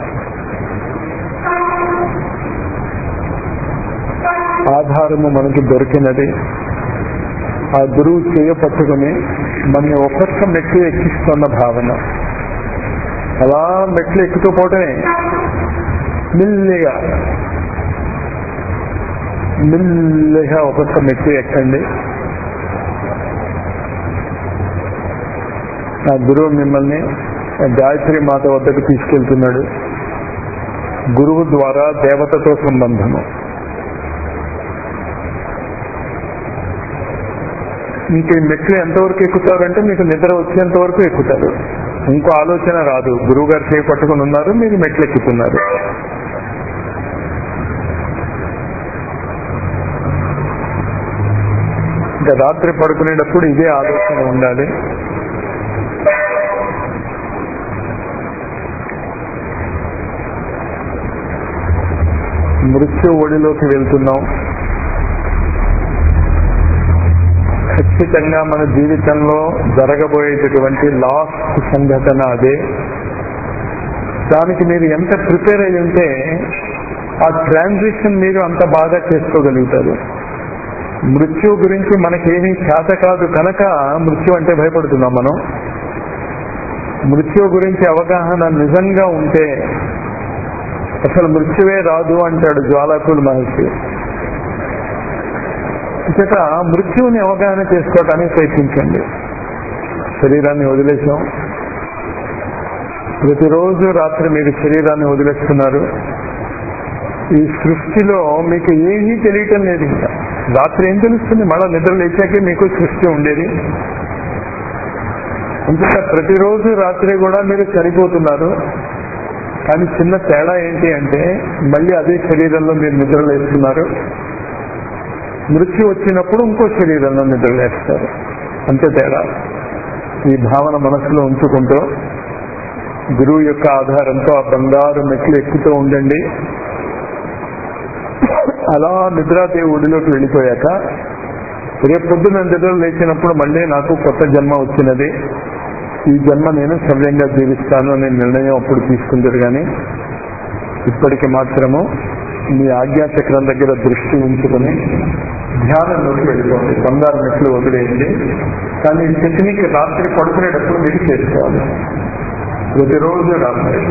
B: ఆధారము మనకి దొరికినది ఆ గురువు చేయపట్టుకుని మన ఒక్కొక్క మెట్లు ఎక్కిస్తున్న భావన అలా మెట్లు ఎక్కుతూ పోవటమే మెల్లిగా మెల్లిగా ఒక్కొక్క మెట్లు ఎక్కండి ఆ గురువు మిమ్మల్ని ఆ గాయత్రి మాత వద్దకు తీసుకెళ్తున్నాడు గురువు ద్వారా దేవతతో సంబంధము మీకు ఈ మెట్లు ఎంతవరకు ఎక్కుతారంటే మీకు నిద్ర వచ్చేంత వరకు ఎక్కుతారు ఇంకో ఆలోచన రాదు గురువు గారు చేయి పట్టుకుని ఉన్నారు మీరు మెట్లు ఎక్కుతున్నారు ఇంకా రాత్రి పడుకునేటప్పుడు ఇదే ఆలోచన ఉండాలి మృత్యు ఒడిలోకి వెళ్తున్నాం ఖచ్చితంగా మన జీవితంలో జరగబోయేటటువంటి లాస్ట్ సంఘటన అదే దానికి మీరు ఎంత ప్రిపేర్ అయి ఉంటే ఆ ట్రాన్సిషన్ మీరు అంత బాగా చేసుకోగలుగుతారు మృత్యు గురించి మనకేమీ చేత కాదు కనుక మృత్యు అంటే భయపడుతున్నాం మనం మృత్యు గురించి అవగాహన నిజంగా ఉంటే అసలు మృత్యువే రాదు అంటాడు జ్వాలాకులు మహర్షి చేత మృత్యువుని అవగాహన చేసుకోవటానికి ప్రయత్నించండి శరీరాన్ని వదిలేసాం ప్రతిరోజు రాత్రి మీరు శరీరాన్ని వదిలేస్తున్నారు ఈ సృష్టిలో మీకు ఏమీ తెలియటం లేదు ఇంకా రాత్రి ఏం తెలుస్తుంది మళ్ళా నిద్ర లేచాకే మీకు సృష్టి ఉండేది అంతేత ప్రతిరోజు రాత్రి కూడా మీరు చనిపోతున్నారు కానీ చిన్న తేడా ఏంటి అంటే మళ్ళీ అదే శరీరంలో మీరు నిద్రలేస్తున్నారు మృత్యు వచ్చినప్పుడు ఇంకో శరీరంలో నిద్రలేస్తారు అంతే తేడా ఈ భావన మనసులో ఉంచుకుంటూ గురువు యొక్క ఆధారంతో ఆ బంగారు మెట్లు ఎక్కుతూ ఉండండి అలా నిద్రాదేవి ఒడిలోకి వెళ్ళిపోయాక రేపు పొద్దున నిద్ర లేచినప్పుడు మళ్ళీ నాకు కొత్త జన్మ వచ్చినది ఈ జన్మ నేను సవ్యంగా జీవిస్తాను అనే నిర్ణయం అప్పుడు తీసుకుంటారు కానీ ఇప్పటికి మాత్రము మీ ఆజ్ఞాచక్రం దగ్గర దృష్టి ఉంచుకొని ధ్యానంలోకి వెళ్ళిపోండి బంగారు మెట్లు వదిలేయండి కానీ ఈ టెక్నిక్ రాత్రి పడుకునేటప్పుడు మీరు చేసుకోవాలి ప్రతిరోజు రాత్రి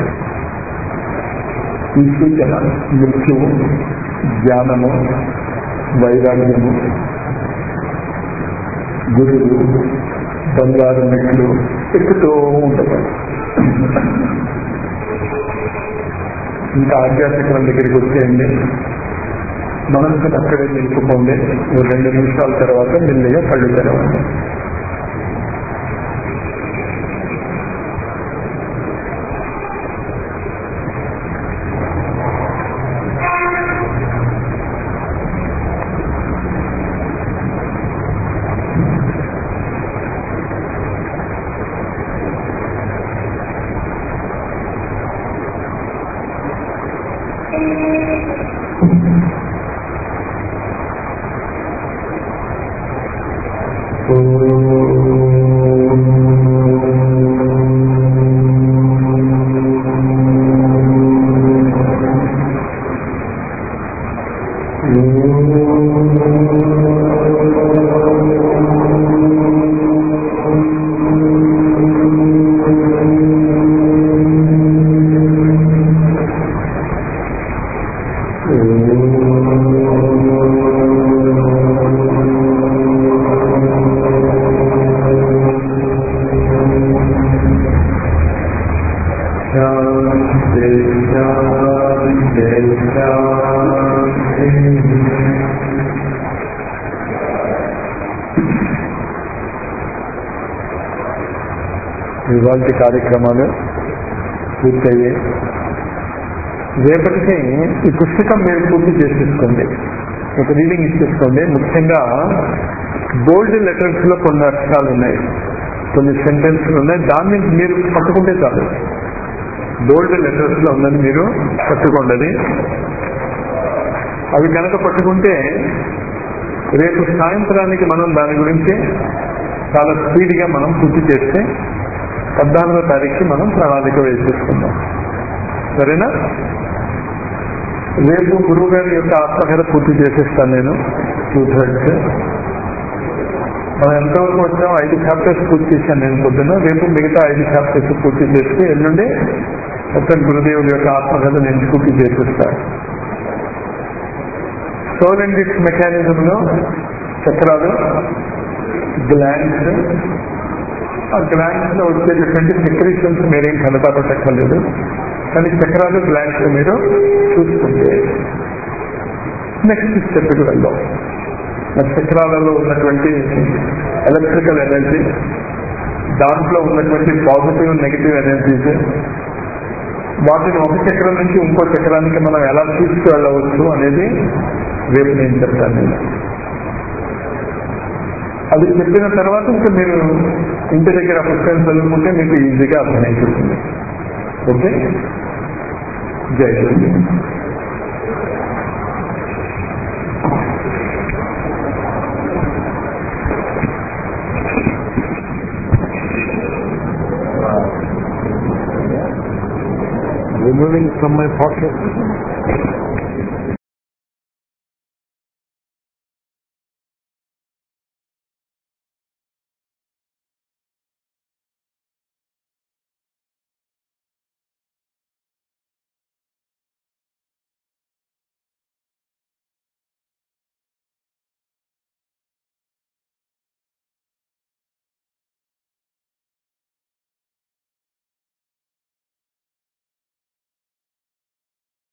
B: ఈ సూచన మృత్యువు జ్ఞానము వైరాగ్యము గురువు బంగారు మెట్లు ఎక్కుతూ ఉంటారు ఇంకా ఆధ్యాత్మికం దగ్గరికి వచ్చేయండి మనసుకు అక్కడే నిలుపుకోండి ఓ రెండు నిమిషాల తర్వాత మెల్లిగా కళ్ళు తెరవండి శాంతి శాంతి శాంతి ఇవాళ కార్యక్రమాలు పూర్తయ్యాయి రేపటికి ఈ పుస్తకం మీరు పూర్తి చేసేసుకోండి ఒక రీడింగ్ ఇచ్చేసుకోండి ముఖ్యంగా బోల్డ్ లెటర్స్ లో కొన్ని అక్షరాలు ఉన్నాయి కొన్ని సెంటెన్స్లు ఉన్నాయి దాన్ని మీరు పట్టుకుంటే చాలు బోల్డ్ లెటర్స్ లో ఉన్నది మీరు పట్టుకోండి అవి కనుక పట్టుకుంటే రేపు సాయంత్రానికి మనం దాని గురించి చాలా స్పీడ్గా మనం పూర్తి చేస్తే పద్నాలుగో తారీఖుకి మనం ప్రణాళిక వేసేసుకుందాం సరేనా రేపు గురువు గారి యొక్క ఆత్మకథ పూర్తి చేసేస్తాను నేను టూ థర్డ్స్ మనం ఎంతవరకు వచ్చాం ఐదు చాప్టర్స్ పూర్తి చేశాను నేను పొద్దున్న రేపు మిగతా ఐదు చాప్టర్స్ పూర్తి చేస్తే ఎల్లుండి మొత్తం గురుదేవుడి యొక్క ఆత్మకథ నేను పూర్తి చేసేస్తాను సోల్ అండ్ డిస్క్ మెకానిజంలో చక్రాలు గ్లాండ్స్ ఆ గ్లాండ్స్ లో వచ్చేటటువంటి సెక్రేషన్స్ మీరేం కనపడక్కర్లేదు కానీ చక్రాలు గ్లాండ్స్ మీరు చూసుకుంటే నెక్స్ట్ స్టెప్కి వెళ్దాం ఆ చక్రాలలో ఉన్నటువంటి ఎలక్ట్రికల్ ఎనర్జీ దాంట్లో ఉన్నటువంటి పాజిటివ్ నెగిటివ్ ఎనర్జీస్ వాటిని ఒక చక్రం నుంచి ఇంకో చక్రానికి మనం ఎలా తీసుకువెళ్ళవచ్చు అనేది రేపు నేను చెప్తాను నేను అది చెప్పిన తర్వాత ఇంకా మీరు ఇంటి దగ్గర పుస్తకం చదువుకుంటే మీకు ఈజీగా అర్థమైపోతుంది ఓకే జై Hind
C: removing from my pocket.